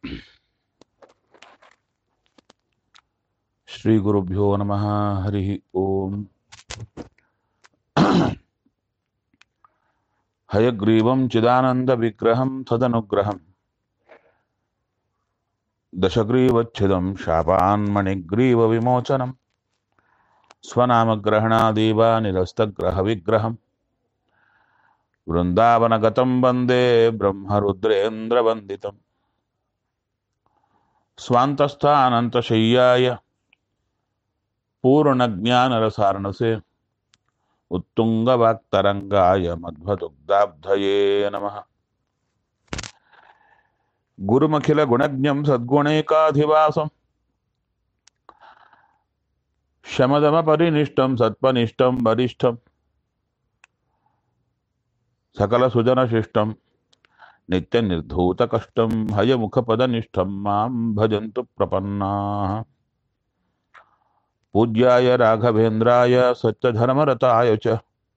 ಶ್ರೀಗುರುಭ್ಯೋ ನಮಃ ಹರಿ ಓಂ ಹಯಗ್ರೀವಂ ಚಿದಾನಂದವಿಗ್ರಹಂ ತದನುಗ್ರಹಂ ದಶಗ್ರೀವಚ್ಛಿದಂ ಶಾಪಾನ್ಮಣಿಗ್ರೀವವಿಮೋಚನಂ ಸ್ವನಾಮಗ್ರಹಣಾದೇವ ನಿರಸ್ತಗ್ರಹವಿಗ್ರಹಂ ವೃಂದಾವನಗತಂ ವಂದೇ ಬ್ರಹ್ಮರುದ್ರೇಂದ್ರವಂದಿತಂ ಸ್ವಾಂತಸ್ಥಾನಂತಶಯ್ಯಾಯ ಪೂರ್ಣಜ್ಞಾನರಸಾರಣಸೆ ಉತ್ತುಂಗವಾಕ್ತರಂಗಾಯ ಮಧ್ವದುಗ್ಧಾಬ್ಧಯೇ ನಮಃ ಗುರುಮಖಿಲ ಗುಣಜ್ಞಂ ಸದ್ಗುಣೈಕಾಧಿವಾಸಂ ಶಮದಮ ಪರಿನಿಷ್ಠಂ ಸತ್ಪನಿಷ್ಠಂ ವರಿಷ್ಠಂ ಸಕಲ ಸುಜನ ಶಿಷ್ಟಂ ನಿತ್ಯ ನಿರ್ಧೂತ ಕಷ್ಟಂ ಹಯಮುಖ ಪದನಿಷ್ಠಂ ಮಾಂ ಭಜಂತು ಪ್ರಪನ್ನಾಃ ಪೂಜ್ಯಾಯ ರಾಘವೇಂದ್ರಾಯ ಸತ್ಯಧರ್ಮರತಾಯ ಚ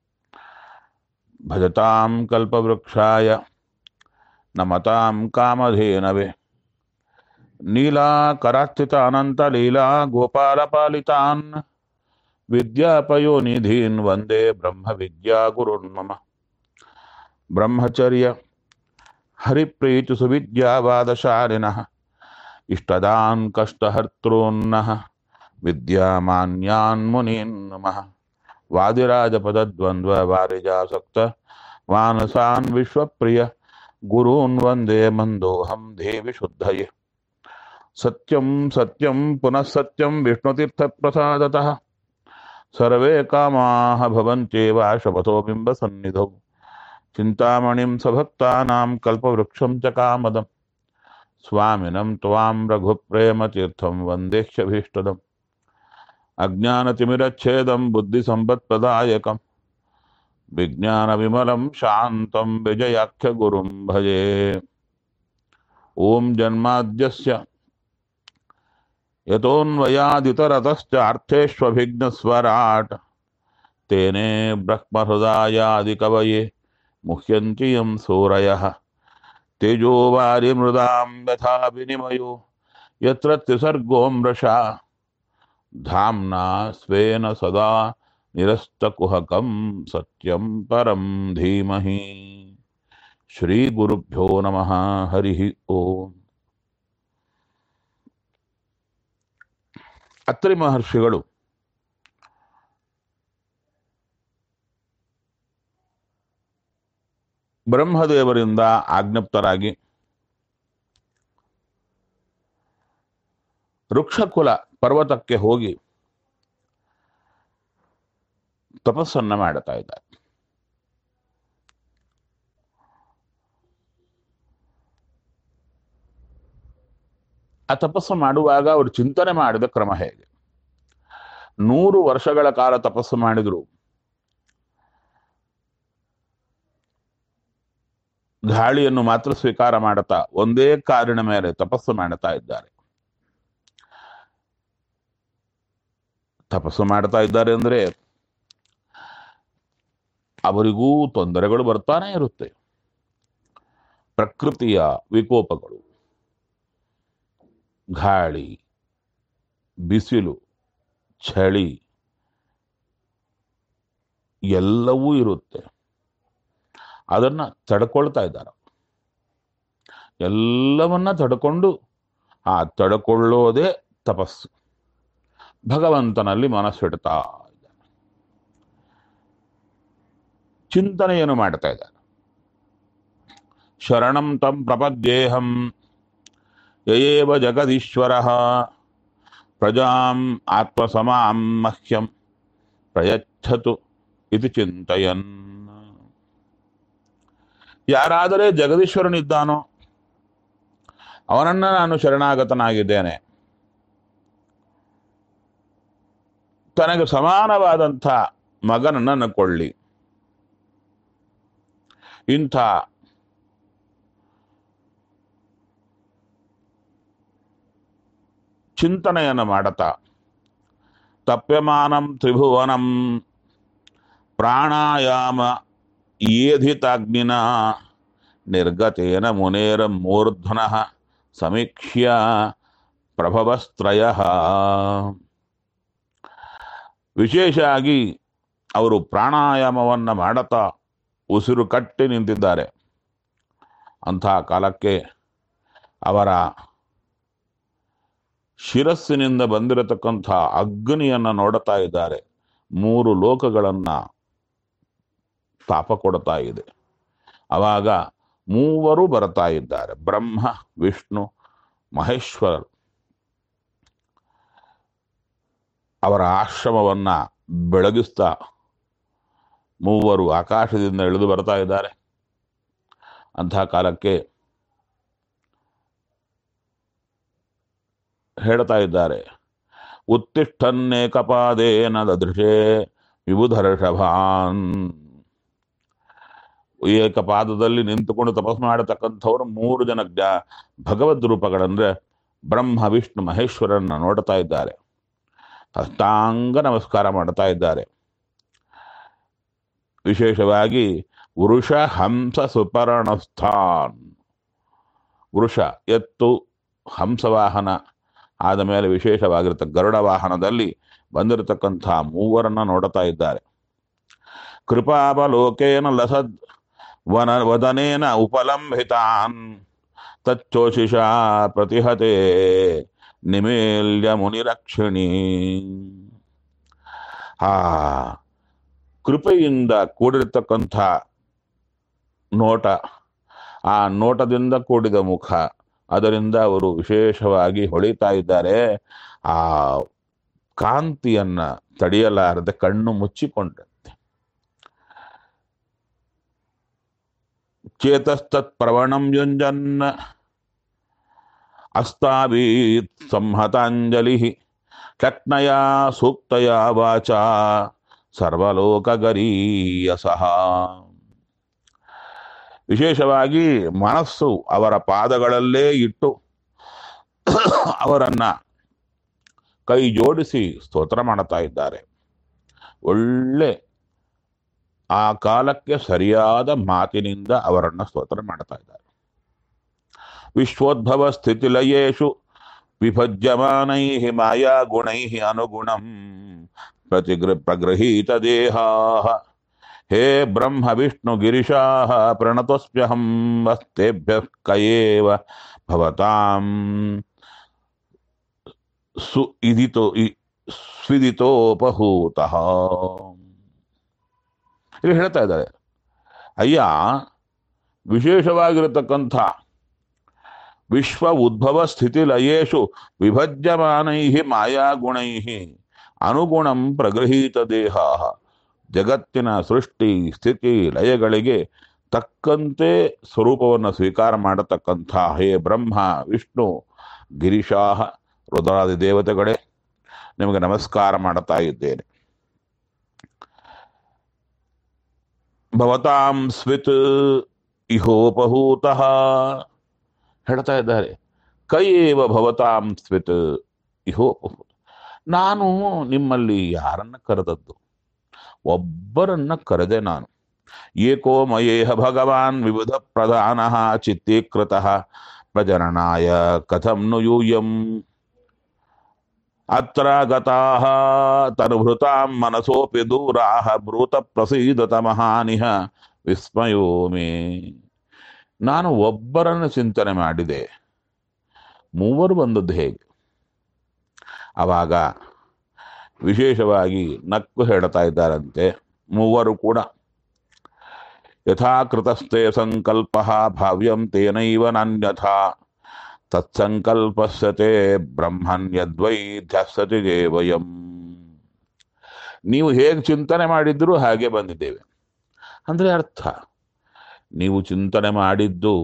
ಭಜತಾಂ ಕಲ್ಪವೃಕ್ಷಾಯ ನಮತಾಂ ಕಾಮಧೇನವೆ ನೀಲಾಕರಾರ್ಚಿತ ಅನಂತಲೀಲಾ ಗೋಪಾಲಪಾಲಿತಾನ್ ವಿದ್ಯಾಪಯೋನಿಧೀನ್ ವಂದೇ ಬ್ರಹ್ಮವಿದ್ಯಾಗುರುನ್ ಮಮ ಬ್ರಹ್ಮಚರ್ಯ ಹರಿಪ್ರೀತಿ ಸುವಿದ್ಯಾವಾದಶಾಲಿನಃ ಇಷ್ಟದಾನ್ ಕಷ್ಟಹರ್ತॄನ್ನಃ ವಿದ್ಯಾಮಾನ್ಯಾನ್ ಮುನೀನ್ ನಮಃ ವಾದಿರಾಜಪದದ್ವಂದ್ವ ವಾರಿಜಾಸಕ್ತ ಮಾನಸಾನ್ ವಿಶ್ವಪ್ರಿಯ ಗುರೂನ್ ವಂದೇ ಮಂದೋಹಂ ದೇವಿ ಶುದ್ಧಯೇ ಸತ್ಯಂ ಸತ್ಯಂ ಪುನಃ ಸತ್ಯಂ ವಿಷ್ಣುತೀರ್ಥಪ್ರಸಾದತಃ ಸರ್ವೇ ಕಾಮಾಹ ಭವಂತ್ಯೇವ ಶಪಥೋ ಬಿಂಬಸನ್ನಿಧೌ ಚಿಂತಾಮಣಿಂ ಸಭಕ್ತಾನಾಂ ಕಲ್ಪವೃಕ್ಷಂ ಚ ಕಾಮದಂ ಸ್ವಾಮಿನಂ ತ್ವಾಂ ರಘುಪ್ರೇಮತೀರ್ಥಂ ವಂದೇಹ್ಯಭೀಷ್ಟದಂ ಅಜ್ಞಾನತಿಮಿರಚ್ಛೇದಂ ಬುದ್ಧಿಸಂಪತ್ಪ್ರದಾಯಕಂ ವಿಜ್ಞಾನವಿಮಲಂ ಶಾಂತಂ ವಿಜಯಾಖ್ಯಗುರುಂ ಭಜೆ ಓಂ ಜನ್ಮಾದ್ಯಸ್ಯ ಯತೋನ್ವಯಾದಿತರತಶ್ಚಾರ್ಥೇष्वभिघ्नस्वराट् तेने ब्रह्महृदायादिकवये मुह्यन्ति यं सूरयः तेजो वारिमृदां यथा विनिमयो यत्र त्रिसर्गो मृषा धाम्ना स्वेन सदा निरस्तकुहकं सत्यं परं धीमहि श्रीगुरुभ्यो नमः हरिः ओम् ಅತ್ರಿ ಮಹರ್ಷಿಗಳು ಬ್ರಹ್ಮದೇವರಿಂದ ಆಜ್ಞಪ್ತರಾಗಿ ವೃಕ್ಷಕುಲ ಪರ್ವತಕ್ಕೆ ಹೋಗಿ ತಪಸ್ಸನ್ನ ಮಾಡುತ್ತಾ ಇದ್ದಾರೆ ಆ ತಪಸ್ಸು ಮಾಡುವಾಗ ಅವರು ಚಿಂತನೆ ಮಾಡಿದ ಕ್ರಮ ಹೇಗೆ ನೂರು ವರ್ಷಗಳ ಕಾಲ ತಪಸ್ಸು ಮಾಡಿದ್ರು ಗಾಳಿಯನ್ನು ಮಾತ್ರ ಸ್ವೀಕಾರ ಮಾಡುತ್ತಾ ಒಂದೇ ಕಾರಿನ ಮೇಲೆ ತಪಸ್ಸು ಮಾಡುತ್ತಾ ಇದ್ದಾರೆ ತಪಸ್ಸು ಮಾಡ್ತಾ ಇದ್ದಾರೆ ಅಂದ್ರೆ ಅವರಿಗೂ ತೊಂದರೆಗಳು ಬರ್ತಾನೆ ಇರುತ್ತೆ ಪ್ರಕೃತಿಯ ವಿಕೋಪಗಳು ಗಾಳಿ ಬಿಸಿಲು ಚಳಿ ಎಲ್ಲವೂ ಇರುತ್ತೆ ಅದನ್ನ ತಡ್ಕೊಳ್ತಾ ಇದ್ದಾರೆ ಎಲ್ಲವನ್ನ ತಡ್ಕೊಂಡು ಆ ತಡ್ಕೊಳ್ಳೋದೇ ತಪಸ್ಸು ಭಗವಂತನಲ್ಲಿ ಮನಸ್ಸಿಡ್ತಾ ಇದ್ದಾನೆ ಚಿಂತನೆಯನ್ನು ಮಾಡ್ತಾ ಇದ್ದಾರೆ ಶರಣಂ ತಂ ಪ್ರಪದ್ಯೇಹಂ ಯಯೇವ ಜಗದೀಶ್ವರ ಪ್ರಜಾಂ ಆತ್ಮಸಮಾಂ ಮಹ್ಯಂ ಪ್ರಯಚ್ಛತು ಇದು ಚಿಂತಯನ್ ಯಾರಾದರೆ ಜಗದೀಶ್ವರನಿದ್ದಾನೋ ಅವನನ್ನ ನಾನು ಶರಣಾಗತನಾಗಿದ್ದೇನೆ ತನಗೆ ಸಮಾನವಾದಂಥ ಮಗನನ್ನು ಕೊಳ್ಳಿ ಇಂಥ ಚಿಂತನೆಯನ್ನು ಮಾಡುತ್ತಾ ತಪ್ಯಮಾನಂ ತ್ರಿಭುವನಂ ಪ್ರಾಣಾಯಾಮ ಏಧಿತಾಗ್ನಿನ ನಿರ್ಗತೇನ ಮುನೇರ ಮೂರ್ಧ್ವನಃ ಸಮೀಕ್ಷ್ಯ ಪ್ರಭವಸ್ತ್ರಯ ವಿಶೇಷ ಆಗಿ ಅವರು ಪ್ರಾಣಾಯಾಮವನ್ನು ಮಾಡುತ್ತಾ ಉಸಿರು ಕಟ್ಟಿ ನಿಂತಿದ್ದಾರೆ ಅಂತಹ ಕಾಲಕ್ಕೆ ಅವರ ಶಿರಸ್ಸಿನಿಂದ ಬಂದಿರತಕ್ಕಂಥ ಅಗ್ನಿಯನ್ನು ನೋಡುತ್ತಾ ಇದ್ದಾರೆ ಮೂರು ಲೋಕಗಳನ್ನ ತಾಪ ಕೊಡ್ತಾ ಇದೆ ಅವಾಗ ಮೂವರು ಬರ್ತಾ ಇದ್ದಾರೆ ಬ್ರಹ್ಮ ವಿಷ್ಣು ಮಹೇಶ್ವರರು ಅವರ ಆಶ್ರಮವನ್ನ ಬೆಳಗಿಸ್ತಾ ಮೂವರು ಆಕಾಶದಿಂದ ಇಳಿದು ಬರ್ತಾ ಇದ್ದಾರೆ ಅಂತಹ ಕಾಲಕ್ಕೆ ಹೇಳ್ತಾ ಇದ್ದಾರೆ ಉತ್ತಿಷ್ಠನ್ನೇಕಪಾದೇನ ದದೃಶೇ ವಿಬುಧರ್ಷಭಾನ್ ಏಕಪಾದದಲ್ಲಿ ನಿಂತುಕೊಂಡು ತಪಸ್ಸು ಮಾಡತಕ್ಕಂಥವ್ರು ಮೂರು ಜನ ಜ್ಞಾ ಭಗವದ್ ರೂಪಗಳಂದ್ರೆ ಬ್ರಹ್ಮ ವಿಷ್ಣು ಮಹೇಶ್ವರನ್ನ ನೋಡ್ತಾ ಇದ್ದಾರೆ ಅಷ್ಟಾಂಗ ನಮಸ್ಕಾರ ಮಾಡ್ತಾ ಇದ್ದಾರೆ ವಿಶೇಷವಾಗಿ ವೃಷ ಹಂಸ ಸುಪರ್ಣಸ್ಥಾನ್ ವೃಷ ಎತ್ತು ಹಂಸವಾಹನ ಆದ ಮೇಲೆ ವಿಶೇಷವಾಗಿರತ ಗರುಡ ವಾಹನದಲ್ಲಿ ಬಂದಿರತಕ್ಕಂಥ ಮೂವರನ್ನ ನೋಡುತ್ತಾ ಇದ್ದಾರೆ ಕೃಪಾವಲೋಕೇನ ಲಸದ್ ವನ ವದನೇನ ಉಪಲಂಬಿತಾನ್ ತಚ್ಚೋಶಿಷ ಪ್ರತಿಹತೆ ನಿಮೇಲ್ಯ ಮುನಿರಕ್ಷಿಣಿ ಆ ಕೃಪೆಯಿಂದ ಕೂಡಿರತಕ್ಕಂಥ ನೋಟ ಆ ನೋಟದಿಂದ ಕೂಡಿದ ಮುಖ ಅದರಿಂದ ಅವರು ವಿಶೇಷವಾಗಿ ಹೊಳಿತಾ ಇದ್ದಾರೆ ಆ ಕಾಂತಿಯನ್ನ ತಡೆಯಲಾರದೆ ಕಣ್ಣು ಮುಚ್ಚಿಕೊಂಡಂತೆ ಚೇತಸ್ತತ್ ಪ್ರವಣಂ ಯುಂಜನ್ ಅಸ್ತಾವೀತ್ ಸಂಹತಾಂಜಲಿ ಶಕ್ನಯ ಸೂಕ್ತಯ ವಾಚ ಸರ್ವಲೋಕಗರೀಯಸಃ ವಿಶೇಷವಾಗಿ ಮನಸ್ಸು ಅವರ ಪಾದಗಳಲ್ಲೇ ಇಟ್ಟು ಅವರನ್ನ ಕೈ ಜೋಡಿಸಿ ಸ್ತೋತ್ರ ಮಾಡುತ್ತಾ ಇದ್ದಾರೆ ಒಳ್ಳೆ ಆ ಕಾಲಕ್ಕೆ ಸರಿಯಾದ ಮಾತಿನಿಂದ ಅವರನ್ನ ಸ್ತೋತ್ರ ಮಾಡ್ತಾ ಇದ್ದಾರೆ ವಿಶ್ವೋದ್ಭವ ಸ್ಥಿತಿಲಯೇಶು ವಿಭಜ್ಯಮಾನೈ ಮಾಯಾ ಗುಣೈ ಅನುಗುಣಂ ಪ್ರತಿಗೃ ಪ್ರಗೃಹೀತ ದೇಹಾ ಹೇ ಬ್ರಹ್ಮ ವಿಷ್ಣು ಗಿರಿಶಾ ಪ್ರಣತೋಸ್ಮ್ಯಹಂ ವಸ್ತೇಭ್ಯ ಕಯೇವ ಭವತಾಂ ಸು ಇದಿತೋ ಇ- ಸ್ವಿದಿತೋಪಹೂತಃ ಇಲ್ಲಿ ಹೇಳ್ತಾ ಇದ್ದಾರೆ ಅಯ್ಯ ವಿಶೇಷವಾಗಿರತಕ್ಕಂಥ ವಿಶ್ವ ಉದ್ಭವ ಸ್ಥಿತಿ ಲಯೇಶು ವಿಭಜ್ಯಮಾನೈ ಮಾಯಾಗುಣೈ ಅನುಗುಣಂ ಪ್ರಗೃಹೀತ ದೇಹ ಜಗತ್ತಿನ ಸೃಷ್ಟಿ ಸ್ಥಿತಿ ಲಯಗಳಿಗೆ ತಕ್ಕಂತೆ ಸ್ವರೂಪವನ್ನು ಸ್ವೀಕಾರ ಮಾಡತಕ್ಕಂಥ ಹೇ ಬ್ರಹ್ಮ ವಿಷ್ಣು ಗಿರಿಶಾಹ ರುದ್ರಾದಿ ದೇವತೆಗಳೇ ನಿಮಗೆ ನಮಸ್ಕಾರ ಮಾಡುತ್ತಾ ಇದ್ದೇನೆ ಭವತಾಂ ಸ್ವಿತ್ ಇಹೋಪಹೂತಃ ಹೇಳ್ತಾ ಇದ್ದಾರೆ ಕೈಯೇವ ಭವತಾಂ ಸ್ವಿತ್ ಇಹೋಪಹೂತ ನಾನು ನಿಮ್ಮಲ್ಲಿ ಯಾರನ್ನ ಕರೆದದ್ದು ಒಬ್ಬರನ್ನ ಕರೆದೆ ನಾನು ಏಕೋ ಮಯೇಹ ಭಗವಾನ್ ವಿವಿಧ ಪ್ರಧಾನ ಚಿತ್ತೀಕೃತ ಪ್ರಜನನಾಯ ಕಥಂ ನು ಯೂಯಂ ಅತ್ರ ಗತಾಃ ತನುಭೃತಾಂ ಮನಸೋಪಿ ದೂರಾಃ ಬ್ರೂತ ಪ್ರಸೀದತ ಮಹಾನಿಹ ವಿಸ್ಮಯೋ ಮೇ ನಾನು ಒಬ್ಬರನ್ನು ಚಿಂತನೆ ಮಾಡಿದೆ ಮೂವರು ಬಂದದ್ದು ಹೇಗೆ ಆವಾಗ ವಿಶೇಷವಾಗಿ ನಕ್ಕು ಹೇಳ್ತಾ ಇದ್ದಾರಂತೆ ಮೂವರು ಕೂಡ ಯಥಾಕೃತಸ್ಥೆ ಸಂಕಲ್ಪ ಭಾವ್ಯಂ ತೇನೈವ ನಾನ್ಯಥಾ ತತ್ಸಂಕಲ್ಪಸ್ಯತೆ ಬ್ರಹ್ಮಣ್ಯದ್ವೈ ಧ್ಯಾಸತಿ ದೇವಯಂ ನೀವು ಹೇಗೆ ಚಿಂತನೆ ಮಾಡಿದ್ರು ಹಾಗೆ ಬಂದಿದ್ದೇವೆ ಅಂದ್ರೆ ಅರ್ಥ ನೀವು ಚಿಂತನೆ ಮಾಡಿದ್ದು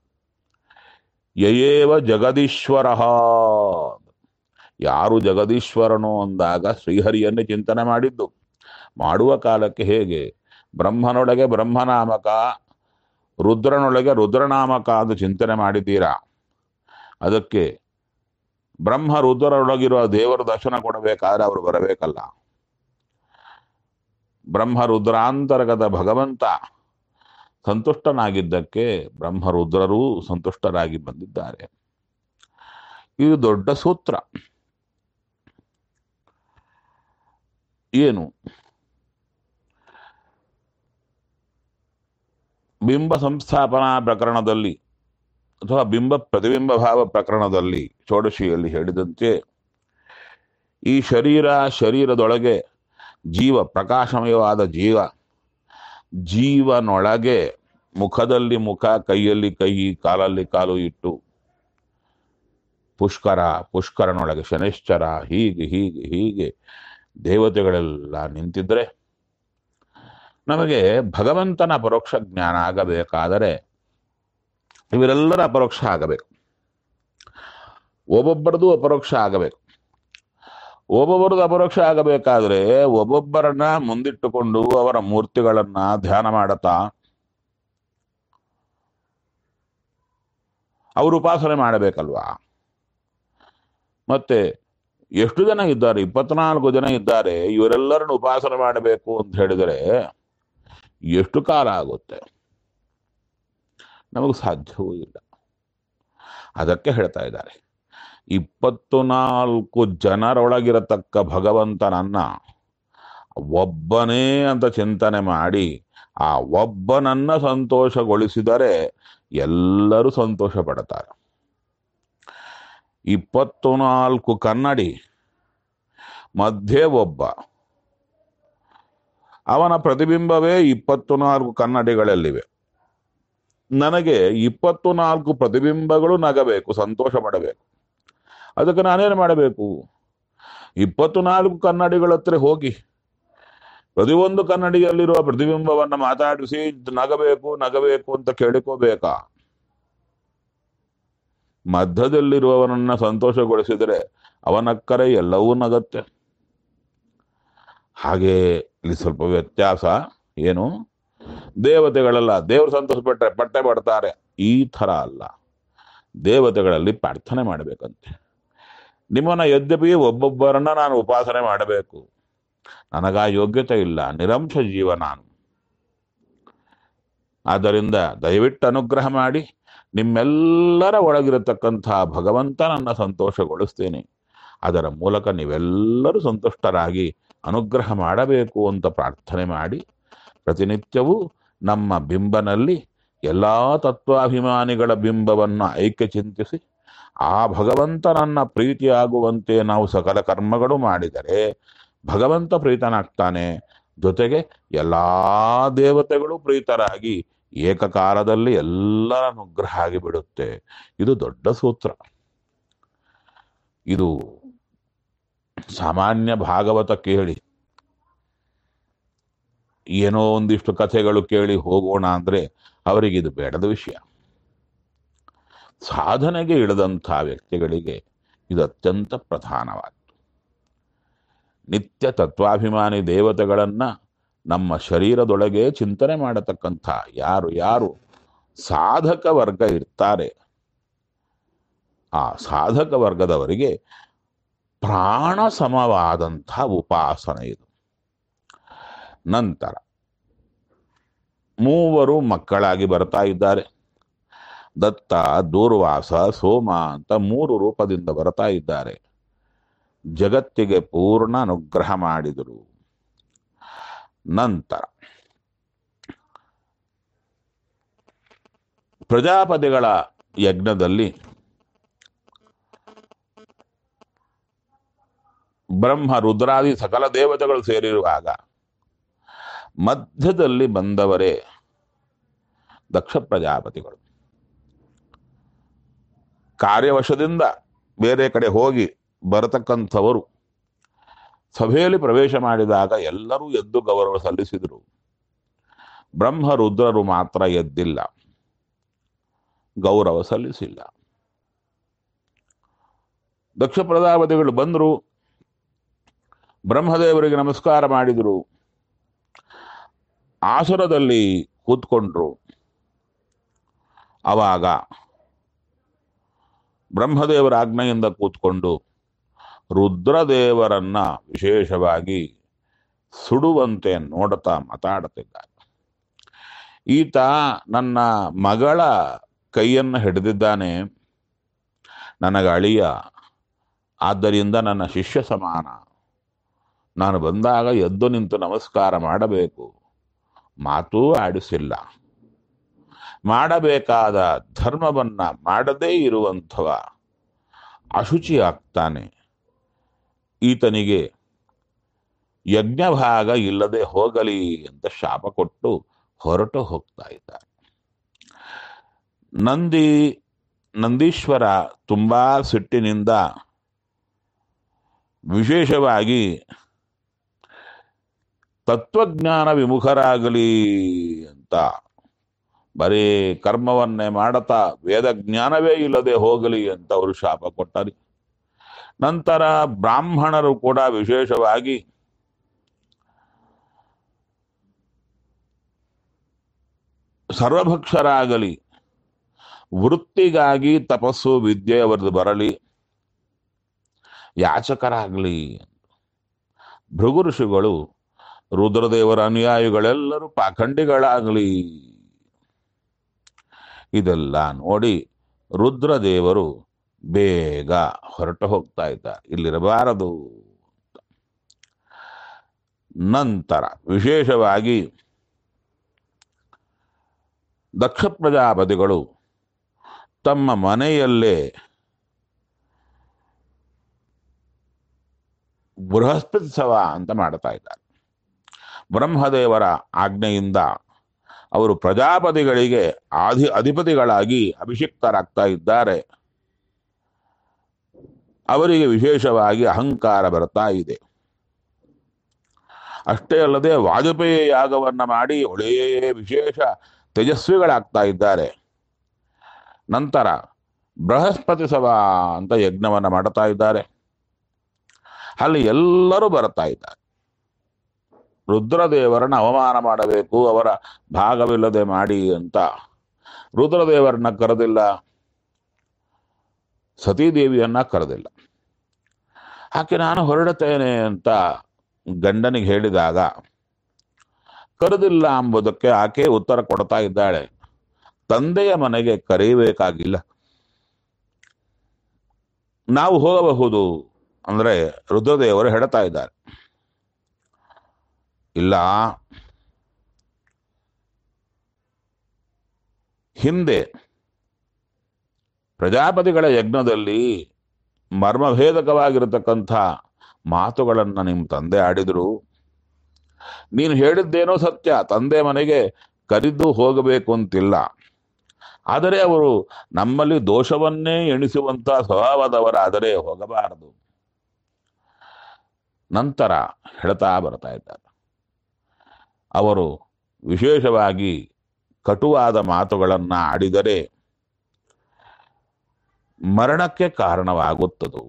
ಯಯೇವ ಜಗದೀಶ್ವರ ಯಾರು ಜಗದೀಶ್ವರನು ಅಂದಾಗ ಶ್ರೀಹರಿಯನ್ನೇ ಚಿಂತನೆ ಮಾಡಿದ್ದು ಮಾಡುವ ಕಾಲಕ್ಕೆ ಹೇಗೆ ಬ್ರಹ್ಮನೊಳಗೆ ಬ್ರಹ್ಮನಾಮಕ ರುದ್ರನೊಳಗೆ ರುದ್ರನಾಮಕ ಅಂತ ಚಿಂತನೆ ಮಾಡಿದ್ದೀರಾ ಅದಕ್ಕೆ ಬ್ರಹ್ಮ ರುದ್ರರೊಳಗಿರುವ ದೇವರ ದರ್ಶನ ಕೊಡಬೇಕಾದ್ರೆ ಅವರು ಬರಬೇಕಲ್ಲ ಬ್ರಹ್ಮ ರುದ್ರಾಂತರ್ಗತ ಭಗವಂತ ಸಂತುಷ್ಟನಾಗಿದ್ದಕ್ಕೆ ಬ್ರಹ್ಮ ರುದ್ರರೂ ಸಂತುಷ್ಟರಾಗಿ ಬಂದಿದ್ದಾರೆ ಇದು ದೊಡ್ಡ ಸೂತ್ರ ಏನು ಬಿಂಬ ಸಂಸ್ಥಾಪನಾ ಪ್ರಕರಣದಲ್ಲಿ ಅಥವಾ ಬಿಂಬ ಪ್ರತಿಬಿಂಬ ಭಾವ ಪ್ರಕರಣದಲ್ಲಿ ಷೋಡಶಿಯಲ್ಲಿ ಹೇಳಿದಂತೆ ಈ ಶರೀರ ಶರೀರದೊಳಗೆ ಜೀವ ಪ್ರಕಾಶಮಯವಾದ ಜೀವ ಜೀವನೊಳಗೆ ಮುಖದಲ್ಲಿ ಮುಖ ಕೈಯಲ್ಲಿ ಕೈ ಕಾಲಲ್ಲಿ ಕಾಲು ಇಟ್ಟು ಪುಷ್ಕರ ಪುಷ್ಕರನೊಳಗೆ ಶನೈಶ್ಚರ ಹೀಗೆ ಹೀಗೆ ಹೀಗೆ ದೇವತೆಗಳೆಲ್ಲ ನಿಂತಿದ್ರೆ ನಮಗೆ ಭಗವಂತನ ಪರೋಕ್ಷ ಜ್ಞಾನ ಆಗಬೇಕಾದರೆ ಇವರೆಲ್ಲರ ಅಪರೋಕ್ಷ ಆಗಬೇಕು ಒಬ್ಬೊಬ್ಬರದು ಅಪರೋಕ್ಷ ಆಗಬೇಕು ಒಬ್ಬೊಬ್ಬರದು ಅಪರೋಕ್ಷ ಆಗಬೇಕಾದ್ರೆ ಒಬ್ಬೊಬ್ಬರನ್ನ ಮುಂದಿಟ್ಟುಕೊಂಡು ಅವರ ಮೂರ್ತಿಗಳನ್ನ ಧ್ಯಾನ ಮಾಡುತ್ತಾ ಅವರು ಉಪಾಸನೆ ಮಾಡಬೇಕಲ್ವಾ ಮತ್ತೆ ಎಷ್ಟು ಜನ ಇದ್ದಾರೆ ಇಪ್ಪತ್ನಾಲ್ಕು ಜನ ಇದ್ದಾರೆ ಇವರೆಲ್ಲರನ್ನು ಉಪಾಸನೆ ಮಾಡಬೇಕು ಅಂತ ಹೇಳಿದರೆ ಎಷ್ಟು ಕಾಲ ಆಗುತ್ತೆ ನಮಗೆ ಸಾಧ್ಯವೂ ಇಲ್ಲ ಅದಕ್ಕೆ ಹೇಳ್ತಾ ಇದ್ದಾರೆ ಇಪ್ಪತ್ತು ನಾಲ್ಕು ಜನರೊಳಗಿರತಕ್ಕ ಭಗವಂತನನ್ನ ಒಬ್ಬನೇ ಅಂತ ಚಿಂತನೆ ಮಾಡಿ ಆ ಒಬ್ಬನನ್ನ ಸಂತೋಷಗೊಳಿಸಿದರೆ ಎಲ್ಲರೂ ಸಂತೋಷ ಪಡ್ತಾರೆ ಇಪ್ಪತ್ತು ನಾಲ್ಕು ಕನ್ನಡಿ ಮಧ್ಯೆ ಒಬ್ಬ ಅವನ ಪ್ರತಿಬಿಂಬವೇ ಇಪ್ಪತ್ತು ನಾಲ್ಕು ಕನ್ನಡಿಗಳಲ್ಲಿವೆ ನನಗೆ ಇಪ್ಪತ್ತು ನಾಲ್ಕು ಪ್ರತಿಬಿಂಬಗಳು ನಗಬೇಕು ಸಂತೋಷ ಪಡಬೇಕು ಅದಕ್ಕೆ ನಾನೇನು ಮಾಡಬೇಕು ಇಪ್ಪತ್ತು ನಾಲ್ಕು ಕನ್ನಡಿಗಳ ಹತ್ರ ಹೋಗಿ ಪ್ರತಿಯೊಂದು ಕನ್ನಡಿಯಲ್ಲಿರುವ ಪ್ರತಿಬಿಂಬವನ್ನ ಮಾತಾಡಿಸಿ ನಗಬೇಕು ನಗಬೇಕು ಅಂತ ಕೇಳಿಕೋಬೇಕಾ ಮಧ್ಯದಲ್ಲಿರುವವನನ್ನ ಸಂತೋಷಗೊಳಿಸಿದರೆ ಅವನಕ್ಕರೆ ಎಲ್ಲವೂ ನಗತ್ತೆ ಹಾಗೆ ಇಲ್ಲಿ ಸ್ವಲ್ಪ ವ್ಯತ್ಯಾಸ ಏನು ದೇವತೆಗಳೆಲ್ಲ ದೇವರು ಸಂತೋಷ ಪಟ್ಟರೆ ಪಟ್ಟೆ ಪಡ್ತಾರೆ ಈ ಥರ ಅಲ್ಲ ದೇವತೆಗಳಲ್ಲಿ ಪ್ರಾರ್ಥನೆ ಮಾಡಬೇಕಂತೆ ನಿಮ್ಮನ್ನ ಯದ್ಯಪಿ ಒಬ್ಬೊಬ್ಬರನ್ನ ನಾನು ಉಪಾಸನೆ ಮಾಡಬೇಕು ನನಗ ಯೋಗ್ಯತೆ ಇಲ್ಲ ನಿರಂಶ ಜೀವ ನಾನು ಆದ್ದರಿಂದ ದಯವಿಟ್ಟು ಅನುಗ್ರಹ ಮಾಡಿ ನಿಮ್ಮೆಲ್ಲರ ಒಳಗಿರತಕ್ಕಂಥ ಭಗವಂತನನ್ನ ಸಂತೋಷಗೊಳಿಸ್ತೇನೆ ಅದರ ಮೂಲಕ ನೀವೆಲ್ಲರೂ ಸಂತುಷ್ಟರಾಗಿ ಅನುಗ್ರಹ ಮಾಡಬೇಕು ಅಂತ ಪ್ರಾರ್ಥನೆ ಮಾಡಿ ಪ್ರತಿನಿತ್ಯವೂ ನಮ್ಮ ಬಿಂಬನಲ್ಲಿ ಎಲ್ಲ ತತ್ವಾಭಿಮಾನಿಗಳ ಬಿಂಬವನ್ನು ಐಕ್ಯ ಚಿಂತಿಸಿ ಆ ಭಗವಂತನನ್ನ ಪ್ರೀತಿಯಾಗುವಂತೆ ನಾವು ಸಕಲ ಕರ್ಮಗಳು ಮಾಡಿದರೆ ಭಗವಂತ ಪ್ರೀತನಾಗ್ತಾನೆ ಜೊತೆಗೆ ಎಲ್ಲಾ ದೇವತೆಗಳು ಪ್ರೀತರಾಗಿ ಏಕಕಾಲದಲ್ಲಿ ಎಲ್ಲರ ಅನುಗ್ರಹ ಆಗಿಬಿಡುತ್ತೆ ಇದು ದೊಡ್ಡ ಸೂತ್ರ ಇದು ಸಾಮಾನ್ಯ ಭಾಗವತ ಕೇಳಿ ಏನೋ ಒಂದಿಷ್ಟು ಕಥೆಗಳು ಕೇಳಿ ಹೋಗೋಣ ಅಂದ್ರೆ ಅವರಿಗೆ ಇದು ಬೇಡದ ವಿಷಯ ಸಾಧನೆಗೆ ಇಳಿದಂಥ ವ್ಯಕ್ತಿಗಳಿಗೆ ಇದು ಅತ್ಯಂತ ಪ್ರಧಾನವಾದ್ದು ನಿತ್ಯ ತತ್ವಾಭಿಮಾನಿ ದೇವತೆಗಳನ್ನ ನಮ್ಮ ಶರೀರದೊಳಗೆ ಚಿಂತನೆ ಮಾಡತಕ್ಕಂಥ ಯಾರು ಯಾರು ಸಾಧಕ ವರ್ಗ ಇರ್ತಾರೆ ಆ ಸಾಧಕ ವರ್ಗದವರಿಗೆ ಪ್ರಾಣ ಸಮವಾದಂಥ ಉಪಾಸನೆ ಇದು ನಂತರ ಮೂವರು ಮಕ್ಕಳಾಗಿ ಬರ್ತಾ ಇದ್ದಾರೆ ದತ್ತ ದೂರ್ವಾಸ ಸೋಮ ಅಂತ ಮೂರು ರೂಪದಿಂದ ಬರ್ತಾ ಇದ್ದಾರೆ ಜಗತ್ತಿಗೆ ಪೂರ್ಣ ಅನುಗ್ರಹ ಮಾಡಿದರು ನಂತರ ಪ್ರಜಾಪತಿಗಳ ಯಜ್ಞದಲ್ಲಿ ಬ್ರಹ್ಮ ರುದ್ರಾದಿ ಸಕಲ ದೇವತೆಗಳು ಸೇರಿರುವಾಗ ಮಧ್ಯದಲ್ಲಿ ಬಂದವರೇ ದಕ್ಷ ಪ್ರಜಾಪತಿಗಳು ಕಾರ್ಯವಶದಿಂದ ಬೇರೆ ಕಡೆ ಹೋಗಿ ಬರತಕ್ಕಂಥವರು ಸಭೆಯಲ್ಲಿ ಪ್ರವೇಶ ಮಾಡಿದಾಗ ಎಲ್ಲರೂ ಎದ್ದು ಗೌರವ ಸಲ್ಲಿಸಿದರು ಬ್ರಹ್ಮ ರುದ್ರರು ಮಾತ್ರ ಎದ್ದಿಲ್ಲ ಗೌರವ ಸಲ್ಲಿಸಿಲ್ಲ ದಕ್ಷ ಪ್ರಜಾಪತಿಗಳು ಬಂದರು ಬ್ರಹ್ಮದೇವರಿಗೆ ನಮಸ್ಕಾರ ಮಾಡಿದರು ಆಸುರದಲ್ಲಿ ಕೂತ್ಕೊಂಡ್ರು ಅವಾಗ ಬ್ರಹ್ಮದೇವರ ಆಜ್ಞೆಯಿಂದ ಕೂತ್ಕೊಂಡು ರುದ್ರದೇವರನ್ನ ವಿಶೇಷವಾಗಿ ಸುಡುವಂತೆ ನೋಡುತ್ತಾ ಮಾತಾಡುತ್ತಿದ್ದಾರೆ ಈತ ನನ್ನ ಮಗಳ ಕೈಯನ್ನು ಹಿಡಿದಿದ್ದಾನೆ ನನಗೆ ಅಳಿಯ ಆದ್ದರಿಂದ ನನ್ನ ಶಿಷ್ಯ ಸಮಾನ ನಾನು ಬಂದಾಗ ಎದ್ದು ನಿಂತು ನಮಸ್ಕಾರ ಮಾಡಬೇಕು ಮಾತೂ ಆಡಿಸಿಲ್ಲ ಮಾಡಬೇಕಾದ ಧರ್ಮವನ್ನ ಮಾಡದೇ ಇರುವಂಥವ ಅಶುಚಿ ಆಗ್ತಾನೆ ಈತನಿಗೆ ಯಜ್ಞಭಾಗ ಇಲ್ಲದೆ ಹೋಗಲಿ ಅಂತ ಶಾಪ ಕೊಟ್ಟು ಹೊರಟು ಹೋಗ್ತಾ ಇದ್ದಾರೆ ನಂದಿ ನಂದೀಶ್ವರ ತುಂಬಾ ಸಿಟ್ಟಿನಿಂದ ವಿಶೇಷವಾಗಿ ತತ್ವಜ್ಞಾನ ವಿಮುಖರಾಗಲಿ ಅಂತ ಬರೀ ಕರ್ಮವನ್ನೇ ಮಾಡತಾ ವೇದ ಜ್ಞಾನವೇ ಇಲ್ಲದೆ ಹೋಗಲಿ ಅಂತ ಅವರು ಶಾಪ ಕೊಟ್ಟರು ನಂತರ ಬ್ರಾಹ್ಮಣರು ಕೂಡ ವಿಶೇಷವಾಗಿ ಸರ್ವಭಕ್ಷರಾಗಲಿ ವೃತ್ತಿಗಾಗಿ ತಪಸ್ಸು ವಿದ್ಯೆ ಅವರದು ಬರಲಿ ಯಾಚಕರಾಗಲಿ ಭೃಗು ಋಷಿಗಳು ರುದ್ರದೇವರ ಅನುಯಾಯಿಗಳೆಲ್ಲರೂ ಪಾಖಂಡಿಗಳಾಗಲಿ ಇದೆಲ್ಲ ನೋಡಿ ರುದ್ರದೇವರು ಬೇಗ ಹೊರಟು ಹೋಗ್ತಾ ಇದ್ದ ಇಲ್ಲಿರಬಾರದು ನಂತರ ವಿಶೇಷವಾಗಿ ದಕ್ಷ ಪ್ರಜಾಪತಿಗಳು ತಮ್ಮ ಮನೆಯಲ್ಲೇ ಬೃಹಸ್ಪತಿ ಸವ ಅಂತ ಮಾಡ್ತಾ ಇದ್ದಾರೆ ಬ್ರಹ್ಮದೇವರ ಆಜ್ಞೆಯಿಂದ ಅವರು ಪ್ರಜಾಪತಿಗಳಿಗೆ ಆಧಿ ಅಧಿಪತಿಗಳಾಗಿ ಅಭಿಷಿಕ್ತರಾಗ್ತಾ ಇದ್ದಾರೆ ಅವರಿಗೆ ವಿಶೇಷವಾಗಿ ಅಹಂಕಾರ ಬರ್ತಾ ಇದೆ ಅಷ್ಟೇ ಅಲ್ಲದೆ ವಾಜಪೇಯಿ ಯಾಗವನ್ನ ಮಾಡಿ ಒಳ್ಳೆ ವಿಶೇಷ ತೇಜಸ್ವಿಗಳಾಗ್ತಾ ಇದ್ದಾರೆ ನಂತರ ಬೃಹಸ್ಪತಿ ಸಭಾ ಅಂತ ಯಜ್ಞವನ್ನ ಮಾಡ್ತಾ ಇದ್ದಾರೆ ಅಲ್ಲಿ ಎಲ್ಲರೂ ಬರ್ತಾ ಇದ್ದಾರೆ ರುದ್ರದೇವರನ್ನ ಅವಮಾನ ಮಾಡಬೇಕು ಅವರ ಭಾಗವಿಲ್ಲದೆ ಮಾಡಿ ಅಂತ ರುದ್ರದೇವರನ್ನ ಕರೆದಿಲ್ಲ ಸತೀದೇವಿಯನ್ನ ಕರೆದಿಲ್ಲ ಆಕೆ ನಾನು ಹೊರಡುತ್ತೇನೆ ಅಂತ ಗಂಡನಿಗೆ ಹೇಳಿದಾಗ ಕರೆದಿಲ್ಲ ಎಂಬುದಕ್ಕೆ ಆಕೆ ಉತ್ತರ ಕೊಡ್ತಾ ಇದ್ದಾಳೆ ತಂದೆಯ ಮನೆಗೆ ಕರೆಯಬೇಕಾಗಿಲ್ಲ ನಾವು ಹೋಗಬಹುದು ಅಂದ್ರೆ ರುದ್ರದೇವರು ಹೇಳ್ತಾ ಇದ್ದಾರೆ ಇಲ್ಲ ಹಿಂದೆ ಪ್ರಜಾಪತಿಗಳ ಯಜ್ಞದಲ್ಲಿ ಮರ್ಮಭೇದಕವಾಗಿರತಕ್ಕಂಥ ಮಾತುಗಳನ್ನ ನಿಮ್ಮ ತಂದೆ ಆಡಿದ್ರು ನೀನು ಹೇಳಿದ್ದೇನೋ ಸತ್ಯ ತಂದೆ ಮನೆಗೆ ಕರೆದು ಹೋಗಬೇಕು ಅಂತಿಲ್ಲ ಆದರೆ ಅವರು ನಮ್ಮಲ್ಲಿ ದೋಷವನ್ನೇ ಎಣಿಸುವಂತ ಸ್ವಭಾವದವರಾದರೆ ಹೋಗಬಾರದು ನಂತರ ಹೇಳ್ತಾ ಬರ್ತಾ ಇದ್ದಾರೆ ಅವರು ವಿಶೇಷವಾಗಿ ಕಟುವಾದ ಮಾತುಗಳನ್ನ ಆಡಿದರೆ ಮರಣಕ್ಕೆ ಕಾರಣವಾಗುತ್ತದು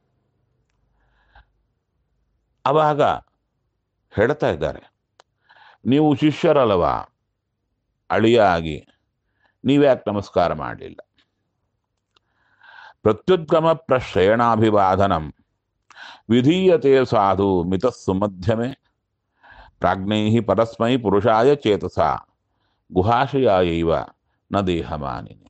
ಅವಾಗ ಹೇಳ್ತಾ ಇದ್ದಾರೆ ನೀವು ಶಿಷ್ಯರಲ್ಲವಾ ಅಳಿಯಾಗಿ ನೀವ್ಯಾಕೆ ನಮಸ್ಕಾರ ಮಾಡಲಿಲ್ಲ ಪ್ರತ್ಯುದ್ಗಮ ಪ್ರಶ್ರಯಣಾಭಿವಾದನಂ ವಿಧೀಯತೆ ಸಾಧು ಮಿತಸ್ಸು ಮಧ್ಯಮೆ ಪ್ರಾಜ್ಞೈ ಪರಸ್ಮೈ ಪುರುಷಾಯ ಚೇತಸ ಗುಹಾಶಯಾಯೈವ ನ ದೇಹಮಾನಿನಿ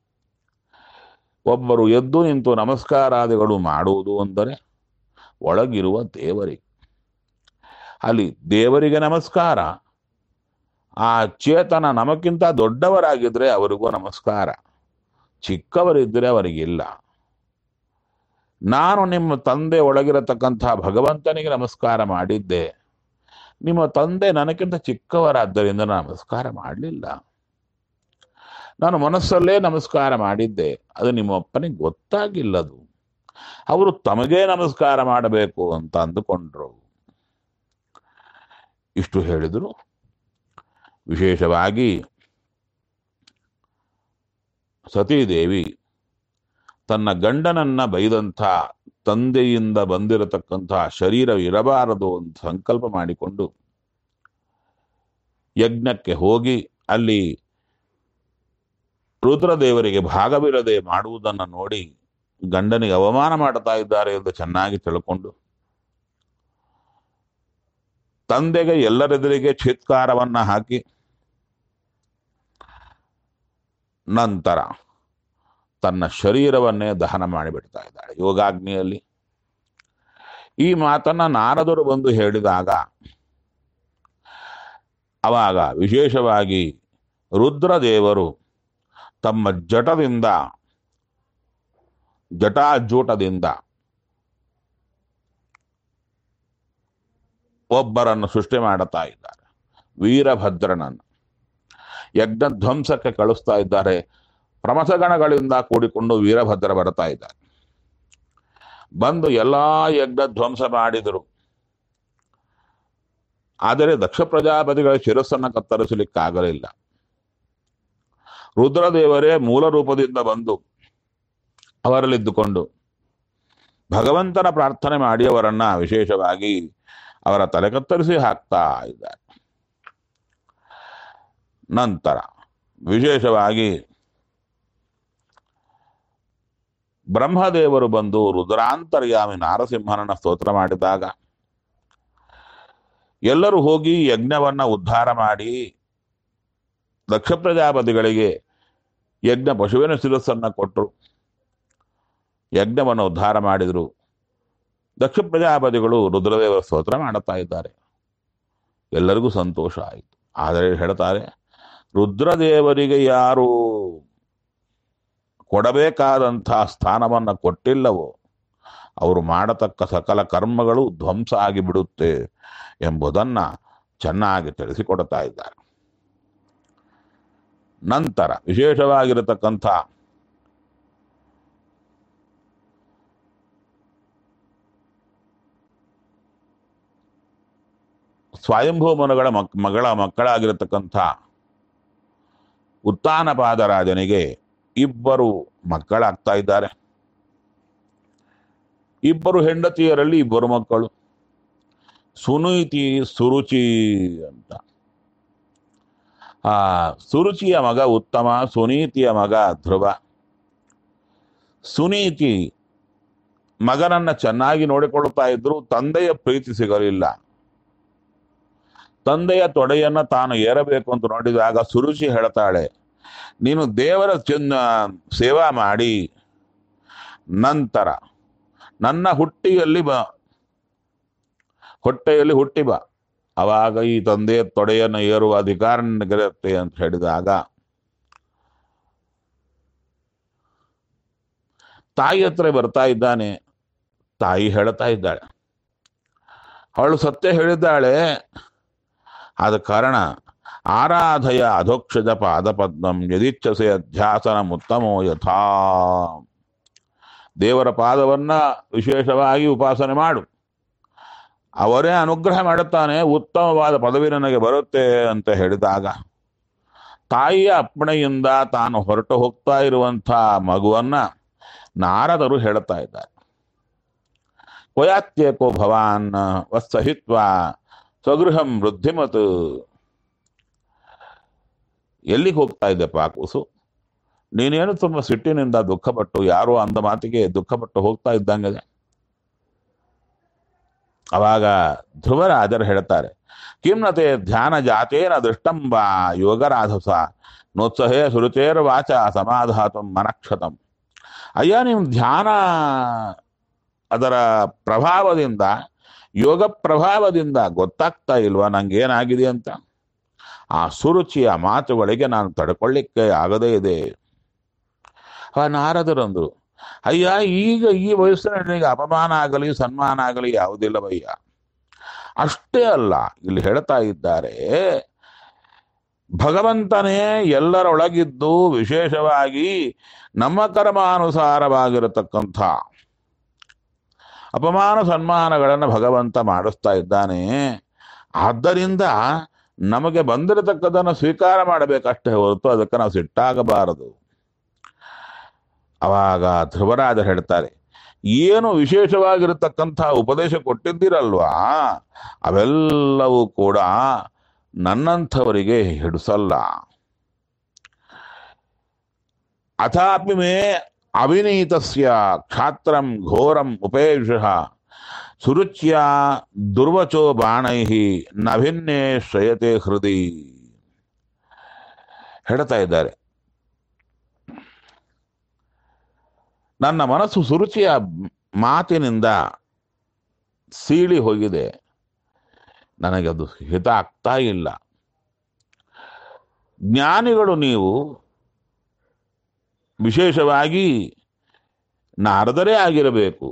ಒಬ್ಬರು ಎದ್ದು ನಿಂತು ನಮಸ್ಕಾರಾದಿಗಳು ಮಾಡುವುದು ಅಂದರೆ ಒಳಗಿರುವ ದೇವರಿಗೆ ಅಲ್ಲಿ ದೇವರಿಗೆ ನಮಸ್ಕಾರ ಆ ಚೇತನ ನಮಕ್ಕಿಂತ ದೊಡ್ಡವರಾಗಿದ್ರೆ ಅವರಿಗೂ ನಮಸ್ಕಾರ ಚಿಕ್ಕವರಿದ್ದರೆ ಅವರಿಗಿಲ್ಲ ನಾನು ನಿಮ್ಮ ತಂದೆ ಒಳಗಿರತಕ್ಕಂಥ ಭಗವಂತನಿಗೆ ನಮಸ್ಕಾರ ಮಾಡಿದ್ದೆ ನಿಮ್ಮ ತಂದೆ ನನಗಿಂತ ಚಿಕ್ಕವರಾದ್ದರಿಂದ ನಮಸ್ಕಾರ ಮಾಡಲಿಲ್ಲ ನಾನು ಮನಸ್ಸಲ್ಲೇ ನಮಸ್ಕಾರ ಮಾಡಿದ್ದೆ ಅದು ನಿಮ್ಮ ಅಪ್ಪನಿಗೆ ಗೊತ್ತಾಗಿಲ್ಲದು ಅವರು ತಮಗೇ ನಮಸ್ಕಾರ ಮಾಡಬೇಕು ಅಂತ ಅಂದುಕೊಂಡ್ರು ಇಷ್ಟು ಹೇಳಿದರು ವಿಶೇಷವಾಗಿ ಸತೀದೇವಿ ತನ್ನ ಗಂಡನನ್ನ ಬೈದಂಥ ತಂದೆಯಿಂದ ಬಂದಿರತಕ್ಕಂಥ ಶರೀರ ಇರಬಾರದು ಅಂತ ಸಂಕಲ್ಪ ಮಾಡಿಕೊಂಡು ಯಜ್ಞಕ್ಕೆ ಹೋಗಿ ಅಲ್ಲಿ ರುದ್ರದೇವರಿಗೆ ಭಾಗವಿರದೆ ಮಾಡುವುದನ್ನು ನೋಡಿ ಗಂಡನಿಗೆ ಅವಮಾನ ಮಾಡ್ತಾ ಇದ್ದಾರೆ ಎಂದು ಚೆನ್ನಾಗಿ ತಿಳ್ಕೊಂಡು ತಂದೆಗೆ ಎಲ್ಲರೆದುರಿಗೆ ಚಿತ್ಕಾರವನ್ನ ಹಾಕಿ ನಂತರ ತನ್ನ ಶರೀರವನ್ನೇ ದಹನ ಮಾಡಿಬಿಡ್ತಾ ಇದ್ದಾಳೆ ಯೋಗಾಗ್ನಿಯಲ್ಲಿ ಈ ಮಾತನ್ನ ನಾರದರು ಬಂದು ಹೇಳಿದಾಗ ಅವಾಗ ವಿಶೇಷವಾಗಿ ರುದ್ರದೇವರು ತಮ್ಮ ಜಟದಿಂದ ಜಟಾಜೂಟದಿಂದ ಒಬ್ಬರನ್ನು ಸೃಷ್ಟಿ ಮಾಡುತ್ತಾ ಇದ್ದಾರೆ ವೀರಭದ್ರನನ್ನು ಯಜ್ಞ ಧ್ವಂಸಕ್ಕೆ ಕಳಿಸ್ತಾ ಇದ್ದಾರೆ ಪ್ರಮಥಗಣಗಳಿಂದ ಕೂಡಿಕೊಂಡು ವೀರಭದ್ರ ಬರ್ತಾ ಇದ್ದಾರೆ ಬಂದು ಎಲ್ಲಾ ಯಜ್ಞ ಧ್ವಂಸ ಮಾಡಿದರು ಆದರೆ ದಕ್ಷ ಪ್ರಜಾಪತಿಗಳ ಶಿರಸ್ಸನ್ನು ಕತ್ತರಿಸಲಿಕ್ಕಾಗಲಿಲ್ಲ ರುದ್ರದೇವರೇ ಮೂಲ ರೂಪದಿಂದ ಬಂದು ಅವರಲ್ಲಿದ್ದುಕೊಂಡು ಭಗವಂತನ ಪ್ರಾರ್ಥನೆ ಮಾಡಿ ಅವರನ್ನ ವಿಶೇಷವಾಗಿ ಅವರ ತಲೆ ಕತ್ತರಿಸಿ ಹಾಕ್ತಾ ಇದ್ದಾರೆ ನಂತರ ವಿಶೇಷವಾಗಿ ಬ್ರಹ್ಮದೇವರು ಬಂದು ರುದ್ರಾಂತರ್ಯಾಮಿ ನಾರಸಿಂಹನನ್ನ ಸ್ತೋತ್ರ ಮಾಡಿದಾಗ ಎಲ್ಲರೂ ಹೋಗಿ ಯಜ್ಞವನ್ನ ಉದ್ಧಾರ ಮಾಡಿ ದಕ್ಷ ಪ್ರಜಾಪತಿಗಳಿಗೆ ಯಜ್ಞ ಪಶುವಿನ ಶಿರಸ್ಸನ್ನ ಕೊಟ್ಟರು ಯಜ್ಞವನ್ನು ಉದ್ಧಾರ ಮಾಡಿದರು ದಕ್ಷ ಪ್ರಜಾಪತಿಗಳು ರುದ್ರದೇವರ ಸ್ತೋತ್ರ ಮಾಡುತ್ತಾ ಇದ್ದಾರೆ ಎಲ್ಲರಿಗೂ ಸಂತೋಷ ಆಯಿತು ಆದರೆ ಹೇಳ್ತಾರೆ ರುದ್ರದೇವರಿಗೆ ಯಾರು ಕೊಡಬೇಕಾದಂತಹ ಸ್ಥಾನವನ್ನು ಕೊಟ್ಟಿಲ್ಲವೋ ಅವರು ಮಾಡತಕ್ಕ ಸಕಲ ಕರ್ಮಗಳು ಧ್ವಂಸ ಆಗಿಬಿಡುತ್ತೆ ಎಂಬುದನ್ನ ಚೆನ್ನಾಗಿ ತಿಳಿಸಿಕೊಡ್ತಾ ಇದ್ದಾರೆ ನಂತರ ವಿಶೇಷವಾಗಿರತಕ್ಕಂಥ ಸ್ವಯಂಭೂ ಮನುಗಳ ಮಕ್ ಮಗಳ ಮಕ್ಕಳಾಗಿರತಕ್ಕಂಥ ಉತ್ತಾನಪಾದರಾಜನಿಗೆ ಇಬ್ಬರು ಮಕ್ಕಳಾಗ್ತಾ ಇದ್ದಾರೆ ಇಬ್ಬರು ಹೆಂಡತಿಯರಲ್ಲಿ ಇಬ್ಬರು ಮಕ್ಕಳು ಸುನೀತಿ ಸುರುಚಿ ಅಂತ ಆ ಸುರುಚಿಯ ಮಗ ಉತ್ತಮ ಸುನೀತಿಯ ಮಗ ಧ್ರುವ ಸುನೀತಿ ಮಗನನ್ನ ಚೆನ್ನಾಗಿ ನೋಡಿಕೊಳ್ಳುತ್ತಾ ಇದ್ರು ತಂದೆಯ ಪ್ರೀತಿ ಸಿಗಲಿಲ್ಲ ತಂದೆಯ ತೊಡೆಯನ್ನ ತಾನು ಏರಬೇಕು ಅಂತ ನೋಡಿದಾಗ ಸುರುಚಿ ಹೇಳ್ತಾಳೆ ನೀನು ದೇವರ ಚಿನ್ನ ಸೇವಾ ಮಾಡಿ ನಂತರ ನನ್ನ ಹುಟ್ಟಿಯಲ್ಲಿ ಬ ಹೊಟ್ಟೆಯಲ್ಲಿ ಹುಟ್ಟಿ ಬಾ ಅವಾಗ ಈ ತಂದೆಯ ತೊಡೆಯನ್ನು ಏರುವ ಅಧಿಕಾರ ನಿನಗಿರುತ್ತೆ ಅಂತ ಹೇಳಿದಾಗ ತಾಯಿ ಹತ್ರ ಬರ್ತಾ ಇದ್ದಾನೆ ತಾಯಿ ಹೇಳ್ತಾ ಇದ್ದಾಳೆ ಅವಳು ಸತ್ಯ ಹೇಳಿದ್ದಾಳೆ ಆದ ಕಾರಣ ಆರಾಧಯ ಅಧೋಕ್ಷಜ ಪಾದಪದ್ಮಂ ಯದಿಚ್ಛಸೆ ಅಧ್ಯಾಸನ ಉತ್ತಮೋ ಯಥಾ ದೇವರ ಪಾದವನ್ನ ವಿಶೇಷವಾಗಿ ಉಪಾಸನೆ ಮಾಡು ಅವರೇ ಅನುಗ್ರಹ ಮಾಡುತ್ತಾನೆ ಉತ್ತಮವಾದ ಪದವಿ ನನಗೆ ಬರುತ್ತೆ ಅಂತ ಹೇಳಿದಾಗ ತಾಯಿಯ ಅಪ್ಪಣೆಯಿಂದ ತಾನು ಹೊರಟು ಹೋಗ್ತಾ ಇರುವಂಥ ಮಗುವನ್ನ ನಾರದರು ಹೇಳುತ್ತಾ ಇದ್ದಾರೆ ಕೊಯಾತ್ಯೇಕೋ ಭವಾನ್ ವತ್ಸಹಿತ್ವ ಸ್ವಗೃಹಂ ವೃದ್ಧಿಮತ್ ಎಲ್ಲಿಗೆ ಹೋಗ್ತಾ ಇದ್ದೆಪ್ಪ ಕೂಸು ನೀನೇನು ತುಂಬ ಸಿಟ್ಟಿನಿಂದ ದುಃಖಪಟ್ಟು ಯಾರೋ ಅಂದ ಮಾತಿಗೆ ದುಃಖಪಟ್ಟು ಹೋಗ್ತಾ ಇದ್ದಂಗಿದೆ ಅವಾಗ ಧ್ರುವರಾಜರು ಹೇಳ್ತಾರೆ ಕಿಮ್ನತೆ ಧ್ಯಾನ ಜಾತೇನ ದೃಷ್ಟಂಬ ಯೋಗರಾಧಸ ನೋತ್ಸಹೇ ಸುರುಚೇರ ವಾಚ ಸಮಾಧಾತು ಮನಕ್ಷತಂ ಅಯ್ಯ ನಿಮ್ಮ ಧ್ಯಾನ ಅದರ ಪ್ರಭಾವದಿಂದ ಯೋಗ ಪ್ರಭಾವದಿಂದ ಗೊತ್ತಾಗ್ತಾ ಇಲ್ವಾ ನಂಗೆ ಏನಾಗಿದೆ ಅಂತ ಆ ಸುರುಚಿಯ ಮಾತುಗಳಿಗೆ ನಾನು ತಡ್ಕೊಳ್ಳಿಕ್ಕೆ ಆಗದೇ ಇದೆ ಆ ನಾರದರಂದ್ರು ಅಯ್ಯ ಈಗ ಈ ವಯಸ್ಸಿನಲ್ಲಿ ಅಪಮಾನ ಆಗಲಿ ಸನ್ಮಾನ ಆಗಲಿ ಯಾವುದಿಲ್ಲವಯ್ಯ ಅಷ್ಟೇ ಅಲ್ಲ ಇಲ್ಲಿ ಹೇಳ್ತಾ ಇದ್ದಾರೆ ಭಗವಂತನೇ ಎಲ್ಲರೊಳಗಿದ್ದು ವಿಶೇಷವಾಗಿ ನಮ್ಮ ಕರ್ಮಾನುಸಾರವಾಗಿರತಕ್ಕಂಥ ಅಪಮಾನ ಸನ್ಮಾನಗಳನ್ನು ಭಗವಂತ ಮಾಡಿಸ್ತಾ ಇದ್ದಾನೆ ಆದ್ದರಿಂದ ನಮಗೆ ಬಂದಿರತಕ್ಕದನ್ನು ಸ್ವೀಕಾರ ಮಾಡಬೇಕಷ್ಟೇ ಹೊರತು ಅದಕ್ಕೆ ನಾವು ಸಿಟ್ಟಾಗಬಾರದು ಅವಾಗ ಧ್ರುವರಾಜ ಹೇಳ್ತಾರೆ ಏನು ವಿಶೇಷವಾಗಿರತಕ್ಕಂಥ ಉಪದೇಶ ಕೊಟ್ಟಿದ್ದೀರಲ್ವಾ ಅವೆಲ್ಲವೂ ಕೂಡ ನನ್ನಂಥವರಿಗೆ ಹಿಡಿಸಲ್ಲ ಅಥಾಪಿ ಮೇ ಅವಿನೀತಸ್ಯ ಕ್ಷಾತ್ರಂ ಘೋರಂ ಉಪೇಶ ಸುರುಚ್ಯ ದುರ್ವಚೋ ಬಾಣೈ ನಭಿನ್ನೇ ಶ್ರಯತೆ ಹೃದಯ ಹೇಳ್ತಾ ಇದ್ದಾರೆ ನನ್ನ ಮನಸ್ಸು ಸುರುಚಿಯ ಮಾತಿನಿಂದ ಸೀಳಿ ಹೋಗಿದೆ ನನಗೆ ಅದು ಹಿತ ಆಗ್ತಾ ಇಲ್ಲ ಜ್ಞಾನಿಗಳು ನೀವು ವಿಶೇಷವಾಗಿ ನಾರದರೇ ಆಗಿರಬೇಕು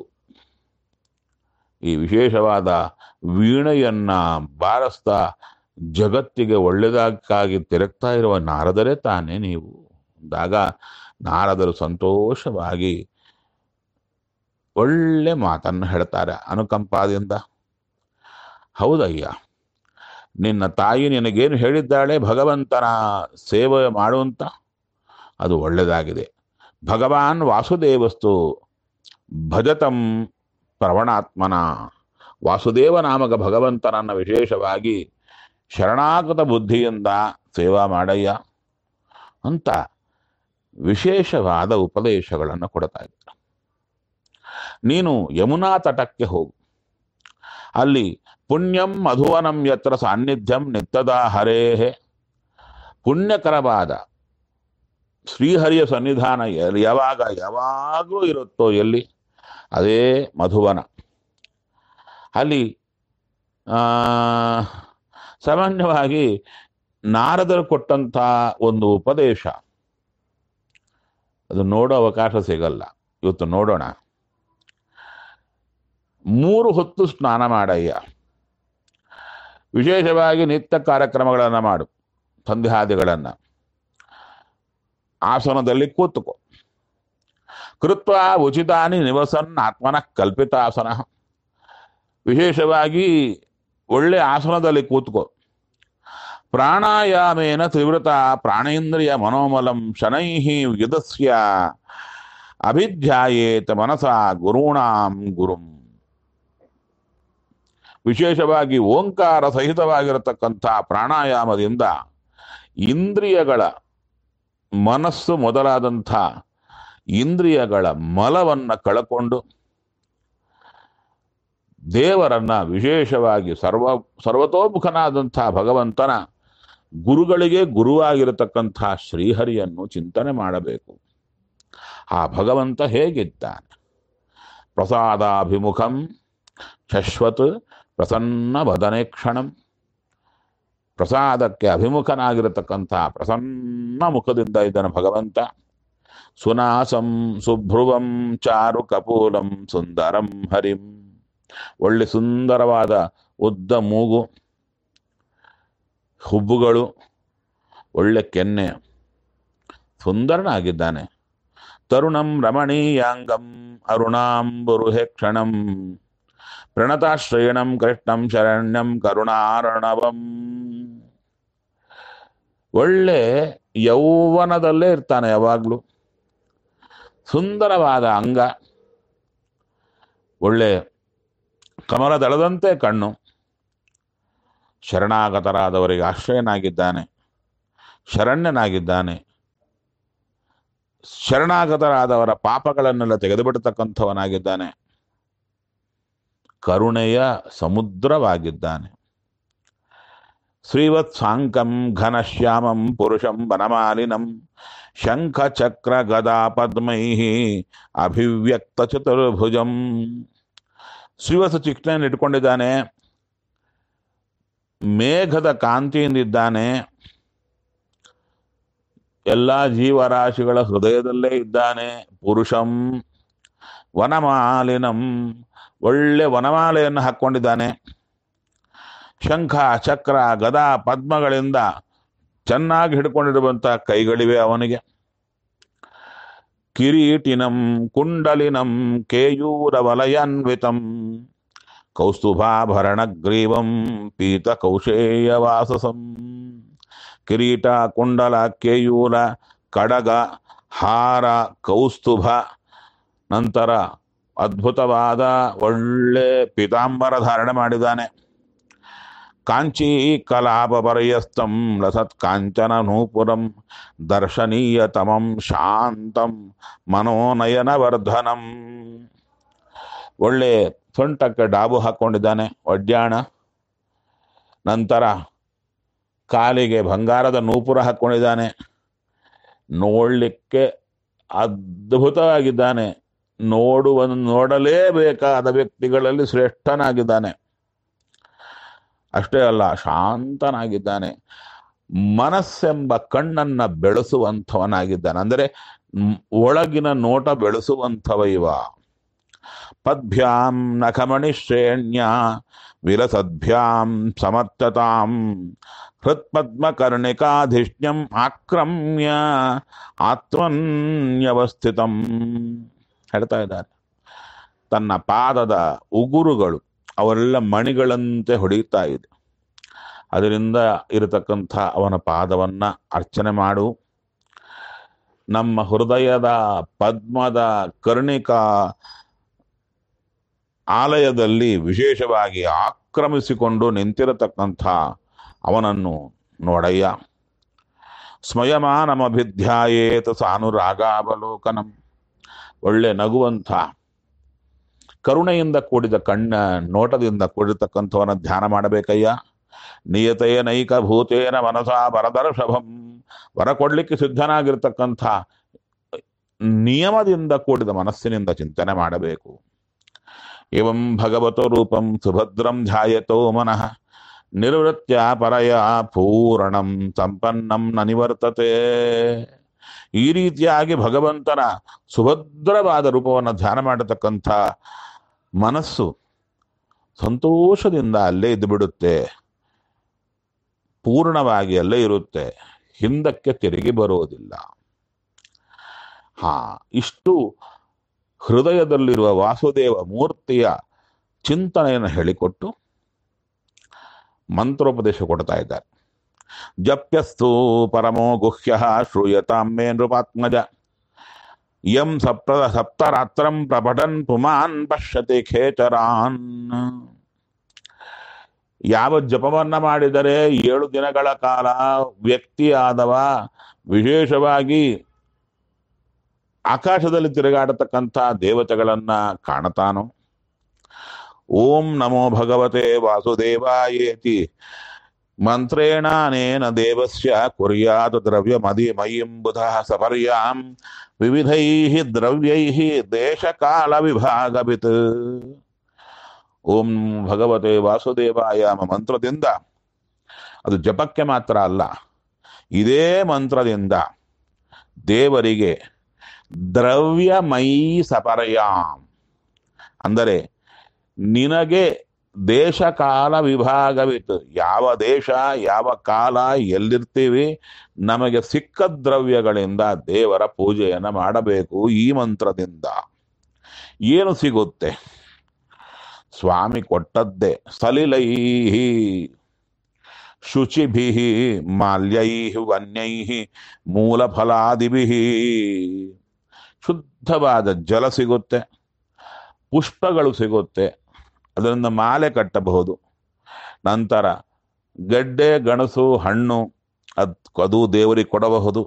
ಈ ವಿಶೇಷವಾದ ವೀಣೆಯನ್ನ ಬಾರಿಸ್ತಾ ಜಗತ್ತಿಗೆ ಒಳ್ಳೆದಕ್ಕಾಗಿ ತಿರುಗ್ತಾ ಇರುವ ನಾರದರೇ ತಾನೇ ನೀವು ಅಂದಾಗ ನಾರದರು ಸಂತೋಷವಾಗಿ ಒಳ್ಳೆ ಮಾತನ್ನು ಹೇಳ್ತಾರೆ ಅನುಕಂಪದಿಂದ ಹೌದಯ್ಯ ನಿನ್ನ ತಾಯಿ ನಿನಗೇನು ಹೇಳಿದ್ದಾಳೆ ಭಗವಂತನ ಸೇವೆ ಮಾಡುವಂತ ಅದು ಒಳ್ಳೆಯದಾಗಿದೆ ಭಗವಾನ್ ವಾಸುದೇವಸ್ತು ಭಜತಂ ಪ್ರವಣಾತ್ಮನ ವಾಸುದೇವ ನಾಮಕ ಭಗವಂತನನ್ನ ವಿಶೇಷವಾಗಿ ಶರಣಾಗತ ಬುದ್ಧಿಯಿಂದ ಸೇವಾ ಮಾಡಯ್ಯ ಅಂತ ವಿಶೇಷವಾದ ಉಪದೇಶಗಳನ್ನು ಕೊಡ್ತಾ ಇದ್ದಾರೆ ನೀನು ಯಮುನಾ ತಟಕ್ಕೆ ಹೋಗು ಅಲ್ಲಿ ಪುಣ್ಯಂ ಮಧುವನಂ ಯತ್ರ ಸಾನ್ನಿಧ್ಯಂ ನಿತ್ಯದ ಹರೇಹೆ ಪುಣ್ಯಕರವಾದ ಶ್ರೀಹರಿಯ ಸನ್ನಿಧಾನ ಎಲ್- ಯಾವಾಗ ಯಾವಾಗಲೂ ಇರುತ್ತೋ ಎಲ್ಲಿ ಅದೇ ಮಧುವನ ಅಲ್ಲಿ ಆ, ಸಾಮಾನ್ಯವಾಗಿ ನಾರದರು ಕೊಟ್ಟಂಥ ಒಂದು ಉಪದೇಶ ಅದು ನೋಡೋ ಅವಕಾಶ ಸಿಗಲ್ಲ ಇವತ್ತು ನೋಡೋಣ ಮೂರು ಹೊತ್ತು ಸ್ನಾನ ಮಾಡಯ್ಯ ವಿಶೇಷವಾಗಿ ನಿತ್ಯ ಕಾರ್ಯಕ್ರಮಗಳನ್ನು ಮಾಡು ಸಂಧ್ಯಾದಿಗಳನ್ನು ಆಸನದಲ್ಲಿ ಕೂತುಕೋ ಕೃತ್ವ ಉಚಿತಾನಿ ನಿವಸನ್ ಆತ್ಮನ ಕಲ್ಪಿತಾಸನ ವಿಶೇಷವಾಗಿ ಒಳ್ಳೆ ಆಸನದಲ್ಲಿ ಕೂತ್ಕೋ ಪ್ರಾಣಾಯಾಮೇನ ತ್ರಿವೃತ ಪ್ರಾಣೇಂದ್ರಿಯ ಮನೋಮಲಂ ಶನೈಹಿ ಯುಧಸ್ಯ ಅಭಿಧ್ಯಾಯೇತ ಮನಸ ಗುರುಣಾಂ ಗುರುಂ ವಿಶೇಷವಾಗಿ ಓಂಕಾರ ಸಹಿತವಾಗಿರತಕ್ಕಂಥ ಪ್ರಾಣಾಯಾಮದಿಂದ ಇಂದ್ರಿಯಗಳ ಮನಸ್ಸು ಮೊದಲಾದಂಥ ಇಂದ್ರಿಯಗಳ ಮಲವನ್ನ ಕಳಕೊಂಡು ದೇವರನ್ನ ವಿಶೇಷವಾಗಿ ಸರ್ವ ಸರ್ವತೋಮುಖನಾದಂಥ ಭಗವಂತನ ಗುರುಗಳಿಗೆ ಗುರುವಾಗಿರತಕ್ಕಂಥ ಶ್ರೀಹರಿಯನ್ನು ಚಿಂತನೆ ಮಾಡಬೇಕು ಆ ಭಗವಂತ ಹೇಗಿದ್ದಾನೆ ಪ್ರಸಾದಾಭಿಮುಖಂ ಶಶ್ವತ್ ಪ್ರಸನ್ನ ವದನೆ ಕ್ಷಣಂ ಪ್ರಸಾದಕ್ಕೆ ಅಭಿಮುಖನಾಗಿರತಕ್ಕಂಥ ಪ್ರಸನ್ನ ಮುಖದಿಂದ ಇದ್ದಾನೆ ಭಗವಂತ ಸುನಾಸಂ ಸುಭ್ರುವಂ ಚಾರು ಕಪೂಲಂ ಸುಂದರಂ ಹರಿಂ ಒಳ್ಳೆ ಸುಂದರವಾದ ಉದ್ದ ಮೂಗು ಹುಬ್ಬುಗಳು ಒಳ್ಳೆ ಕೆನ್ನೆ ಸುಂದರನಾಗಿದ್ದಾನೆ ತರುಣಂ ರಮಣೀಯಾಂಗಂ ಅರುಣಾಂಬುರುಹೆ ಕ್ಷಣಂ ಪ್ರಣತಾಶ್ರಯಣಂ ಕೃಷ್ಣಂ ಶರಣ್ಯಂ ಕರುಣಾರ್ಣವಂ ಒಳ್ಳೆ ಯೌವನದಲ್ಲೇ ಇರ್ತಾನೆ ಯಾವಾಗಲೂ ಸುಂದರವಾದ ಅಂಗ ಒಳ್ಳೆ ಕಮಲದಳದಂತೆ ಕಣ್ಣು ಶರಣಾಗತರಾದವರಿಗೆ ಆಶ್ರಯನಾಗಿದ್ದಾನೆ ಶರಣ್ಯನಾಗಿದ್ದಾನೆ ಶರಣಾಗತರಾದವರ ಪಾಪಗಳನ್ನೆಲ್ಲ ತೆಗೆದುಬಿಡತಕ್ಕಂಥವನಾಗಿದ್ದಾನೆ ಕರುಣೆಯ ಸಮುದ್ರವಾಗಿದ್ದಾನೆ ಶ್ರೀವತ್ ಸಾಂಕಂ ಘನಶ್ಯಾಮಂ ಪುರುಷಂ ವನಮಾಲಿನಂ ಶಂಖ ಚಕ್ರ ಗದಾ ಪದ್ಮೈ ಅಭಿವ್ಯಕ್ತ ಚತುರ್ಭುಜಂ ಶ್ರೀವತ್ಸ ಚಿಕ್ನೆಯನ್ನು ಇಟ್ಕೊಂಡಿದ್ದಾನೆ ಮೇಘದ ಕಾಂತಿಯಿಂದಿದ್ದಾನೆ ಎಲ್ಲ ಜೀವರಾಶಿಗಳ ಹೃದಯದಲ್ಲೇ ಇದ್ದಾನೆ ಪುರುಷಂ ವನಮಾಲಿನಂ ಒಳ್ಳೆ ವನಮಾಲೆಯನ್ನು ಹಾಕ್ಕೊಂಡಿದ್ದಾನೆ ಶಂಖ ಚಕ್ರ ಗದಾ ಪದ್ಮಗಳಿಂದ ಚೆನ್ನಾಗಿ ಹಿಡ್ಕೊಂಡಿರುವಂಥ ಕೈಗಳಿವೆ ಅವನಿಗೆ ಕಿರೀಟಿನಂ ಕುಂಡಲಿನಂ ಕೇಯೂರ ವಲಯಾನ್ವಿತಂ ಕೌಸ್ತುಭಾಭರಣಗ್ರೀವಂ ಪೀತ ಕೌಶೇಯವಾಸಸಂ ಕಿರೀಟ ಕುಂಡಲ ಕೇಯೂರ ಕಡಗ ಹಾರ ಕೌಸ್ತುಭ ನಂತರ ಅದ್ಭುತವಾದ ಒಳ್ಳೆ ಪೀತಾಂಬರ ಧಾರಣೆ ಮಾಡಿದ್ದಾನೆ ಕಾಂಚೀ ಕಲಾಪಪರ್ಯಸ್ತಂ ಲಸತ್ ಕಾಂಚನ ನೂಪುರಂ ದರ್ಶನೀಯತಮಂ ಶಾಂತಂ ಮನೋನಯನವರ್ಧನಂ ಒಳ್ಳೆ ಸೊಂಟಕ್ಕೆ ಡಾಬು ಹಾಕ್ಕೊಂಡಿದ್ದಾನೆ ಒಡ್ಯಾಣ ನಂತರ ಕಾಲಿಗೆ ಬಂಗಾರದ ನೂಪುರ ಹಾಕ್ಕೊಂಡಿದ್ದಾನೆ ನೋಡಲಿಕ್ಕೆ ಅದ್ಭುತವಾಗಿದ್ದಾನೆ ನೋಡುವ ನೋಡಲೇಬೇಕಾದ ವ್ಯಕ್ತಿಗಳಲ್ಲಿ ಶ್ರೇಷ್ಠನಾಗಿದ್ದಾನೆ ಅಷ್ಟೇ ಅಲ್ಲ ಶಾಂತನಾಗಿದ್ದಾನೆ ಮನಸ್ಸೆಂಬ ಕಣ್ಣನ್ನ ಬೆಳೆಸುವಂಥವನಾಗಿದ್ದಾನೆ ಅಂದರೆ ಮ್, ಒಳಗಿನ ನೋಟ ಬೆಳೆಸುವಂಥವ ಇವ ಪದ್ಭ್ಯಾಂ ನಖಮಣಿ ಶ್ರೇಣ್ಯ ವಿಲಸದ್ಭ್ಯಾಂ ಸಮರ್ಥತಾಂ ಹೃತ್ಪದ್ಮಕರ್ಣಿಕಾಧಿಷ್ಣ್ಯಂ ಆಕ್ರಮ್ಯ ಆತ್ಮನ್ಯವಸ್ಥಿತಂ ಹೇಳ್ತಾ ಇದ್ದಾರೆ ತನ್ನ ಪಾದದ ಉಗುರುಗಳು ಅವೆಲ್ಲ ಮಣಿಗಳಂತೆ ಹೊಡೆಯುತ್ತಾ ಇದೆ ಅದರಿಂದ ಇರತಕ್ಕಂಥ ಅವನ ಪಾದವನ್ನ ಅರ್ಚನೆ ಮಾಡು ನಮ್ಮ ಹೃದಯದ ಪದ್ಮದ ಕರ್ಣಿಕಾ ಆಲಯದಲ್ಲಿ ವಿಶೇಷವಾಗಿ ಆಕ್ರಮಿಸಿಕೊಂಡು ನಿಂತಿರತಕ್ಕಂಥ ಅವನನ್ನು ನೋಡಯ್ಯ ಸ್ಮಯಮಾನಮಭಿಧ್ಯಾಯೇತ ಸಾನುರಾಗಾವಲೋಕನಂ ಒಳ್ಳೆ ನಗುವಂಥ ಕರುಣೆಯಿಂದ ಕೂಡಿದ ಕಣ್ಣ ನೋಟದಿಂದ ಕೂಡಿರ್ತಕ್ಕಂಥವನ ಧ್ಯಾನ ಮಾಡಬೇಕಯ್ಯ ನಿಯತೆಯ ನೈಕ ಭೂತೇನ ಮನಸ ವರದರ್ಶಭಂ ವರ ಕೊಡ್ಲಿಕ್ಕೆ ಸಿದ್ಧನಾಗಿರ್ತಕ್ಕಂಥ ನಿಯಮದಿಂದ ಕೂಡಿದ ಮನಸ್ಸಿನಿಂದ ಚಿಂತನೆ ಮಾಡಬೇಕು ಏವಂ ಭಗವತೋ ರೂಪಂ ಸುಭದ್ರಂ ಧ್ಯಾಯತೋ ಮನಃ ನಿರ್ವೃತ್ಯ ಪರಯ ಪೂರಣಂ ಸಂಪನ್ನಂ ನ ನಿವರ್ತತೆ ಈ ರೀತಿಯಾಗಿ ಭಗವಂತನ ಸುಭದ್ರವಾದ ರೂಪವನ್ನು ಧ್ಯಾನ ಮಾಡತಕ್ಕಂಥ ಮನಸ್ಸು ಸಂತೋಷದಿಂದ ಅಲ್ಲೇ ಇದ್ದು ಬಿಡುತ್ತೆ ಪೂರ್ಣವಾಗಿ ಅಲ್ಲೇ ಇರುತ್ತೆ ಹಿಂದಕ್ಕೆ ತಿರುಗಿ ಬರೋದಿಲ್ಲ ಹಾ ಇಷ್ಟು ಹೃದಯದಲ್ಲಿರುವ ವಾಸುದೇವ ಮೂರ್ತಿಯ ಚಿಂತನೆಯನ್ನು ಹೇಳಿಕೊಟ್ಟು ಮಂತ್ರೋಪದೇಶ ಕೊಡ್ತಾ ಇದ್ದಾರೆ ಜಪ್ಯಸ್ತು ಪರಮೋ ಗುಹ್ಯ ಶ್ರೂಯತಾಂ ಮೇ ನೃಪಾತ್ಮಜ ಯಂ ಸಪ್ತ ಸಪ್ತರಾತ್ರಂ ಪ್ರಪಟನ್ ಪುಮಾನ್ ಪಶ್ಯತೆ ಖೇಚರಾನ್ ಯಾವ ಜಪವನ್ನ ಮಾಡಿದರೆ ಏಳು ದಿನಗಳ ಕಾಲ ವ್ಯಕ್ತಿಯಾದವ ವಿಶೇಷವಾಗಿ ಆಕಾಶದಲ್ಲಿ ತಿರುಗಾಡತಕ್ಕಂಥ ದೇವತೆಗಳನ್ನ ಕಾಣತಾನೋ ಓಂ ನಮೋ ಭಗವತೆ ವಾಸುದೇವಾಯೇತಿ ಮಂತ್ರೇಣಾನೇನ ದೇವಸ್ಯ ಕುರ್ಯಾತ್ ದ್ರವ್ಯ ಮದಿ ಮಯಿಂ ಬುಧ ಸಪರ್ಯಾಂ ವಿವಿಧೈ ದ್ರವ್ಯೈ ದೇಶಕಾಲ ವಿಭಾಗವಿತ್ ಓಂ ಭಗವತೆ ವಾಸುದೇವಾಯ ಎಂಬ ಮಂತ್ರದಿಂದ ಅದು ಜಪಕ್ಕೆ ಮಾತ್ರ ಅಲ್ಲ ಇದೇ ಮಂತ್ರದಿಂದ ದೇವರಿಗೆ ದ್ರವ್ಯಮಯೀ ಸಪರ್ಯಾಂ ಅಂದರೆ ನಿನಗೆ ದೇಶ ಕಾಲ ವಿಭಾಗವಿತ್ತು ಯಾವ ದೇಶ ಯಾವ ಕಾಲ ಎಲ್ಲಿರ್ತೀವಿ ನಮಗೆ ಸಿಕ್ಕ ದ್ರವ್ಯಗಳಿಂದ ದೇವರ ಪೂಜೆಯನ್ನು ಮಾಡಬೇಕು ಈ ಮಂತ್ರದಿಂದ ಏನು ಸಿಗುತ್ತೆ ಸ್ವಾಮಿ ಕೊಟ್ಟದ್ದೇ ಸಲಿಲೈ ಶುಚಿಭಿ ಮಾಲ್ಯೈ ವನ್ಯೈ ಮೂಲಫಲಾದಿಭಿ ಶುದ್ಧವಾದ ಜಲ ಸಿಗುತ್ತೆ ಪುಷ್ಪಗಳು ಸಿಗುತ್ತೆ ಅದರಿಂದ ಮಾಲೆ ಕಟ್ಟಬಹುದು ನಂತರ ಗಡ್ಡೆ ಗಣಸು ಹಣ್ಣು ಅದ್ ಅದು ದೇವರಿಗೆ ಕೊಡಬಹುದು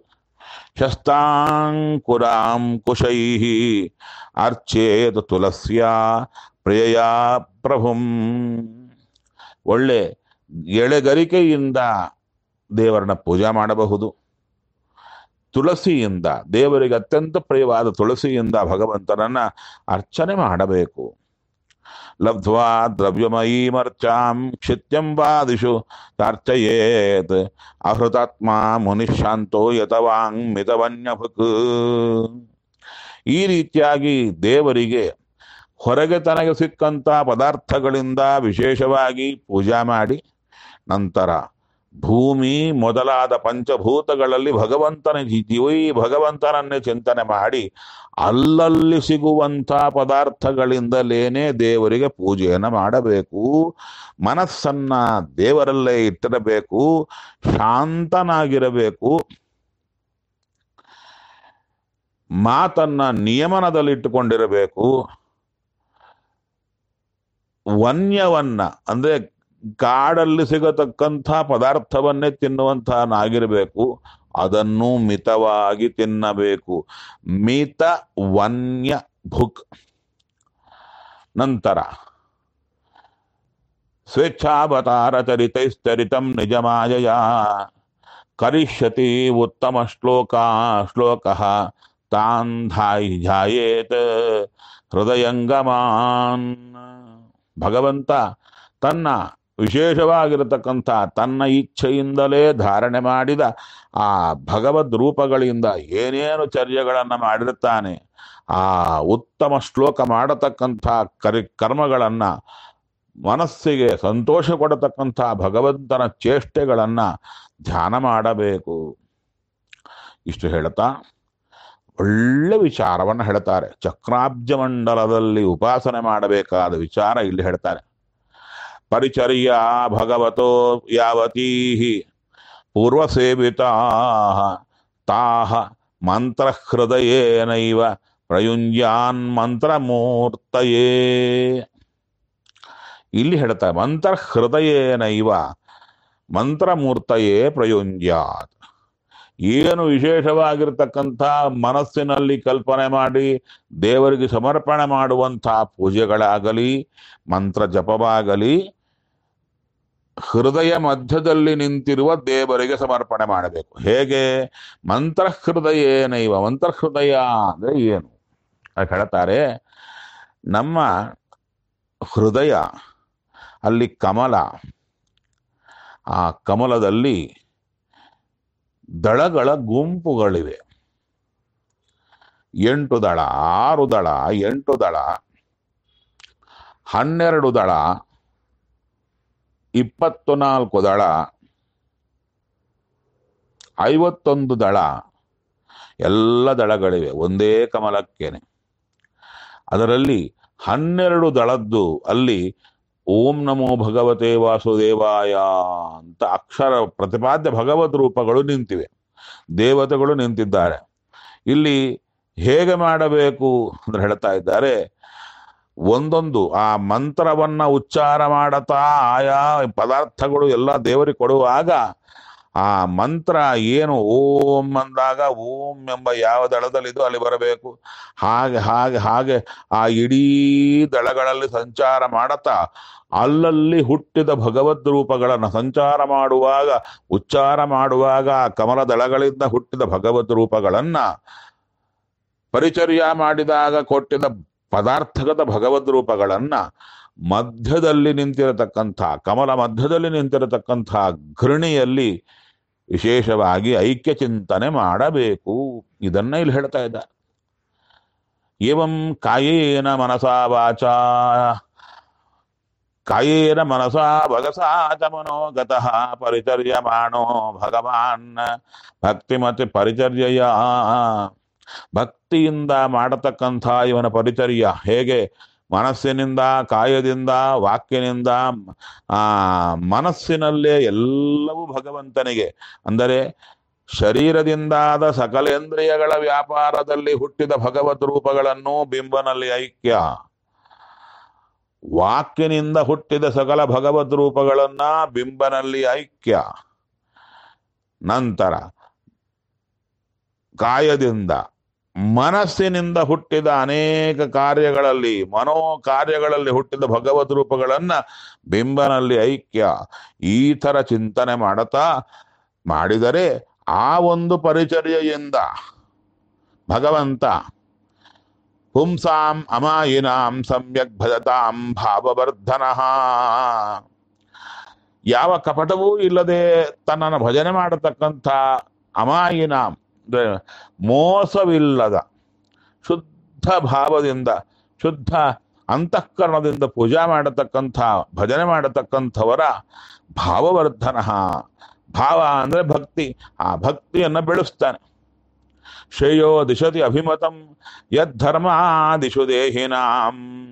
ಶಸ್ತಾಂಕುರಾಂ ಕುಶೈ ಅರ್ಚೇತ್ ತುಳಸ್ಯ ಪ್ರಿಯ ಪ್ರಭುಂ ಒಳ್ಳೆ ಎಳೆಗರಿಕೆಯಿಂದ ದೇವರನ್ನ ಪೂಜೆ ಮಾಡಬಹುದು ತುಳಸಿಯಿಂದ ದೇವರಿಗೆ ಅತ್ಯಂತ ಪ್ರಿಯವಾದ ತುಳಸಿಯಿಂದ ಭಗವಂತನನ್ನ ಅರ್ಚನೆ ಮಾಡಬೇಕು ಲಬ್ಧ್ವಾ ದ್ರವ್ಯಮಯೀಮರ್ಚಾಂ ಕ್ಷಿತ್ಯಂ ವಾದಿಷು ತಾರ್ಚಯೇತ್ ಅಹೃತಾತ್ಮ ಮುನಿಶಾಂತೋ ಯತವಾಂಗ್ ಮಿತವನ್ಯಭುಕ್ ಈ ರೀತಿಯಾಗಿ ದೇವರಿಗೆ ಹೊರಗೆ ತನಗೆ ಸಿಕ್ಕಂತ ಪದಾರ್ಥಗಳಿಂದ ವಿಶೇಷವಾಗಿ ಪೂಜಾ ಮಾಡಿ ನಂತರ ಭೂಮಿ ಮೊದಲಾದ ಪಂಚಭೂತಗಳಲ್ಲಿ ಭಗವಂತನ ಜಿ- ಜೀವೈ ಭಗವಂತನನ್ನೇ ಚಿಂತನೆ ಮಾಡಿ ಅಲ್ಲಲ್ಲಿ ಸಿಗುವಂಥ ಪದಾರ್ಥಗಳಿಂದಲೇನೆ ದೇವರಿಗೆ ಪೂಜೆಯನ್ನು ಮಾಡಬೇಕು ಮನಸ್ಸನ್ನ ದೇವರಲ್ಲೇ ಇಟ್ಟಿರಬೇಕು ಶಾಂತನಾಗಿರಬೇಕು ಮಾತನ್ನ ನಿಯಮನದಲ್ಲಿಟ್ಟುಕೊಂಡಿರಬೇಕು ವನ್ಯವನ್ನ ಅಂದ್ರೆ ಕಾಡಲ್ಲಿ ಸಿಗತಕ್ಕಂಥ ಪದಾರ್ಥವನ್ನೇ ತಿನ್ನುವಂತಹನಾಗಿರಬೇಕು ಅದನ್ನು ಮಿತವಾಗಿ ತಿನ್ನಬೇಕು ಮಿತ ವನ್ಯ ಭುಕ್ ನಂತರ ಸ್ವೇಚ್ಛಾವತಾರ ಚರಿತೈಸ್ತರಿತಂ ನಿಜಮಾಯಯ ಕರಿಷ್ಯತಿ ಉತ್ತಮ ಶ್ಲೋಕ ಶ್ಲೋಕ ತಾನ್ ಧಾಯ್ ಧ್ಯಾಯೇತ್ ಹೃದಯಂಗಮಾನ್ ಭಗವಂತ ತನ್ನ ವಿಶೇಷವಾಗಿರತಕ್ಕಂಥ ತನ್ನ ಇಚ್ಛೆಯಿಂದಲೇ ಧಾರಣೆ ಮಾಡಿದ ಆ ಭಗವದ್ ರೂಪಗಳಿಂದ ಏನೇನು ಚರ್ಯಗಳನ್ನು ಮಾಡಿರುತ್ತಾನೆ ಆ ಉತ್ತಮ ಶ್ಲೋಕ ಮಾಡತಕ್ಕಂಥ ಕರಿ ಕರ್ಮಗಳನ್ನು ಮನಸ್ಸಿಗೆ ಸಂತೋಷ ಕೊಡತಕ್ಕಂಥ ಭಗವಂತನ ಚೇಷ್ಟೆಗಳನ್ನು ಧ್ಯಾನ ಮಾಡಬೇಕು ಇಷ್ಟು ಹೇಳ್ತಾ ಒಳ್ಳೆ ವಿಚಾರವನ್ನು ಹೇಳ್ತಾರೆ ಚಕ್ರಾಬ್ಜ ಮಂಡಲದಲ್ಲಿ ಉಪಾಸನೆ ಮಾಡಬೇಕಾದ ವಿಚಾರ ಇಲ್ಲಿ ಹೇಳ್ತಾರೆ ಪರಿಚರ್ಯ ಭಗವತೋ ಯಾವತೀ ಪೂರ್ವಸೇವಿತಾ ತಾಹ ಮಂತ್ರಹೃದಯೇನೈವ ಪ್ರಯುಂಜಾನ್ ಮಂತ್ರಮೂರ್ತಯೇ ಇಲ್ಲಿ ಹೇಳ್ತಾರೆ ಮಂತ್ರಹೃದಯೇನೈವ ಮಂತ್ರಮೂರ್ತಯೇ ಪ್ರಯುಂಜ್ಯಾತ್ ಏನು ವಿಶೇಷವಾಗಿರ್ತಕ್ಕಂಥ ಮನಸ್ಸಿನಲ್ಲಿ ಕಲ್ಪನೆ ಮಾಡಿ ದೇವರಿಗೆ ಸಮರ್ಪಣೆ ಮಾಡುವಂಥ ಪೂಜೆಗಳಾಗಲಿ ಮಂತ್ರ ಜಪವಾಗಲಿ ಹೃದಯ ಮಧ್ಯದಲ್ಲಿ ನಿಂತಿರುವ ದೇವರಿಗೆ ಸಮರ್ಪಣೆ ಮಾಡಬೇಕು ಹೇಗೆ ಮಂತ್ರಹೃದಯೇನೈವ ಮಂತ್ರಹೃದಯ ಅಂದ್ರೆ ಏನು ಅದು ಹೇಳ್ತಾರೆ ನಮ್ಮ ಹೃದಯ ಅಲ್ಲಿ ಕಮಲ ಆ ಕಮಲದಲ್ಲಿ ದಳಗಳ ಗುಂಪುಗಳಿವೆ ಎಂಟು ದಳ ಆರು ದಳ ಎಂಟು ದಳ ಹನ್ನೆರಡು ದಳ ಇಪ್ಪತ್ತು ನಾಲ್ಕು ದಳ ಐವತ್ತೊಂದು ದಳ ಎಲ್ಲ ದಳಗಳಿವೆ ಒಂದೇ ಕಮಲಕ್ಕೇನೆ ಅದರಲ್ಲಿ ಹನ್ನೆರಡು ದಳದ್ದು ಅಲ್ಲಿ ಓಂ ನಮೋ ಭಗವತೆ ವಾಸುದೇವಾಯ ಅಂತ ಅಕ್ಷರ ಪ್ರತಿಪಾದ್ಯ ಭಗವದ್ ರೂಪಗಳು ನಿಂತಿವೆ ದೇವತೆಗಳು ನಿಂತಿದ್ದಾರೆ ಇಲ್ಲಿ ಹೇಗೆ ಮಾಡಬೇಕು ಅಂದ್ರೆ ಹೇಳ್ತಾ ಇದ್ದಾರೆ ಒಂದೊಂದು ಆ ಮಂತ್ರವನ್ನ ಉಚ್ಚಾರ ಮಾಡತಾ ಆಯಾ ಪದಾರ್ಥಗಳು ಎಲ್ಲ ದೇವರಿಗೆ ಕೊಡುವಾಗ ಆ ಮಂತ್ರ ಏನು ಓಂ ಅಂದಾಗ ಓಂ ಎಂಬ ಯಾವ ದಳದಲ್ಲಿದೋ ಅಲ್ಲಿ ಬರಬೇಕು ಹಾಗೆ ಹಾಗೆ ಹಾಗೆ ಆ ಇಡೀ ದಳಗಳಲ್ಲಿ ಸಂಚಾರ ಮಾಡತಾ ಅಲ್ಲಲ್ಲಿ ಹುಟ್ಟಿದ ಭಗವದ್ ರೂಪಗಳನ್ನು ಸಂಚಾರ ಮಾಡುವಾಗ ಉಚ್ಚಾರ ಮಾಡುವಾಗ ಆ ಕಮಲ ದಳಗಳಿಂದ ಹುಟ್ಟಿದ ಭಗವದ್ ರೂಪಗಳನ್ನ ಪರಿಚರ್ಯ ಮಾಡಿದಾಗ ಕೊಟ್ಟಿದ ಪದಾರ್ಥಗತ ಭಗವದ್ ರೂಪಗಳನ್ನ ಮಧ್ಯದಲ್ಲಿ ನಿಂತಿರತಕ್ಕಂಥ ಕಮಲ ಮಧ್ಯದಲ್ಲಿ ನಿಂತಿರತಕ್ಕಂಥ ಘೃಣಿಯಲ್ಲಿ ವಿಶೇಷವಾಗಿ ಐಕ್ಯ ಚಿಂತನೆ ಮಾಡಬೇಕು ಇದನ್ನ ಇಲ್ಲಿ ಹೇಳ್ತಾ ಇದ್ದಾರೆ ಏವಂ ಕಾಯೇನ ಮನಸಾ ವಾಚ ಕಾಯೇನ ಮನಸಾ ಭಗಸಾ ಚ ಮನೋಗತಃ ಪರಿಚರ್ಯಮಾಣೋ ಭಗವಾನ್ ಭಕ್ತಿಮತಿ ಪರಿಚರ್ಯಯ ಭಕ್ತಿಯಿಂದ ಮಾಡತಕ್ಕಂಥ ಇವನ ಪರಿಚರ್ಯ ಹೇಗೆ ಮನಸ್ಸಿನಿಂದ ಕಾಯದಿಂದ ವಾಕ್ಯನಿಂದ ಆ ಮನಸ್ಸಿನಲ್ಲೇ ಎಲ್ಲವೂ ಭಗವಂತನಿಗೆ ಅಂದರೆ ಶರೀರದಿಂದಾದ ಸಕಲೇಂದ್ರಿಯಗಳ ವ್ಯಾಪಾರದಲ್ಲಿ ಹುಟ್ಟಿದ ಭಗವದ್ ರೂಪಗಳನ್ನು ಬಿಂಬನಲ್ಲಿ ಐಕ್ಯ ವಾಕ್ಯನಿಂದ ಹುಟ್ಟಿದ ಸಕಲ ಭಗವದ್ ರೂಪಗಳನ್ನ ಬಿಂಬನಲ್ಲಿ ಐಕ್ಯ ನಂತರ ಕಾಯದಿಂದ ಮನಸ್ಸಿನಿಂದ ಹುಟ್ಟಿದ ಅನೇಕ ಕಾರ್ಯಗಳಲ್ಲಿ ಮನೋ ಕಾರ್ಯಗಳಲ್ಲಿ ಹುಟ್ಟಿದ ಭಗವದ್ ರೂಪಗಳನ್ನ ಬಿಂಬನಲ್ಲಿ ಐಕ್ಯ ಈ ತರ ಚಿಂತನೆ ಮಾಡುತ್ತಾ ಮಾಡಿದರೆ ಆ ಒಂದು ಪರಿಚರ್ಯೆಯಿಂದ ಭಗವಂತ ಪುಂಸಾಂ ಅಮಾಯಿನಾಂ ಸಮ್ಯಕ್ ಭಜತಾಂ ಭಾವವರ್ಧನ ಯಾವ ಕಪಟವೂ ಇಲ್ಲದೆ ತನ್ನನ್ನು ಭಜನೆ ಮಾಡತಕ್ಕಂಥ ಅಮಾಯಿನಾಂ ಅಂದ್ರೆ ಮೋಸವಿಲ್ಲದ ಶುದ್ಧ ಭಾವದಿಂದ ಶುದ್ಧ ಅಂತಃಕರಣದಿಂದ ಪೂಜಾ ಮಾಡತಕ್ಕಂಥ ಭಜನೆ ಮಾಡತಕ್ಕಂಥವರ ಭಾವವರ್ಧನ ಭಾವ ಅಂದ್ರೆ ಭಕ್ತಿ ಆ ಭಕ್ತಿಯನ್ನ ಬೆಳೆಸ್ತಾನೆ ಶ್ರೇಯೋ ದಿಶತಿ ಅಭಿಮತಂ ಯದ್ಧರ್ಮ ದಿಶು ದೇಹಿನಾಂ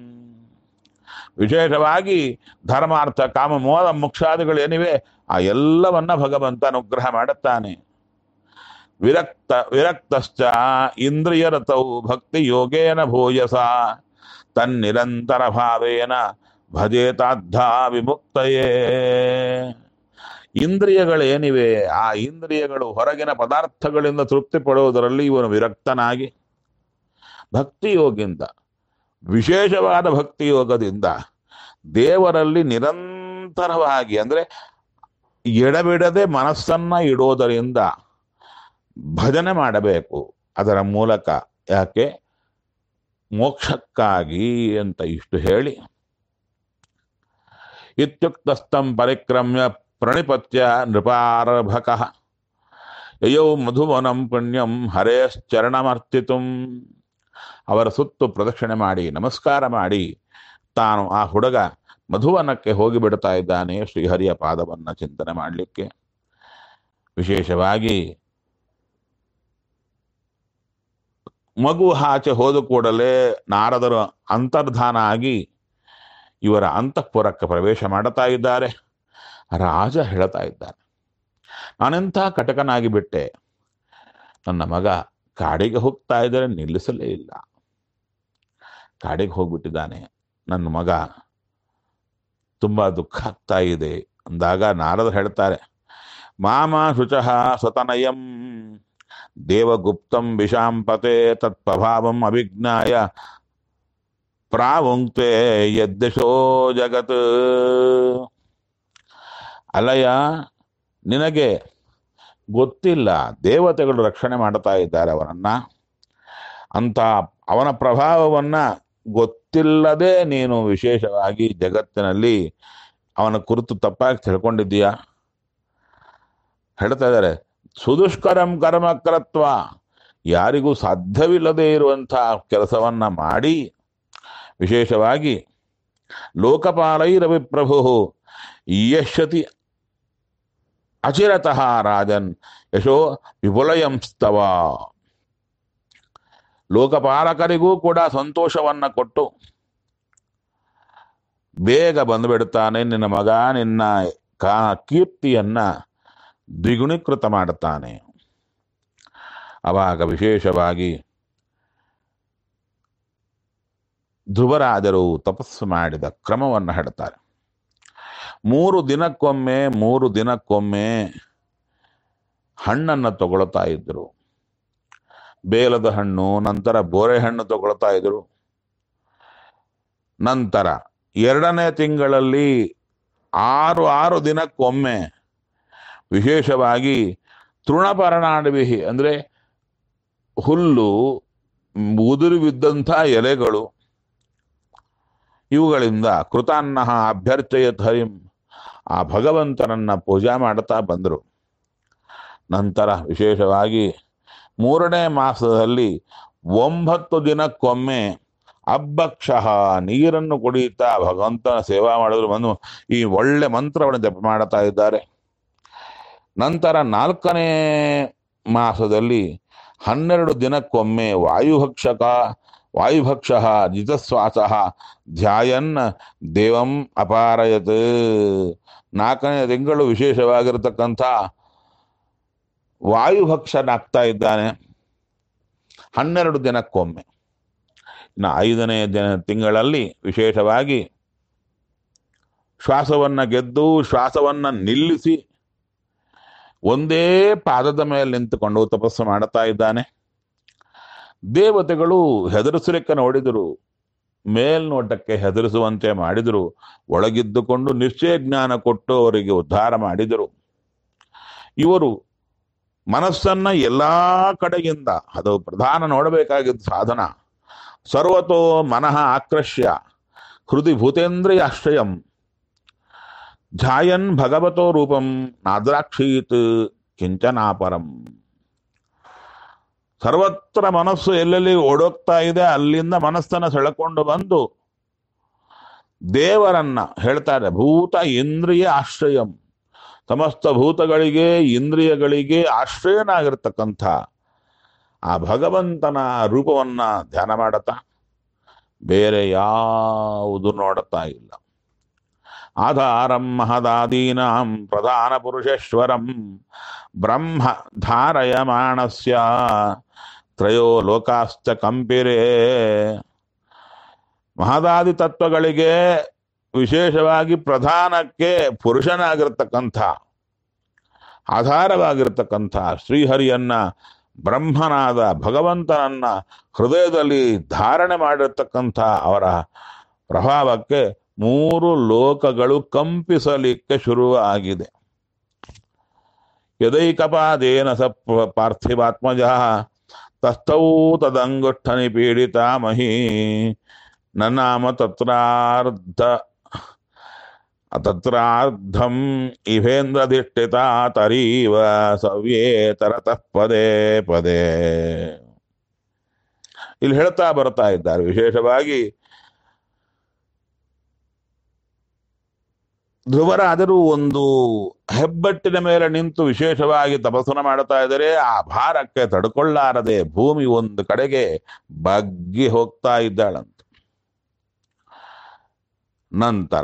ವಿಶೇಷವಾಗಿ ಧರ್ಮಾರ್ಥ ಕಾಮ ಮೋದ ಮುಕ್ಷಾದಿಗಳೇನಿವೆ ಆ ಎಲ್ಲವನ್ನ ಭಗವಂತ ಅನುಗ್ರಹ ಮಾಡುತ್ತಾನೆ ವಿರಕ್ತ ವಿರಕ್ತಶ್ಚ ಇಂದ್ರಿಯರತೌ ಭಕ್ತಿ ಯೋಗೇನ ಭೂಯಸ ತನ್ನಿರಂತರ ಭಾವೇನ ಭಜೇತಾದ್ಧ ವಿಮುಕ್ತಯೇ ಇಂದ್ರಿಯಗಳೇನಿವೆ ಆ ಇಂದ್ರಿಯಗಳು ಹೊರಗಿನ ಪದಾರ್ಥಗಳಿಂದ ತೃಪ್ತಿ ಪಡುವುದರಲ್ಲಿ ಇವನು ವಿರಕ್ತನಾಗಿ ಭಕ್ತಿ ಯೋಗಿಂದ ವಿಶೇಷವಾದ ಭಕ್ತಿ ಯೋಗದಿಂದ ದೇವರಲ್ಲಿ ನಿರಂತರವಾಗಿ ಅಂದ್ರೆ ಎಡಬಿಡದೆ ಮನಸ್ಸನ್ನ ಇಡೋದರಿಂದ ಭಜನೆ ಮಾಡಬೇಕು ಅದರ ಮೂಲಕ ಯಾಕೆ ಮೋಕ್ಷಕ್ಕಾಗಿ ಅಂತ ಇಷ್ಟು ಹೇಳಿ ಇತ್ಯುಕ್ತಸ್ಥಂ ಪರಿಕ್ರಮ್ಯ ಪ್ರಣಿಪತ್ಯ ನೃಪಾರಭಕ ಯಯೌ ಮಧುವನಂ ಪುಣ್ಯಂ ಹರೇಶ್ಚರಣಮರ್ತಿತು ಅವರ ಸುತ್ತು ಪ್ರದಕ್ಷಿಣೆ ಮಾಡಿ ನಮಸ್ಕಾರ ಮಾಡಿ ತಾನು ಆ ಹುಡುಗ ಮಧುವನಕ್ಕೆ ಹೋಗಿ ಬಿಡ್ತಾ ಇದ್ದಾನೆ ಶ್ರೀಹರಿಯ ಪಾದವನ್ನ ಚಿಂತನೆ ಮಾಡಲಿಕ್ಕೆ ವಿಶೇಷವಾಗಿ ಮಗು ಆಚೆ ಹೋದ ಕೂಡಲೇ ನಾರದರು ಅಂತರ್ಧಾನ ಆಗಿ ಇವರ ಅಂತಃಪುರಕ್ಕೆ ಪ್ರವೇಶ ಮಾಡುತ್ತಾ ಇದ್ದಾರೆ ರಾಜ ಹೇಳ್ತಾ ಇದ್ದಾನೆ ನಾನೆಂಥ ಕಟಕನಾಗಿ ಬಿಟ್ಟೆ ನನ್ನ ಮಗ ಕಾಡಿಗೆ ಹೋಗ್ತಾ ಇದ್ದರೆ ನಿಲ್ಲಿಸಲೇ ಇಲ್ಲ ಕಾಡಿಗೆ ಹೋಗ್ಬಿಟ್ಟಿದ್ದಾನೆ ನನ್ನ ಮಗ ತುಂಬ ದುಃಖ ಆಗ್ತಾ ಇದೆ ಅಂದಾಗ ನಾರದ ಹೇಳ್ತಾರೆ ಮಾಮ ಶುಚಃ ಸ್ವತನಯಂ ದೇವಗುಪ್ತಂ ವಿಷಾಂಪತೆ ತತ್ಪ್ರಭಾವಂ ಅಭಿಜ್ಞಾಯ ಪ್ರಾವುಂಕ್ತೆ ಯದ್ದಶೋ ಜಗತ್ ಅಲಯ ನಿನಗೆ ಗೊತ್ತಿಲ್ಲ ದೇವತೆಗಳು ರಕ್ಷಣೆ ಮಾಡ್ತಾ ಇದ್ದಾರೆ ಅವನನ್ನ ಅಂತ ಅವನ ಪ್ರಭಾವವನ್ನ ಗೊತ್ತಿಲ್ಲದೆ ನೀನು ವಿಶೇಷವಾಗಿ ಜಗತ್ತಿನಲ್ಲಿ ಅವನ ಕುರಿತು ತಪ್ಪಾಗಿ ತಿಳ್ಕೊಂಡಿದ್ದೀಯಾ ಹೇಳ್ತಾ ಇದ್ದಾರೆ ಸುದುಷ್ಕರಂ ಕರ್ಮ ಕರತ್ವ ಯಾರಿಗೂ ಸಾಧ್ಯವಿಲ್ಲದೆ ಇರುವಂತಹ ಕೆಲಸವನ್ನ ಮಾಡಿ ವಿಶೇಷವಾಗಿ ಲೋಕಪಾಲೈರವಿಪ್ರಭು ಯಶತಿ ಅಚಿರತಃ ರಾಜನ್ ಯಶೋ ವಿಪುಲಯಂಸ್ತವ ಲೋಕಪಾಲಕರಿಗೂ ಕೂಡ ಸಂತೋಷವನ್ನ ಕೊಟ್ಟು ಬೇಗ ಬಂದುಬಿಡುತ್ತಾನೆ ನಿನ್ನ ಮಗ ನಿನ್ನ ಕಾ ಕೀರ್ತಿಯನ್ನ ದ್ವಿಗುಣೀಕೃತ ಮಾಡುತ್ತಾನೆ ಅವಾಗ ವಿಶೇಷವಾಗಿ ಧ್ರುವರಾಜರು ತಪಸ್ಸು ಮಾಡಿದ ಕ್ರಮವನ್ನು ಹೇಳ್ತಾರೆ ಮೂರು ದಿನಕ್ಕೊಮ್ಮೆ ಮೂರು ದಿನಕ್ಕೊಮ್ಮೆ ಹಣ್ಣನ್ನು ತಗೊಳ್ತಾ ಇದ್ರು ಬೇಲದ ಹಣ್ಣು ನಂತರ ಬೋರೆ ಹಣ್ಣು ತಗೊಳ್ತಾ ಇದ್ರು ನಂತರ ಎರಡನೇ ತಿಂಗಳಲ್ಲಿ ಆರು ಆರು ದಿನಕ್ಕೊಮ್ಮೆ ವಿಶೇಷವಾಗಿ ತೃಣಪರ್ಣಾಡವಿಹಿ ಅಂದರೆ ಹುಲ್ಲು ಉದುರು ಬಿದ್ದಂಥ ಎಲೆಗಳು ಇವುಗಳಿಂದ ಕೃತಾನ್ನ ಅಭ್ಯರ್ಥಯತ್ ಹರಿಂ ಆ ಭಗವಂತನನ್ನ ಪೂಜಾ ಮಾಡ್ತಾ ಬಂದರು ನಂತರ ವಿಶೇಷವಾಗಿ ಮೂರನೇ ಮಾಸದಲ್ಲಿ ಒಂಬತ್ತು ದಿನಕ್ಕೊಮ್ಮೆ ಅಬ್ಬಕ್ಷಃ ನೀರನ್ನು ಕುಡಿಯುತ್ತಾ ಭಗವಂತನ ಸೇವಾ ಮಾಡಿದ್ರು ಬಂದು ಈ ಒಳ್ಳೆ ಮಂತ್ರವನ್ನು ಜಪ ಮಾಡುತ್ತಾ ಇದ್ದಾರೆ ನಂತರ ನಾಲ್ಕನೇ ಮಾಸದಲ್ಲಿ ಹನ್ನೆರಡು ದಿನಕ್ಕೊಮ್ಮೆ ವಾಯುಭಕ್ಷಕ ವಾಯುಭಕ್ಷ ಜಿತಶ್ವಾಸ ಧ್ಯಾಯನ್ ದೇವಂ ಅಪಾರಯತ್ ನಾಲ್ಕನೇ ತಿಂಗಳು ವಿಶೇಷವಾಗಿರತಕ್ಕಂಥ ವಾಯುಭಕ್ಷನಾಗ್ತಾ ಇದ್ದಾನೆ ಹನ್ನೆರಡು ದಿನಕ್ಕೊಮ್ಮೆ ಇನ್ನು ಐದನೇ ದಿನ ತಿಂಗಳಲ್ಲಿ ವಿಶೇಷವಾಗಿ ಶ್ವಾಸವನ್ನ ಗೆದ್ದು ಶ್ವಾಸವನ್ನ ನಿಲ್ಲಿಸಿ ಒಂದೇ ಪಾದದ ಮೇಲೆ ನಿಂತುಕೊಂಡು ತಪಸ್ಸು ಮಾಡುತ್ತಾ ಇದ್ದಾನೆ ದೇವತೆಗಳು ಹೆದರಿಸಲಿಕ್ಕೆ ನೋಡಿದರು ಮೇಲ್ನೋಟಕ್ಕೆ ಹೆದರಿಸುವಂತೆ ಮಾಡಿದರು ಒಳಗಿದ್ದುಕೊಂಡು ನಿಶ್ಚಯ ಜ್ಞಾನ ಕೊಟ್ಟು ಅವರಿಗೆ ಉದ್ಧಾರ ಮಾಡಿದರು ಇವರು ಮನಸ್ಸನ್ನ ಎಲ್ಲಾ ಕಡೆಯಿಂದ ಅದು ಪ್ರಧಾನ ನೋಡಬೇಕಾಗಿದ್ದ ಸಾಧನ ಸರ್ವತೋ ಮನಃ ಆಕೃಷ್ಯ ಹೃದಯ ಭೂತೇಂದ್ರಿಯ ಆಶ್ರಯಂ ಧ್ಯಾಯನ್ ಭಗವತೋ ರೂಪಂ ನಾದ್ರಾಕ್ಷೀತ್ ಕಿಂಚನಾಪರಂ ಸರ್ವತ್ರ ಮನಸ್ಸು ಎಲ್ಲೆಲ್ಲಿ ಓಡೋಗ್ತಾ ಇದೆ ಅಲ್ಲಿಂದ ಮನಸ್ಸನ್ನ ಸೆಳೆಕೊಂಡು ಬಂದು ದೇವರನ್ನ ಹೇಳ್ತಾರೆ ಭೂತ ಇಂದ್ರಿಯ ಆಶ್ರಯಂ ಸಮಸ್ತ ಭೂತಗಳಿಗೆ ಇಂದ್ರಿಯಗಳಿಗೆ ಆಶ್ರಯನಾಗಿರ್ತಕ್ಕಂಥ ಆ ಭಗವಂತನ ರೂಪವನ್ನ ಧ್ಯಾನ ಮಾಡತಾ ಬೇರೆ ಯಾವುದು ನೋಡುತ್ತಾ ಇಲ್ಲ ಆಧಾರಂ ಮಹದಾದೀನಾಂ ಪ್ರಧಾನ ಪುರುಷೇಶ್ವರಂ ಬ್ರಹ್ಮ ಧಾರಯಮಾಣಸ್ಯ ತ್ರಯೋ ಲೋಕಾಶ್ಚ ಕಂಪಿರೇ ಮಹದಾದಿ ತತ್ವಗಳಿಗೆ ವಿಶೇಷವಾಗಿ ಪ್ರಧಾನಕ್ಕೆ ಪುರುಷನಾಗಿರ್ತಕ್ಕಂಥ ಆಧಾರವಾಗಿರ್ತಕ್ಕಂಥ ಶ್ರೀಹರಿಯನ್ನ ಬ್ರಹ್ಮನಾದ ಭಗವಂತನನ್ನ ಹೃದಯದಲ್ಲಿ ಧಾರಣೆ ಮಾಡಿರ್ತಕ್ಕಂಥ ಅವರ ಪ್ರಭಾವಕ್ಕೆ ಮೂರು ಲೋಕಗಳು ಕಂಪಿಸಲಿಕ್ಕೆ ಶುರುವಾಗಿದೆ ಯದೈಕಪಾದೇನ ಸ ಪಾರ್ಥಿವಾತ್ಮಜ ತಸ್ಥೌ ತದಂಗುಷ್ಠ ನಿಪೀಡಿತ ಮಹಿ ನನಾಮ ತತ್ರಾರ್ಧ ತತ್ರಾರ್ಧಂ ಇವೇಂದ್ರಧಿಷ್ಠಿತ ತರೀವ ಸವ್ಯೇತರತಃ ಪದೇ ಪದೇ ಇಲ್ಲಿ ಹೇಳ್ತಾ ಬರ್ತಾ ಇದ್ದಾರೆ ವಿಶೇಷವಾಗಿ ಧ್ರುವರಾದರೂ ಒಂದು ಹೆಬ್ಬಟ್ಟಿನ ಮೇಲೆ ನಿಂತು ವಿಶೇಷವಾಗಿ ತಪಸ್ಸನ ಮಾಡ್ತಾ ಇದ್ದಾರೆ ಆ ಭಾರಕ್ಕೆ ತಡ್ಕೊಳ್ಳಾರದೆ ಭೂಮಿ ಒಂದು ಕಡೆಗೆ ಬಗ್ಗಿ ಹೋಗ್ತಾ ಇದ್ದಾಳಂತ ನಂತರ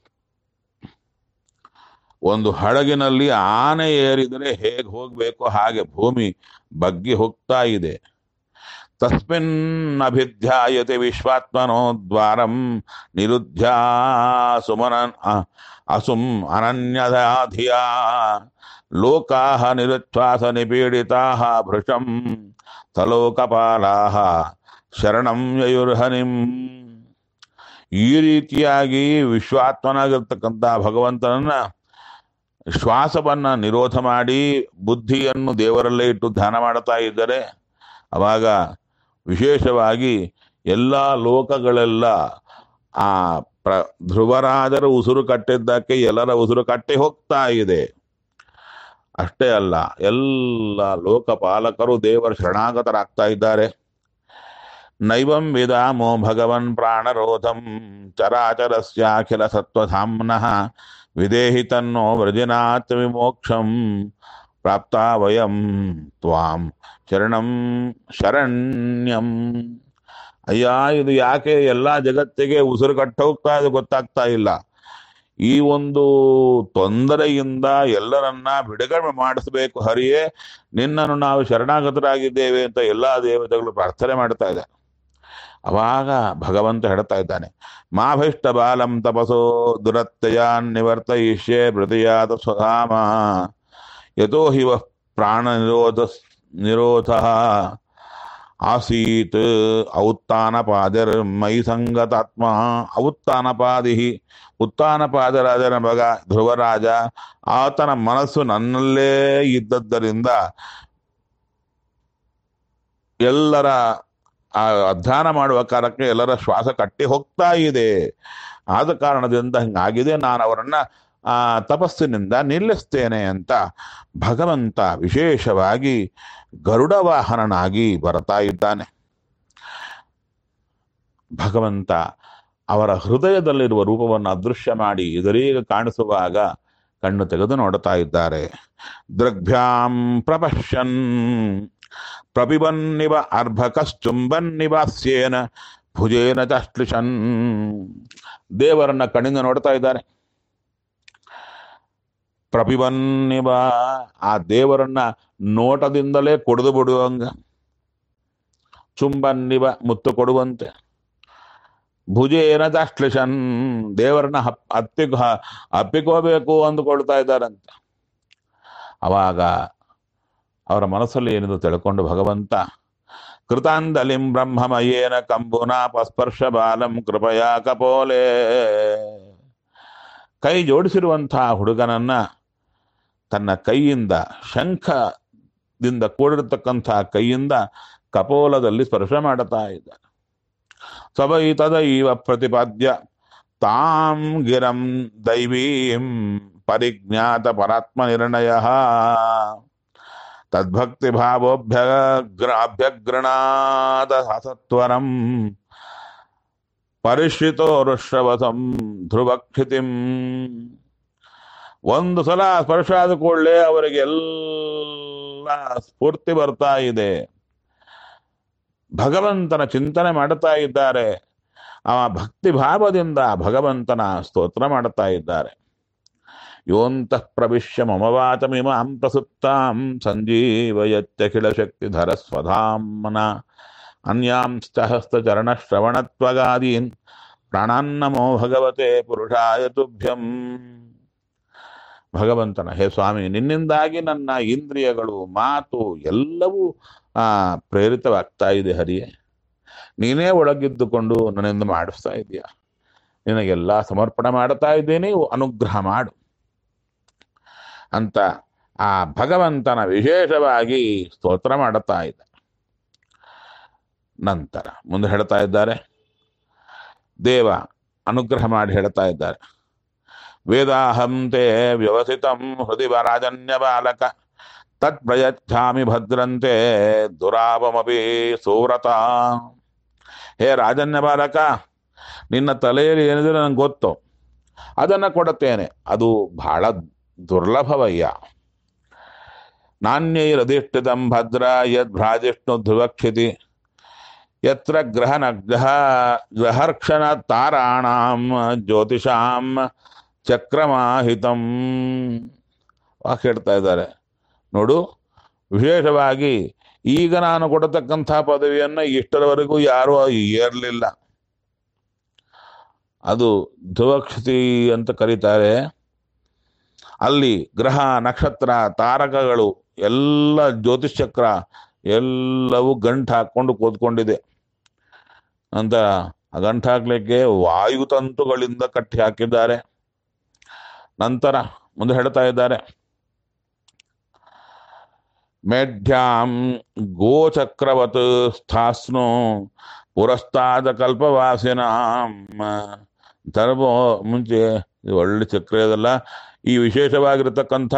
ಒಂದು ಹಡಗಿನಲ್ಲಿ ಆನೆ ಏರಿದರೆ ಹೇಗೆ ಹೋಗ್ಬೇಕು ಹಾಗೆ ಭೂಮಿ ಬಗ್ಗಿ ಹೋಗ್ತಾ ಇದೆ ತಸ್ಮಿನ್ ಅಭಿಧ್ಯಾಯತೆ ವಿಶ್ವಾತ್ಮನೋ ದ್ವಾರಂ ನಿರುದ್ಧ್ಯ ಸುಮನ ಅಸುಂ ಅನನ್ಯಧಾಧಿಯಾ ಲೋಕಾಹ ನಿರುಚ್ಛ್ವಾಸ ನಿಪೀಡಿತಾಹ ಭೃಶಂ ತಲೋಕಪಾಲಾಹ ಶರಣಂ ಯಯುರ್ಹನಿಂ ಈ ರೀತಿಯಾಗಿ ವಿಶ್ವಾತ್ಮನಾಗಿರ್ತಕ್ಕಂಥ ಭಗವಂತನನ್ನ ಶ್ವಾಸವನ್ನ ನಿರೋಧ ಮಾಡಿ ಬುದ್ಧಿಯನ್ನು ದೇವರಲ್ಲೇ ಇಟ್ಟು ಧ್ಯಾನ ಮಾಡ್ತಾ ಇದ್ದರೆ ಅವಾಗ ವಿಶೇಷವಾಗಿ ಎಲ್ಲ ಲೋಕಗಳೆಲ್ಲ ಆ ಪ್ರ ಧ್ರುವರಾಜರ ಉಸಿರು ಕಟ್ಟಿದ್ದಕ್ಕೆ ಎಲ್ಲರ ಉಸಿರು ಕಟ್ಟಿ ಹೋಗ್ತಾ ಇದೆ ಅಷ್ಟೇ ಅಲ್ಲ ಎಲ್ಲ ಲೋಕಪಾಲಕರು ದೇವರ ಶರಣಾಗತರಾಗ್ತಾ ಇದ್ದಾರೆ ನೈವಂ ವಿದಾಮೋ ಭಗವನ್ ಪ್ರಾಣರೋಧಂ ಚರಾಚರಸ್ಯಾಖಿಲ ಸತ್ವಧಾಮ್ನಃ ವಿದೇಹಿ ತನ್ನೋ ವ್ರಜನಾತ್ ವಿಮೋಕ್ಷಂ ಪ್ರಾಪ್ತ ವಯಂ ತ್ವಾಂ ಶರಣಂ ಶರಣ್ಯಂ ಅಯ್ಯ ಇದು ಯಾಕೆ ಎಲ್ಲ ಜಗತ್ತಿಗೆ ಉಸಿರು ಕಟ್ಟೋಗ್ತಾ ಇದೆ ಗೊತ್ತಾಗ್ತಾ ಇಲ್ಲ ಈ ಒಂದು ತೊಂದರೆಯಿಂದ ಎಲ್ಲರನ್ನ ಬಿಡುಗಡೆ ಮಾಡಿಸಬೇಕು ಹರಿಯೇ ನಿನ್ನನ್ನು ನಾವು ಶರಣಾಗತರಾಗಿದ್ದೇವೆ ಅಂತ ಎಲ್ಲಾ ದೇವತೆಗಳು ಪ್ರಾರ್ಥನೆ ಮಾಡ್ತಾ ಇದ್ದಾರೆ ಅವಾಗ ಭಗವಂತ ಹೇಳ್ತಾ ಇದ್ದಾನೆ ಮಾಭಿಷ್ಟ ಬಾಲಂ ತಪಸೋ ದುರತ್ಯಯಾನ್ ನಿವರ್ತಯಿಷ್ಯೆ ಪ್ರತಿಯಾದ ಸ್ವಧಾಮ ಯಥೋ ಹಿ ವಃ ಪ್ರಾಣ ನಿರೋಧ ನಿರೋಧ ಆಸೀತ್ ಔತ್ತಾನಪಾದಿರ್ ಮೈ ಸಂಗತಾತ್ಮ ಔತ್ತಾನಪಾದಿ ಉತ್ತಾನಪಾದರಾಜನ ಮಗ ಧ್ರುವರಾಜ ಆತನ ಮನಸ್ಸು ನನ್ನಲ್ಲೇ ಇದ್ದದ್ದರಿಂದ ಎಲ್ಲರ ಆ ಅಧ್ಯಯನ ಮಾಡುವ ಕಾಲಕ್ಕೆ ಎಲ್ಲರ ಶ್ವಾಸ ಕಟ್ಟಿ ಹೋಗ್ತಾ ಇದೆ ಆದ ಕಾರಣದಿಂದ ಹಿಂಗಾಗಿದೆ ನಾನು ಅವರನ್ನ ಆ ತಪಸ್ಸಿನಿಂದ ನಿಲ್ಲಿಸ್ತೇನೆ ಅಂತ ಭಗವಂತ ವಿಶೇಷವಾಗಿ ಗರುಡ ವಾಹನನಾಗಿ ಬರ್ತಾ ಇದ್ದಾನೆ ಭಗವಂತ ಅವರ ಹೃದಯದಲ್ಲಿರುವ ರೂಪವನ್ನು ಅದೃಶ್ಯ ಮಾಡಿ ಎದುರೀಗ ಕಾಣಿಸುವಾಗ ಕಣ್ಣು ತೆಗೆದು ನೋಡ್ತಾ ಇದ್ದಾರೆ ದೃಗ್ಭ್ಯಾಂ ಪ್ರಪಶ್ಯನ್ ಪ್ರಪಿಬನ್ನಿವ ಅರ್ಭಕಶ್ಚುಂಬನ್ನಿವಾಸ್ಯೇನ ಭುಜೇನ ಚಾಶ್ಲಿಷನ್ ದೇವರನ್ನ ಕಣ್ಣಿಂದ ನೋಡ್ತಾ ಇದ್ದಾರೆ ಪ್ರಪಿಬನ್ನಿವ ಆ ದೇವರನ್ನ ನೋಟದಿಂದಲೇ ಕೊಡಿದು ಬಿಡುವಂಗ ಚುಂಬನ್ನಿವ ಮುತ್ತು ಕೊಡುವಂತೆ ಭುಜೇನ ಚಾಶ್ಲಿಷನ್ ದೇವರನ್ನ ಹಪ್ ಹತ್ತಿ ಅಪ್ಪಿಕೋಬೇಕು ಅಂದುಕೊಳ್ತಾ ಇದ್ದಾರಂತೆ ಅವಾಗ ಅವರ ಮನಸ್ಸಲ್ಲಿ ಏನಿದೆ ತಿಳ್ಕೊಂಡು ಭಗವಂತ ಕೃತಾಂದಲಿಂ ಬ್ರಹ್ಮಮಯೇನ ಕಂಬುನಾಪಸ್ಪರ್ಶ ಬಾಲಂ ಕೃಪಯಾ ಕಪೋಲೆ ಕೈ ಜೋಡಿಸಿರುವಂತಹ ಹುಡುಗನನ್ನ ತನ್ನ ಕೈಯಿಂದ ಶಂಖದಿಂದ ಕೂಡಿರತಕ್ಕಂತಹ ಕೈಯಿಂದ ಕಪೋಲದಲ್ಲಿ ಸ್ಪರ್ಶ ಮಾಡುತ್ತಾ ಇದ್ದ ಸವೈ ತದೈವ ಪ್ರತಿಪಾದ್ಯ ತಾಂ ಗಿರಂ ದೈವೀಂ ಪರಿಜ್ಞಾತ ಪರಾತ್ಮ ನಿರ್ಣಯ ತದ್ಭಕ್ತಿ ಭಾವೋಭ್ಯಗ್ರ ಅಭ್ಯಗ್ರಣಾದ ಸತ್ವರಂ ಪರಿಶ್ರಿತೋ ಋಷವಸಂ ಧ್ರುವಕ್ಷಿತಿಂ ಒಂದು ಸಲ ಸ್ಪರ್ಶ ಆದ ಕೂಡಲೇ ಅವರಿಗೆ ಎಲ್ಲ ಸ್ಫೂರ್ತಿ ಬರ್ತಾ ಇದೆ ಭಗವಂತನ ಚಿಂತನೆ ಮಾಡುತ್ತಾ ಇದ್ದಾರೆ ಆ ಭಕ್ತಿ ಭಾವದಿಂದ ಭಗವಂತನ ಸ್ತೋತ್ರ ಮಾಡುತ್ತಾ ಇದ್ದಾರೆ ಯೋಂತಃ ಪ್ರವಿಶ್ಯ ಮಮ ವಾಚಮಿಮಾಂ ಪ್ರಸುಪ್ತಾಂ ಸಂಜೀವಯತ್ಯಖಿಲ ಶಕ್ತಿಧರ ಸ್ವಧಾಮ್ನ ಅನ್ಯಾಂಶ್ಚ ಹಸ್ತಚರಣ ಶ್ರವಣತ್ವಗಾದೀನ್ ಪ್ರಾಣಾನ್ನಮೋ ಭಗವತೆ ಪುರುಷಾಯ ತುಭ್ಯಂ ಭಗವಂತನ ಹೇ ಸ್ವಾಮಿ ನಿನ್ನಿಂದಾಗಿ ನನ್ನ ಇಂದ್ರಿಯಗಳು ಮಾತು ಎಲ್ಲವೂ ಆ ಪ್ರೇರಿತವಾಗ್ತಾ ಇದೆ ಹರಿಯೇ ನೀನೇ ಒಳಗಿದ್ದುಕೊಂಡು ನನ್ನಿಂದ ಮಾಡಿಸ್ತಾ ಇದೀಯ ನಿನಗೆಲ್ಲ ಸಮರ್ಪಣೆ ಮಾಡ್ತಾ ಇದ್ದೀನಿ ಅನುಗ್ರಹ ಮಾಡು ಅಂತ ಆ ಭಗವಂತನ ವಿಶೇಷವಾಗಿ ಸ್ತೋತ್ರ ಮಾಡುತ್ತಾ ಇದ್ದ ನಂತರ ಮುಂದೆ ಹೇಳ್ತಾ ಇದ್ದಾರೆ ದೇವ ಅನುಗ್ರಹ ಮಾಡಿ ಹೇಳ್ತಾ ಇದ್ದಾರೆ ವೇದಾಹಂ ತೇ ವ್ಯವಸಿತಂ ಹೃದಯ ರಾಜನ್ಯ ಬಾಲಕ ತತ್ ಪ್ರಯಚ್ಛಾಮಿ ಭದ್ರಂತೆ ದುರಾಪಮಪಿ ಸೂರತ ಹೇ ರಾಜನ್ಯ ಬಾಲಕ ನಿನ್ನ ತಲೆಯಲ್ಲಿ ಏನಿದೆ ನನಗೆ ಗೊತ್ತು ಅದನ್ನು ಕೊಡುತ್ತೇನೆ ಅದು ಬಹಳ ದುರ್ಲಭವಯ್ಯ ನಾಣ್ಯೈರಧಿಷ್ಠಿತಂ ಭದ್ರ ಯದ್ ಭ್ರಾಜಿಷ್ಣು ಧ್ರುವಕ್ಷಿತಿ ಯತ್ರ ಗ್ರಹಣ ಗ್ರಹ ಗ್ರಹರ್ಕ್ಷಣ ತಾರಾಣಾಂ ಜ್ಯೋತಿಷಾಂ ಚಕ್ರಮಾಹಿತಂ ವಾಕ್ಯ ಹೇಳ್ತಾ ಇದ್ದಾರೆ ನೋಡು ವಿಶೇಷವಾಗಿ ಈಗ ನಾನು ಕೊಡತಕ್ಕಂಥ ಪದವಿಯನ್ನು ಇಷ್ಟರವರೆಗೂ ಯಾರೂ ಏರ್ಲಿಲ್ಲ ಅದು ಧ್ರುವಕ್ಷಿತಿ ಅಂತ ಕರೀತಾರೆ ಅಲ್ಲಿ ಗ್ರಹ ನಕ್ಷತ್ರ ತಾರಕಗಳು ಎಲ್ಲ ಜ್ಯೋತಿಷ್ ಚಕ್ರ ಎಲ್ಲವೂ ಗಂಟು ಹಾಕೊಂಡು ಕೂತ್ಕೊಂಡಿದೆ ನಂತರ ಆ ಗಂಟು ಹಾಕ್ಲಿಕ್ಕೆ ವಾಯುತಂತುಗಳಿಂದ ಕಟ್ಟಿ ಹಾಕಿದ್ದಾರೆ ನಂತರ ಮುಂದೆ ಹೇಳ್ತಾ ಇದ್ದಾರೆ ಮೇಢ್ಯಾಂ ಗೋಚಕ್ರವತ್ ಸ್ಥಾಸ್ನು ಪುರಸ್ತಾದ ಕಲ್ಪವಾಸಿನಾಂ ಧರ್ಮ ಮುಂಚೆ ಇದು ಒಳ್ಳೆ ಚಕ್ರ ಇದಲ್ಲ ಈ ವಿಶೇಷವಾಗಿರತಕ್ಕಂಥ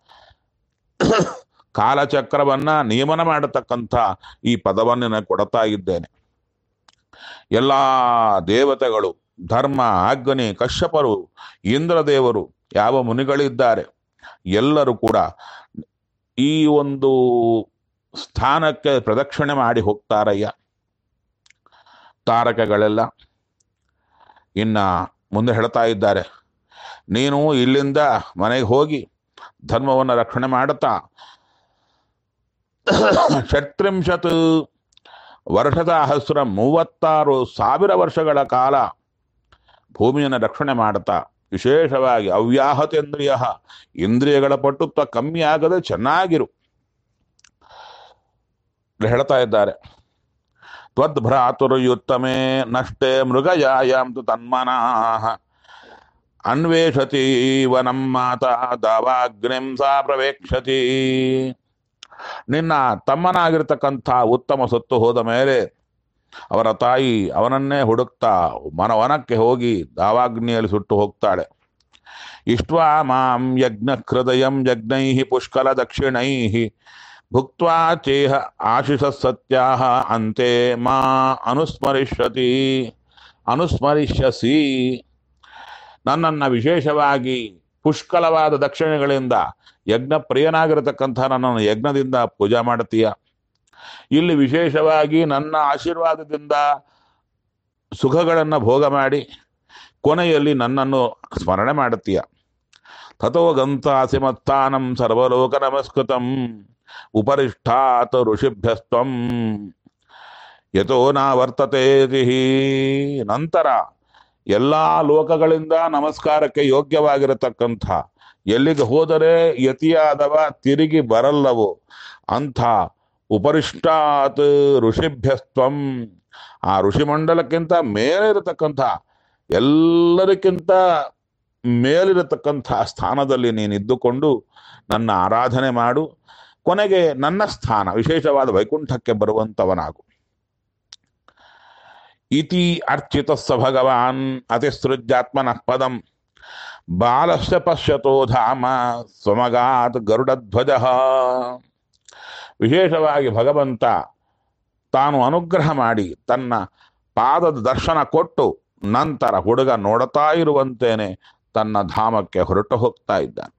ಕಾಲಚಕ್ರವನ್ನ ನಿಯಮನ ಮಾಡತಕ್ಕಂಥ ಈ ಪದವನ್ನು ನಾನು ಕೊಡ್ತಾ ಇದ್ದೇನೆ ಎಲ್ಲ ದೇವತೆಗಳು ಧರ್ಮ ಅಗ್ನಿ ಕಶ್ಯಪರು ಇಂದ್ರದೇವರು ಯಾವ ಮುನಿಗಳಿದ್ದಾರೆ ಎಲ್ಲರೂ ಕೂಡ ಈ ಒಂದು ಸ್ಥಾನಕ್ಕೆ ಪ್ರದಕ್ಷಿಣೆ ಮಾಡಿ ಹೋಗ್ತಾರಯ್ಯ ತಾರಕಗಳೆಲ್ಲ ಇನ್ನ ಮುಂದೆ ಹೇಳ್ತಾ ಇದ್ದಾರೆ ನೀನು ಇಲ್ಲಿಂದ ಮನೆಗೆ ಹೋಗಿ ಧರ್ಮವನ್ನು ರಕ್ಷಣೆ ಮಾಡುತ್ತಾ ಷಟ್ರಿಂಶತ್ ವರ್ಷದ ಹಸ್ರ ಮೂವತ್ತಾರು ಸಾವಿರ ವರ್ಷಗಳ ಕಾಲ ಭೂಮಿಯನ್ನು ರಕ್ಷಣೆ ಮಾಡುತ್ತಾ ವಿಶೇಷವಾಗಿ ಅವ್ಯಾಹತೇಂದ್ರಿಯ ಇಂದ್ರಿಯಗಳ ಪಟುತ್ವ ಕಮ್ಮಿ ಆಗದೆ ಚೆನ್ನಾಗಿರು ಹೇಳ್ತಾ ಇದ್ದಾರೆ ತ್ವದ್ಭ್ರಾತುರ್ಯುತ್ತಮೇ ನಷ್ಟೇ ಮೃಗಯಾಯಾಂತು ತನ್ಮನಃ ಅನ್ವೇಷತಿ ವನಂ ಮಾತಾ ದಾವಾಗ್ನಿಂ ಸಾ ಪ್ರವೇಕ್ಷತಿ ನಿನ್ನ ತಮ್ಮನಾಗಿರ್ತಕ್ಕಂಥ ಉತ್ತಮ ಸೊತ್ತು ಹೋದ ಮೇಲೆ ಅವರ ತಾಯಿ ಅವನನ್ನೇ ಹುಡುಕ್ತಾ ಮನವನಕ್ಕೆ ಹೋಗಿ ದಾವಾಗ್ನಿಯಲ್ಲಿ ಸುಟ್ಟು ಹೋಗ್ತಾಳೆ ಇಷ್ಟ್ವಾ ಮಾಂ ಯಜ್ಞ ಹೃದಯಂ ಯಜ್ಞೈ ಪುಷ್ಕಲ ದಕ್ಷಿಣೈ ಭುಕ್ತ್ವಾ ಚೇಹ ಆಶಿಷ ಸತ್ಯಾಹ ಅಂತೆ ಮಾ ಅನುಸ್ಮರಿಷ್ಯತಿ ಅನುಸ್ಮರಿಷ್ಯಸಿ ನನ್ನನ್ನು ವಿಶೇಷವಾಗಿ ಪುಷ್ಕಲವಾದ ದಕ್ಷಿಣೆಗಳಿಂದ ಯಜ್ಞ ಪ್ರಿಯನಾಗಿರತಕ್ಕಂಥ ನನ್ನನ್ನು ಯಜ್ಞದಿಂದ ಪೂಜಾ ಮಾಡ್ತೀಯ ಇಲ್ಲಿ ವಿಶೇಷವಾಗಿ ನನ್ನ ಆಶೀರ್ವಾದದಿಂದ ಸುಖಗಳನ್ನು ಭೋಗ ಮಾಡಿ ಕೊನೆಯಲ್ಲಿ ನನ್ನನ್ನು ಸ್ಮರಣೆ ಮಾಡುತ್ತೀಯ ತಥೋ ಗಂತಾಸಿ ಮತ್ತಾನಂ ಸರ್ವಲೋಕ ನಮಸ್ಕೃತಂ ಉಪರಿಷ್ಠಾತ್ ಋಷಿಭ್ಯಸ್ತ್ವಂ ಯಥೋ ನಾ ವರ್ತತೆ ನಂತರ ಎಲ್ಲ ಲೋಕಗಳಿಂದ ನಮಸ್ಕಾರಕ್ಕೆ ಯೋಗ್ಯವಾಗಿರತಕ್ಕಂಥ ಎಲ್ಲಿಗೆ ಹೋದರೆ ಯತಿಯಾದವ ತಿರುಗಿ ಬರಲ್ಲವೋ ಅಂಥ ಉಪರಿಷ್ಟಾತ್ ಋಷಿಭ್ಯಸ್ತ್ವಂ ಆ ಋಷಿಮಂಡಲಕ್ಕಿಂತ ಮೇಲಿರತಕ್ಕಂಥ ಎಲ್ಲರಿಗಿಂತ ಮೇಲಿರತಕ್ಕಂಥ ಸ್ಥಾನದಲ್ಲಿ ನೀನು ಇದ್ದುಕೊಂಡು ನನ್ನ ಆರಾಧನೆ ಮಾಡು ಕೊನೆಗೆ ನನ್ನ ಸ್ಥಾನ ವಿಶೇಷವಾದ ವೈಕುಂಠಕ್ಕೆ ಬರುವಂತವನಾಗು ಇತಿ ಅರ್ಚಿತ ಸ ಭಗವಾನ್ ಅತಿಸೃಜ್ಯಾತ್ಮನಃ ಪದಂ ಬಾಲಶ್ಚ ಪಶ್ಯತೋ ಧಾಮ ಸ್ವಮಗಾತ್ ಗರುಡಧ್ವಜ ವಿಶೇಷವಾಗಿ ಭಗವಂತ ತಾನು ಅನುಗ್ರಹ ಮಾಡಿ ತನ್ನ ಪಾದದ ದರ್ಶನ ಕೊಟ್ಟು ನಂತರ ಹುಡುಗ ನೋಡುತ್ತಾ ಇರುವಂತೇನೆ ತನ್ನ ಧಾಮಕ್ಕೆ ಹೊರಟು ಹೋಗ್ತಾ ಇದ್ದಾನೆ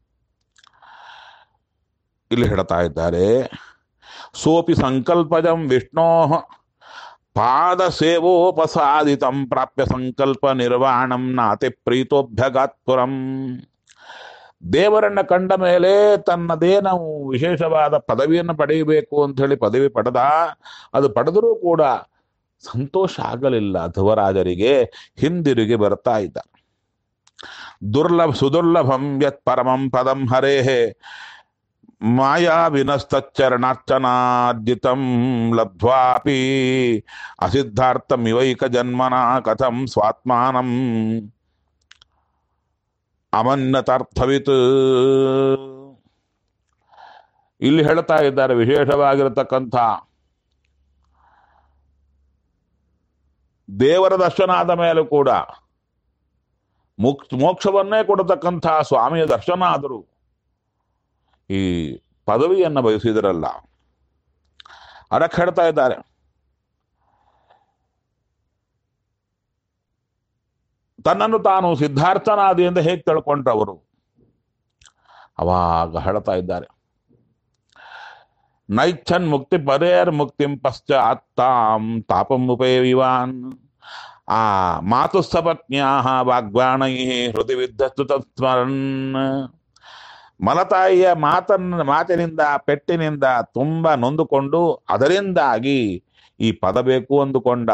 ಇಲ್ಲಿ ಹೇಳ್ತಾ ಇದ್ದಾರೆ ಸೋಪಿ ಸಂಕಲ್ಪಜಂ ವಿಷ್ಣೋ ಪಾದ ಸೇವೋಪಸಾದಿತಂ ಪ್ರಾಪ್ಯ ಸಂಕಲ್ಪ ನಿರ್ವಾಣಂ ನಾತಿ ಪ್ರೀತೋಭ್ಯಗಾತ್ಪುರಂ ದೇವರನ್ನ ಕಂಡ ಮೇಲೆ ತನ್ನದೇ ನಾವು ವಿಶೇಷವಾದ ಪದವಿಯನ್ನು ಪಡೆಯಬೇಕು ಅಂತ ಹೇಳಿ ಪದವಿ ಪಡೆದ ಅದು ಪಡೆದರೂ ಕೂಡ ಸಂತೋಷ ಆಗಲಿಲ್ಲ ಧ್ರುವರಾಜರಿಗೆ ಹಿಂದಿರುಗಿ ಬರ್ತಾ ಇದ್ದ ದುರ್ಲಭ ಸುದುರ್ಲಭಂ ಯತ್ ಪರಮಂ ಪದಂ ಹರೇಹೇ ಮಾಯಾ ವಿನಸ್ತಚ್ಚರಣಾರ್ಚನಾರ್ಜಿತಂ ಲಬ್ಧ್ವಾಪಿ ಅಸಿದ್ಧಾರ್ಥಮಿವೈಕ ಜನ್ಮನ ಕಥಂ ಸ್ವಾತ್ಮಾನಂ ಅಮನ್ನತಾರ್ಥವಿತ್ ಇಲ್ಲಿ ಹೇಳ್ತಾ ಇದ್ದಾರೆ ವಿಶೇಷವಾಗಿರತಕ್ಕಂಥ ದೇವರ ದರ್ಶನ ಆದ ಮೇಲೂ ಕೂಡ ಮುಕ್ ಮೋಕ್ಷವನ್ನೇ ಕೊಡತಕ್ಕಂಥ ಸ್ವಾಮಿಯ ದರ್ಶನ ಆದರೂ ಈ ಪದವಿಯನ್ನು ಬಯಸಿದರಲ್ಲ ಅದಕ್ಕೆ ಹೇಳ್ತಾ ಇದ್ದಾರೆ ತನ್ನನ್ನು ತಾನು ಸಿದ್ಧಾರ್ಥನಾದಿ ಎಂದು ಹೇಗೆ ತಿಳ್ಕೊಂಡ್ರವರು ಅವಾಗ ಹೇಳ್ತಾ ಇದ್ದಾರೆ ನೈಚ್ಛನ್ ಮುಕ್ತಿ ಪರೇರ್ ಮುಕ್ತಿಂ ಪಶ್ಚಾತ್ತಾಂ ತಾಪಂ ಉಪೇವಿವಾನ್ ಆ ಮಾತು ಸಪತ್ನ್ಯಾ ವಾಗ್ಬಾಣೈ ಹೃದಯ ವಿದ್ಧಸ್ತು ತತ್ಸ್ಮರನ್ ಮಲತಾಯಿಯ ಮಾತನ್ನ ಮಾತಿನಿಂದ ಪೆಟ್ಟಿನಿಂದ ತುಂಬ ನೊಂದುಕೊಂಡು ಅದರಿಂದಾಗಿ ಈ ಪದ ಬೇಕು ಅಂದುಕೊಂಡ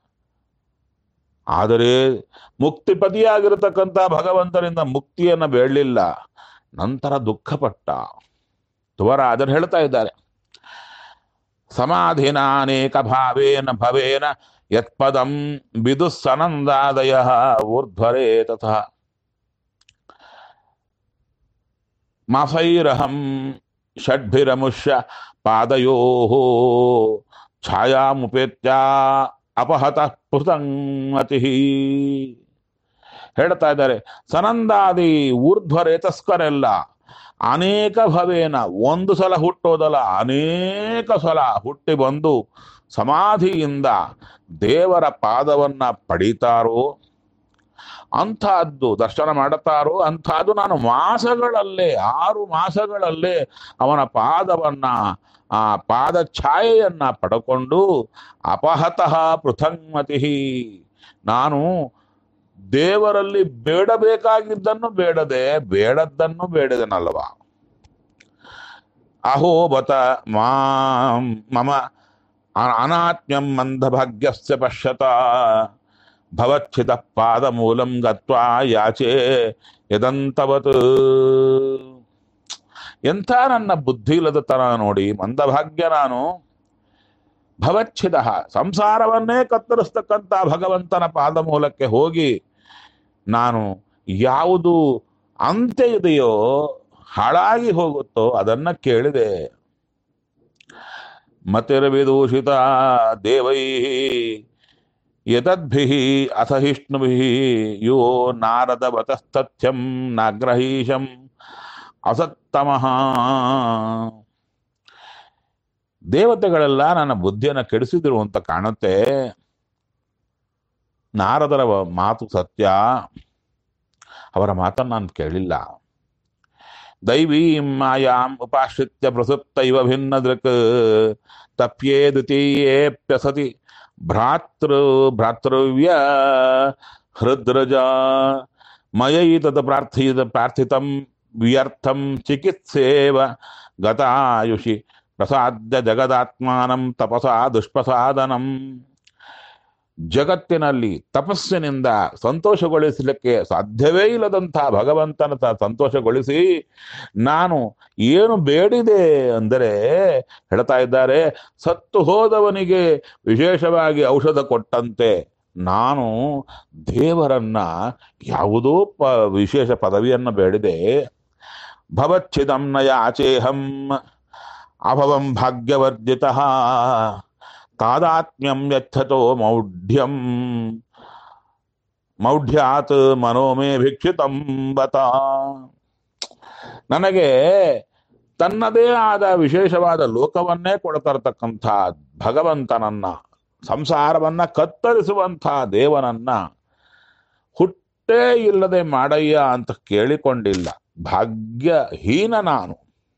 ಆದರೆ ಮುಕ್ತಿಪತಿಯಾಗಿರತಕ್ಕಂಥ ಭಗವಂತನಿಂದ ಮುಕ್ತಿಯನ್ನು ಬೇಡಲಿಲ್ಲ ನಂತರ ದುಃಖಪಟ್ಟ ತ್ವರ ಅದನ್ನು ಹೇಳ್ತಾ ಇದ್ದಾರೆ ಸಮಾಧಿನ ಅನೇಕ ಭಾವೇನ ಭವೇನ ಯತ್ಪದಂ ಬಿದುಸ್ಸನಂದಾದಯ ಊರ್ಧ್ವರೇ ತಥಾ ಮಾಸೈರಹಂ ಷಡ್ಭಿರಮುಷ್ಯ ಪಾದಯೋ ಛಾಯಾಮುಪೇತ್ಯ ಅಪಹತ ಪೃತಂಗತಿ ಹೇಳ್ತಾ ಇದ್ದಾರೆ ಸನಂದಾದಿ ಊರ್ಧ್ವರೇತಸ್ಕರೆಲ್ಲ ಅನೇಕ ಭವೇನ ಒಂದು ಸಲ ಹುಟ್ಟೋದಲ್ಲ ಅನೇಕ ಸಲ ಹುಟ್ಟಿ ಬಂದು ಸಮಾಧಿಯಿಂದ ದೇವರ ಪಾದವನ್ನ ಪಡೀತಾರೋ ಅಂಥದ್ದು ದರ್ಶನ ಮಾಡುತ್ತಾರೋ ಅಂಥದ್ದು ನಾನು ಮಾಸಗಳಲ್ಲೇ ಆರು ಮಾಸಗಳಲ್ಲೇ ಅವನ ಪಾದವನ್ನ ಆ ಪಾದ ಛಾಯೆಯನ್ನ ಪಡ್ಕೊಂಡು ಅಪಹತಃ ಪೃಥಂಗತಿ ನಾನು ದೇವರಲ್ಲಿ ಬೇಡಬೇಕಾಗಿದ್ದನ್ನು ಬೇಡದೆ ಬೇಡದ್ದನ್ನು ಬೇಡದನಲ್ವ ಅಹೋ ಬತ ಮಾಂ ಮಮ ಅ- ಅನಾತ್ಮ್ಯಂ ಮಂದಭಾಗ್ಯಸ್ಯ ಪಶ್ಯತ ಭವಚ್ಛಿತ ಪಾದ ಮೂಲಂ ಗತ್ವಾ ಯಾಚೆ ಯದಂತವತ್ ಎಂಥ ನನ್ನ ಬುದ್ಧಿ ಇಲ್ಲದ ತರ ನೋಡಿ ಮಂದಭಾಗ್ಯ ನಾನು ಭವಚ್ಛಿದ ಸಂಸಾರವನ್ನೇ ಕತ್ತರಿಸ್ತಕ್ಕಂಥ ಭಗವಂತನ ಪಾದ ಮೂಲಕ್ಕೆ ಹೋಗಿ ನಾನು ಯಾವುದು ಅಂತ್ಯ ಇದೆಯೋ ಹಾಳಾಗಿ ಹೋಗುತ್ತೋ ಅದನ್ನ ಕೇಳಿದೆ ಮತಿರ್ವಿದೂಷಿತ ದೇವೈ ಯತದ್ಭಿ ಅಥ ಹಿಷ್ಣುಭಿ ಯೋ ನಾರದ ವತಸ್ತಥ್ಯಂ ನಾಗ್ರಹೀಶಂ ಅಸತ್ತಮಃ ದೇವತೆಗಳೆಲ್ಲ ನನ್ನ ಬುದ್ಧಿಯನ್ನು ಕೆಡಿಸಿದ್ರು ಅಂತ ಕಾಣುತ್ತೆ ನಾರದರ ವ- ಮಾತು ಸತ್ಯ ಅವರ ಮಾತನ್ನು ನಾನು ಕೇಳಿಲ್ಲ ದೈವೀಂ ಮಾಯಾಂ ಉಪಾಶ್ರಿತ್ಯ ಪ್ರಸುಪ್ತೈವ ಭಿನ್ನ ದೃಕ್ ತಪ್ಯೇ ದ್ವಿತೀಯೇಪ್ಯಸತಿ ಭ್ರಾತೃ ಭ್ರಾತೃವ್ಯ ಹೃದ್ರಜ ಮಯೈತದ ಪ್ರಾರ್ಥಿತ ಪ್ರಾರ್ಥಿತಂ ವ್ಯರ್ಥಂ ಚಿಕಿತ್ಸೇವ ಗತಾಯುಷಿ ಪ್ರಸಾದ್ಯ ಜಗದಾತ್ಮಾನಂ ತಪಸಾ ದುಷ್ಪ್ರಸಾದನಂ ಜಗತ್ತಿನಲ್ಲಿ ತಪಸ್ಸಿನಿಂದ ಸಂತೋಷಗೊಳಿಸಲಿಕ್ಕೆ ಸಾಧ್ಯವೇ ಇಲ್ಲದಂಥ ಭಗವಂತನ ತ- ಸಂತೋಷಗೊಳಿಸಿ ನಾನು ಏನು ಬೇಡಿದೆ ಅಂದರೆ ಹೇಳ್ತಾ ಇದ್ದಾರೆ ಸತ್ತು ಹೋದವನಿಗೆ ವಿಶೇಷವಾಗಿ ಔಷಧ ಕೊಟ್ಟಂತೆ ನಾನು ದೇವರನ್ನ ಯಾವುದೋ ಪ ವಿಶೇಷ ಪದವಿಯನ್ನು ಬೇಡಿದೆ ಭವಚ್ಛಿದಂ ನ ಯಾಚೇಹಂ ಅಭವಂ ಭಾಗ್ಯವರ್ಜಿತ ತಾದಾತ್ಮ್ಯಂ ಯಚ್ಛತೋ ಮೌಢ್ಯಂ ಮೌಢ್ಯಾತ್ ಮನೋಮೇ ಭಿಕ್ಷಿತಂ ಬತ ನನಗೆ ತನ್ನದೇ ಆದ ವಿಶೇಷವಾದ ಲೋಕವನ್ನೇ ಕೊಡ್ತಿರತಕ್ಕಂಥ ಭಗವಂತನನ್ನ ಸಂಸಾರವನ್ನ ಕತ್ತರಿಸುವಂಥ ದೇವನನ್ನ ಹುಟ್ಟೇ ಇಲ್ಲದೆ ಮಾಡಯ್ಯ ಅಂತ ಕೇಳಿಕೊಂಡಿಲ್ಲ ಭಾಗ್ಯಹೀನ ನಾನು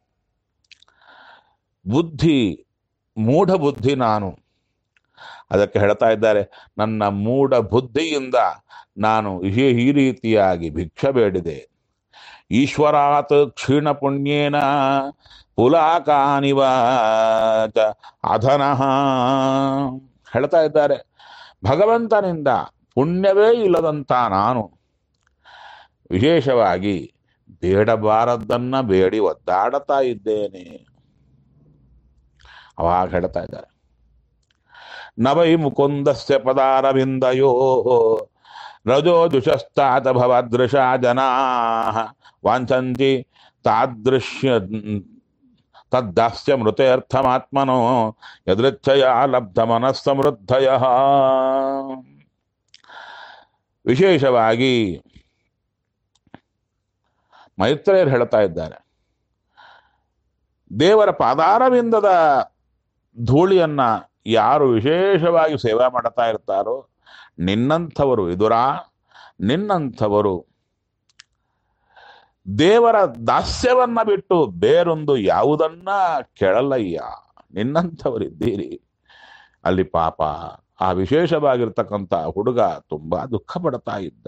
ಬುದ್ಧಿ ಮೂಢ ಬುದ್ಧಿ ನಾನು ಅದಕ್ಕೆ ಹೇಳ್ತಾ ಇದ್ದಾರೆ ನನ್ನ ಮೂಢ ಬುದ್ಧಿಯಿಂದ ನಾನು ಈ ಈ ರೀತಿಯಾಗಿ ಭಿಕ್ಷೆ ಬೇಡಿದೆ ಈಶ್ವರಾತ್ ಕ್ಷೀಣ ಪುಣ್ಯೇನ ಪುಲಾಕಾನಿವ ಚ ಅಧನಃ ಹೇಳ್ತಾ ಇದ್ದಾರೆ ಭಗವಂತನಿಂದ ಪುಣ್ಯವೇ ಇಲ್ಲದಂತ ನಾನು ವಿಶೇಷವಾಗಿ ಬೇಡಬಾರದ್ದನ್ನ ಬೇಡಿ ಒದ್ದಾಡುತ್ತಾ ಇದ್ದೇನೆ ಅವಾಗ ಹೇಳ್ತಾ ಇದ್ದಾರೆ ನವೈ ಮುಕುಂದಸ್ಯ ಪದಾರವಿಂದಯೋ ರಜೋ ದುಷಸ್ತಾತ ಭವದೃಶ ಜನಾ ವಾಂಛಂತಿ ತಾದೃಶ್ಯ ತದ್ದಾಸ್ಯ ಮೃತೆರ್ಥಮಾತ್ಮನೋ ಯದೃಚ್ಛಯ ಲಬ್ಧ ಮನಸ್ಸಮೃದ್ಧಯ ವಿಶೇಷವಾಗಿ ಮೈತ್ರೇಯರು ಹೇಳ್ತಾ ಇದ್ದಾರೆ ದೇವರ ಪಾದಾರವಿಂದದ ಧೂಳಿಯನ್ನ ಯಾರು ವಿಶೇಷವಾಗಿ ಸೇವೆ ಮಾಡ್ತಾ ಇರ್ತಾರೋ ನಿನ್ನಂಥವರು ಎದುರ ನಿನ್ನಂಥವರು ದೇವರ ದಾಸ್ಯವನ್ನ ಬಿಟ್ಟು ಬೇರೊಂದು ಯಾವುದನ್ನ ಕೆಳಲಯ್ಯ ನಿನ್ನಂಥವರಿದ್ದೀರಿ ಅಲ್ಲಿ ಪಾಪ ಆ ವಿಶೇಷವಾಗಿರ್ತಕ್ಕಂಥ ಹುಡುಗ ತುಂಬಾ ದುಃಖ ಪಡ್ತಾ ಇದ್ದ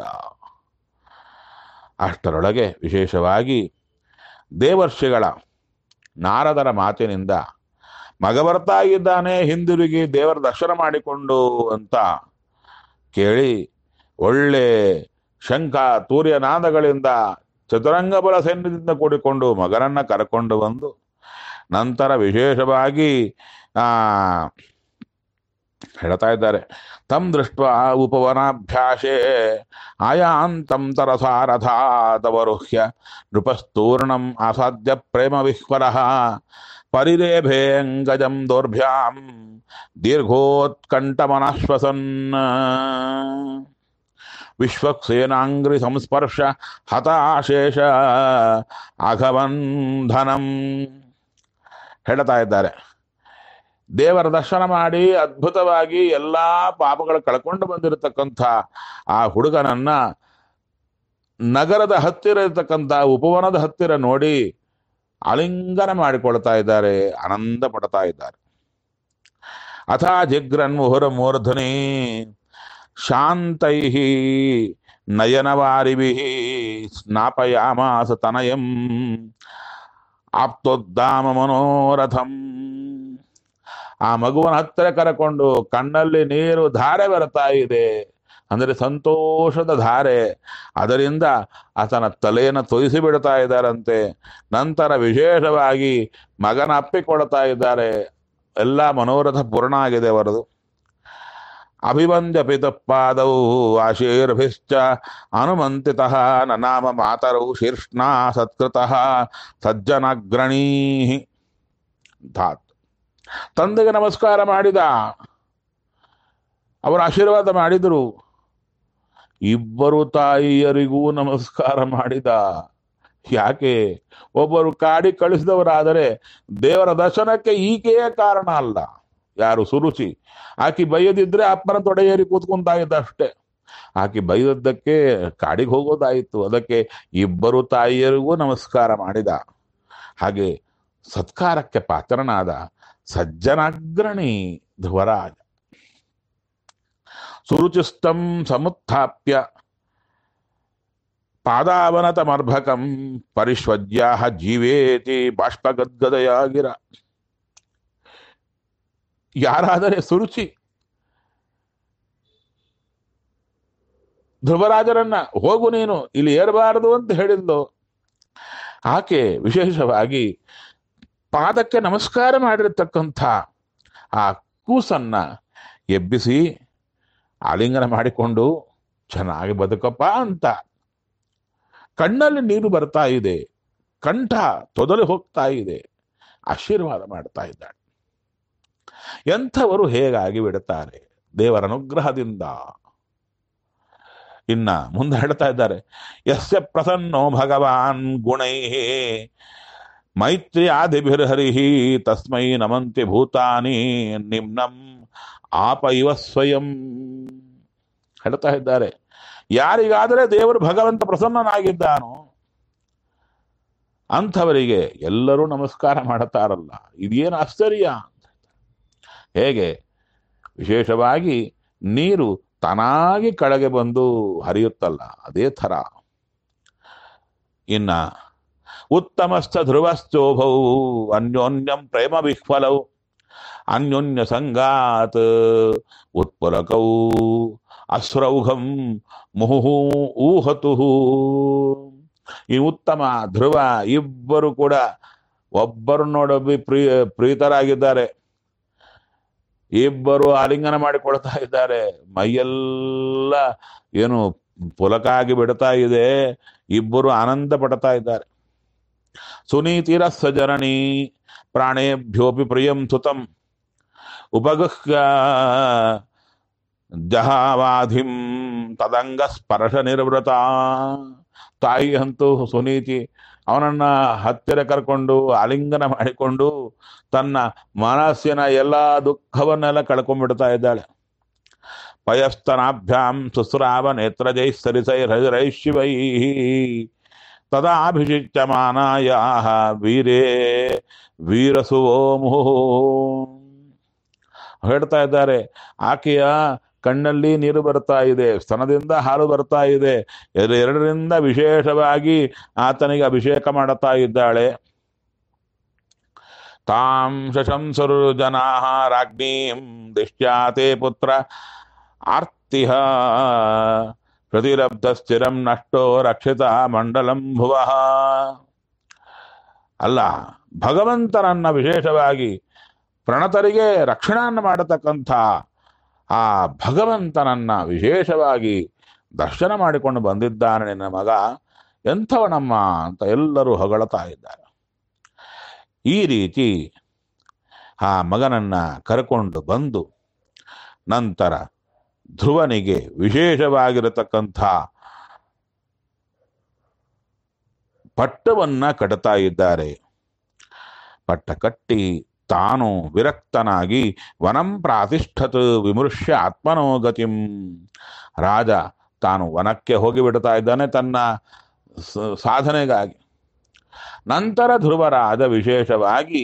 ಅಷ್ಟರೊಳಗೆ ವಿಶೇಷವಾಗಿ ದೇವರ್ಷಿಗಳ ನಾರದರ ಮಾತಿನಿಂದ ಮಗ ಬರ್ತಾ ಇದ್ದಾನೆ ಹಿಂದಿರುಗಿ ದೇವರ ದರ್ಶನ ಮಾಡಿಕೊಂಡು ಅಂತ ಕೇಳಿ ಒಳ್ಳೆ ಶಂಖ ತೂರ್ಯ ನಾದಗಳಿಂದ ಚತುರಂಗ ಬಲ ಸೈನ್ಯದಿಂದ ಕೂಡಿಕೊಂಡು ಮಗನನ್ನ ಕರ್ಕೊಂಡು ಬಂದು ನಂತರ ವಿಶೇಷವಾಗಿ ಆ ಹೇಳ್ತಾ ಇದ್ದಾರೆ ತಂ ದೃಷ್ಟ ಉಪವನಾಭ್ಯಾಸೆ ಆಯಾಂತಂ ತರಸಾರಥಾದವರುಹ್ಯ ನೃಪಸ್ತೂರ್ಣಂ ಆಸಾದ್ಯ ಪ್ರೇಮ ವಿಹ್ವರ ಪರಿರೇಭೇಂಗಜಂ ದೌರ್ಭ್ಯಾಂ ದೀರ್ಘೋತ್ಕಂಠಮನಶ್ವಸನ್ ವಿಶ್ವಕ್ಸೇನಾಂಗ್ರಿ ಸಂಸ್ಪರ್ಶ ಹತಾಶೇಷ ಅಘವಂಧನಂ ಹೇಳ್ತಾ ಇದ್ದಾರೆ ದೇವರ ದರ್ಶನ ಮಾಡಿ ಅದ್ಭುತವಾಗಿ ಎಲ್ಲಾ ಪಾಪಗಳು ಕಳ್ಕೊಂಡು ಬಂದಿರತಕ್ಕಂಥ ಆ ಹುಡುಗನನ್ನ ನಗರದ ಹತ್ತಿರ ಇರತಕ್ಕಂಥ ಉಪವನದ ಹತ್ತಿರ ನೋಡಿ ಆಲಿಂಗನ ಮಾಡಿಕೊಳ್ತಾ ಇದ್ದಾರೆ ಆನಂದ ಪಡ್ತಾ ಇದ್ದಾರೆ ಅಥ ಜಿಗ್ರನ್ ಮುಹುರ ಮೂರ್ಧನಿ ಶಾಂತೈ ನಯನವಾರಿಭಿ ಸ್ನಾಪಯಾಮಾಸ ತನಯಂ ಆಪ್ತೋದ್ದಾಮ ಮನೋರಥಂ ಆ ಮಗುವನ ಹತ್ತಿರ ಕರಕೊಂಡು ಕಣ್ಣಲ್ಲಿ ನೀರು ಧಾರೆ ಬರ್ತಾ ಇದೆ ಅಂದರೆ ಸಂತೋಷದ ಧಾರೆ ಅದರಿಂದ ಆತನ ತಲೆಯನ್ನು ತೊಯಿಸಿ ಬಿಡ್ತಾ ಇದ್ದಾರಂತೆ ನಂತರ ವಿಶೇಷವಾಗಿ ಮಗನ ಅಪ್ಪಿಕೊಳ್ತಾ ಇದ್ದಾರೆ ಎಲ್ಲ ಮನೋರಥ ಪೂರ್ಣ ಆಗಿದೆ ಅವರದು ಅಭಿವಂದ್ಯ ಪಿತಪಾದೌ ಆಶೀರ್ಭಿಶ್ಚ ಅನುಮಂತಿತಃ ನನಾಮ ಮಾತರೌ ಶೀರ್ಷ್ಣಾ ಸತ್ಕೃತಃ ಸಜ್ಜನಗ್ರಣೀ ಧಾತ್ ತಂದೆಗೆ ನಮಸ್ಕಾರ ಮಾಡಿದ ಅವರು ಆಶೀರ್ವಾದ ಮಾಡಿದರು ಇಬ್ಬರು ತಾಯಿಯರಿಗೂ ನಮಸ್ಕಾರ ಮಾಡಿದ ಯಾಕೆ ಒಬ್ಬರು ಕಾಡಿ ಕಳಿಸಿದವರಾದರೆ ದೇವರ ದರ್ಶನಕ್ಕೆ ಈಕೆಯೇ ಕಾರಣ ಅಲ್ಲ ಯಾರು ಸುರುಚಿ ಆಕಿ ಬೈಯದಿದ್ರೆ ಅಪ್ಪನ ತೊಡೆಯೇರಿ ಕೂತ್ಕೊಂತಾ ಇದ್ದ ಅಷ್ಟೇ ಆಕಿ ಬೈದದ್ದಕ್ಕೆ ಕಾಡಿಗೆ ಹೋಗೋದಾಯಿತು ಅದಕ್ಕೆ ಇಬ್ಬರು ತಾಯಿಯರಿಗೂ ನಮಸ್ಕಾರ ಮಾಡಿದ ಹಾಗೆ ಸತ್ಕಾರಕ್ಕೆ ಪಾತ್ರನಾದ ಸಜ್ಜನಾಗ್ರಣಿ ಧ್ರುವರಾಜ ಸುರುಚಿಸ್ತಂ ಸಮುತ್ಥಾಪ್ಯ ಪಾದಾವನತಮರ್ಭಕಂ ಪರಿಶ್ವಜ್ಯಾ ಜೀವೇತಿ ಬಾಷ್ಪಗದ್ಗದಯಾಗಿರ ಯಾರಾದರೆ ಸುರುಚಿ ಧ್ರುವರಾಜರನ್ನ ಹೋಗು ನೀನು ಇಲ್ಲಿ ಏರಬಾರದು ಅಂತ ಹೇಳಿದ್ಲು ಆಕೆ ವಿಶೇಷವಾಗಿ ಪಾದಕ್ಕೆ ನಮಸ್ಕಾರ ಮಾಡಿರತಕ್ಕಂಥ ಆ ಕೂಸನ್ನ ಎಬ್ಬಿಸಿ ಆಲಿಂಗನ ಮಾಡಿಕೊಂಡು ಚೆನ್ನಾಗಿ ಬದುಕಪ್ಪ ಅಂತ ಕಣ್ಣಲ್ಲಿ ನೀರು ಬರ್ತಾ ಇದೆ ಕಂಠ ತೊದಲು ಹೋಗ್ತಾ ಇದೆ ಆಶೀರ್ವಾದ ಮಾಡ್ತಾ ಇದ್ದಾಳೆ ಎಂಥವರು ಹೇಗಾಗಿ ಬಿಡುತ್ತಾರೆ ದೇವರ ಅನುಗ್ರಹದಿಂದ ಇನ್ನ ಮುಂದೆ ಹೇಳ್ತಾ ಇದ್ದಾರೆ ಯಸ್ಯ ಪ್ರಸನ್ನೋ ಭಗವಾನ್ ಗುಣೈ ಮೈತ್ರಿ ಆದಿಭಿರ್ಹರಿ ತಸ್ಮೈ ನಮಂತಿ ಭೂತಾನಿ ನಿಮ್ನಂ ಆಪ ಇವ ಸ್ವಯಂ ಹೇಳ್ತಾ ಇದ್ದಾರೆ ಯಾರಿಗಾದರೆ ದೇವರು ಭಗವಂತ ಪ್ರಸನ್ನನಾಗಿದ್ದಾನೋ ಅಂಥವರಿಗೆ ಎಲ್ಲರೂ ನಮಸ್ಕಾರ ಮಾಡುತ್ತಾರಲ್ಲ ಇದೇನು ಆಶ್ಚರ್ಯ ಹೇಗೆ ವಿಶೇಷವಾಗಿ ನೀರು ತಾನಾಗಿ ಕೆಳಗೆ ಬಂದು ಹರಿಯುತ್ತಲ್ಲ ಅದೇ ಥರ ಇನ್ನ ಉತ್ತಮಸ್ಥ ಧ್ರುವಶ್ಚೋಭೌ ಅನ್ಯೋನ್ಯಂ ಪ್ರೇಮ ವಿಹ್ವಲೌ ಅನ್ಯೋನ್ಯ ಸಂಗಾತ್ ಉತ್ಪುಲಕೌ ಅಸ್ರೌಘಂ ಮುಹುಹು ಊಹತು ಈ ಉತ್ತಮ ಧ್ರುವ ಇಬ್ಬರು ಕೂಡ ಒಬ್ಬರನ್ನೊಡೊಬ್ಬಿ ಪ್ರಿಯ ಪ್ರೀತರಾಗಿದ್ದಾರೆ ಇಬ್ಬರು ಆಲಿಂಗನ ಮಾಡಿಕೊಳ್ತಾ ಇದ್ದಾರೆ ಮೈಯೆಲ್ಲ ಏನು ಪುಲಕ ಆಗಿ ಬಿಡ್ತಾ ಇದೆ ಇಬ್ಬರು ಆನಂದ ಪಡ್ತಾ ಇದ್ದಾರೆ ಸುನೀತಿರ ಸಜರಣಿ ಪ್ರಾಣೇಭ್ಯೋಪಿ ಪ್ರಿಯಂ ಸುತಂ ಉಪಗಹ್ಯ ಜಹಾವಾಧಿಂ ತದಂಗ ಸ್ಪರ್ಶ ನಿರ್ವೃತ ತಾಯಿ ಅಂತೂ ಸುನೀತಿ ಅವನನ್ನ ಹತ್ತಿರ ಕರ್ಕೊಂಡು ಆಲಿಂಗನ ಮಾಡಿಕೊಂಡು ತನ್ನ ಮನಸ್ಸಿನ ಎಲ್ಲ ದುಃಖವನ್ನೆಲ್ಲ ಕಳ್ಕೊಂಡ್ಬಿಡ್ತಾ ಇದ್ದಾಳೆ ಪಯಸ್ತನಾಭ್ಯಾಂ ಸುಸ್ರಾವ ನೇತ್ರಜೈ ಸರಿಸೈರೈ ಶಿವೈ ತದಾಭಿಷಿಚ್ಯಮಾನಾಯ ವೀರೇ ವೀರಸುವೋ ಮುಹು ಹೇಳ್ತಾ ಇದ್ದಾರೆ ಆಕೆಯ ಕಣ್ಣಲ್ಲಿ ನೀರು ಬರ್ತಾ ಇದೆ ಸ್ತನದಿಂದ ಹಾಲು ಬರ್ತಾ ಇದೆ ಎರ- ಎರಡರಿಂದ ವಿಶೇಷವಾಗಿ ಆತನಿಗೆ ಅಭಿಷೇಕ ಮಾಡುತ್ತಾ ಇದ್ದಾಳೆ ತಾಂ ಶಶಂಸರು ಜನಾ ರಾಜ್ಞೀಂ ದಿಶ್ಯಾತೆ ಪುತ್ರ ಆರ್ತಿಹ ಪ್ರತಿಲಬ್ಧ ಸ್ಥಿರಂ ನಷ್ಟೋ ರಕ್ಷಿತ ಮಂಡಲಂ ಭುವ ಅಲ್ಲ ಭಗವಂತನನ್ನ ವಿಶೇಷವಾಗಿ ಪ್ರಣತರಿಗೆ ರಕ್ಷಣೆಯನ್ನು ಮಾಡತಕ್ಕಂಥ ಆ ಭಗವಂತನನ್ನ ವಿಶೇಷವಾಗಿ ದರ್ಶನ ಮಾಡಿಕೊಂಡು ಬಂದಿದ್ದಾನೆ ನಿನ್ನ ಮಗ ಎಂಥವನಮ್ಮ ಅಂತ ಎಲ್ಲರೂ ಹೊಗಳ್ತಾ ಇದ್ದಾರೆ ಈ ರೀತಿ ಆ ಮಗನನ್ನ ಕರ್ಕೊಂಡು ಬಂದು ನಂತರ ಧ್ರುವನಿಗೆ ವಿಶೇಷವಾಗಿರತಕ್ಕಂಥ ಪಟ್ಟವನ್ನ ಕಟ್ತಾ ಇದ್ದಾರೆ ಪಟ್ಟ ಕಟ್ಟಿ ತಾನು ವಿರಕ್ತನಾಗಿ ವನಂ ಪ್ರಾತಿಷ್ಠತ್ ವಿಮೃಶ್ಯ ಆತ್ಮನೋ ಗತಿಂ ರಾಜ ತಾನು ವನಕ್ಕೆ ಹೋಗಿಬಿಡ್ತಾ ಇದ್ದಾನೆ ತನ್ನ ಸ- ಸಾಧನೆಗಾಗಿ ನಂತರ ಧ್ರುವರಾಜ ವಿಶೇಷವಾಗಿ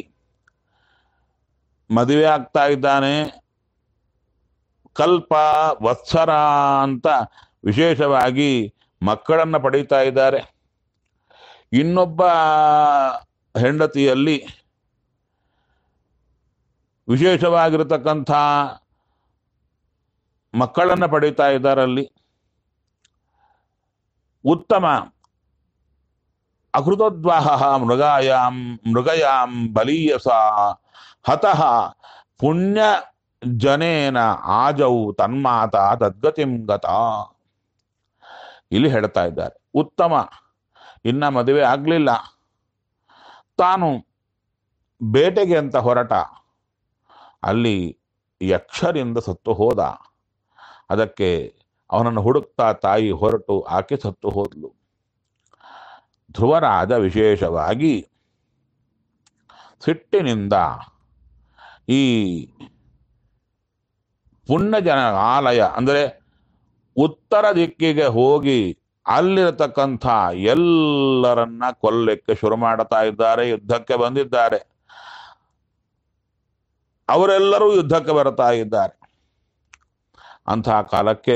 ಮದುವೆ ಆಗ್ತಾ ಇದ್ದಾನೆ ಕಲ್ಪ ವತ್ಸರ ಅಂತ ವಿಶೇಷವಾಗಿ ಮಕ್ಕಳನ್ನ ಪಡೀತಾ ಇದ್ದಾರೆ ಇನ್ನೊಬ್ಬ ಹೆಂಡತಿಯಲ್ಲಿ ವಿಶೇಷವಾಗಿರತಕ್ಕಂಥ ಮಕ್ಕಳನ್ನ ಪಡೀತಾ ಇದ್ದಾರಲ್ಲಿ ಉತ್ತಮ ಅಕೃತದ್ವಾಹ ಮೃಗಾಯಾಂ ಮೃಗಯಾಂ ಬಲೀಯಸ ಹತಃ ಪುಣ್ಯ ಜನೇನ ಆಜೌ ತನ್ಮಾತ ತದ್ಗತಿಂ ಗತ ಇಲ್ಲಿ ಹೇಳ್ತಾ ಇದ್ದಾರೆ ಉತ್ತಮ ಇನ್ನ ಮದುವೆ ಆಗ್ಲಿಲ್ಲ ತಾನು ಬೇಟೆಗೆ ಅಂತ ಹೊರಟ ಅಲ್ಲಿ ಯಕ್ಷರಿಂದ ಸತ್ತು ಹೋದ ಅದಕ್ಕೆ ಅವನನ್ನು ಹುಡುಕ್ತಾ ತಾಯಿ ಹೊರಟು ಆಕೆ ಸತ್ತು ಹೋದ್ಲು ಧ್ರುವರಾಜ ವಿಶೇಷವಾಗಿ ಸಿಟ್ಟಿನಿಂದ ಈ ಪುಣ್ಯಜನ ಆಲಯ ಅಂದರೆ ಉತ್ತರ ದಿಕ್ಕಿಗೆ ಹೋಗಿ ಅಲ್ಲಿರತಕ್ಕಂಥ ಎಲ್ಲರನ್ನ ಕೊಲ್ಲಕ್ಕೆ ಶುರು ಮಾಡುತ್ತಾ ಇದ್ದಾರೆ ಯುದ್ಧಕ್ಕೆ ಬಂದಿದ್ದಾರೆ ಅವರೆಲ್ಲರೂ ಯುದ್ಧಕ್ಕೆ ಬರ್ತಾ ಇದ್ದಾರೆ ಅಂತಹ ಕಾಲಕ್ಕೆ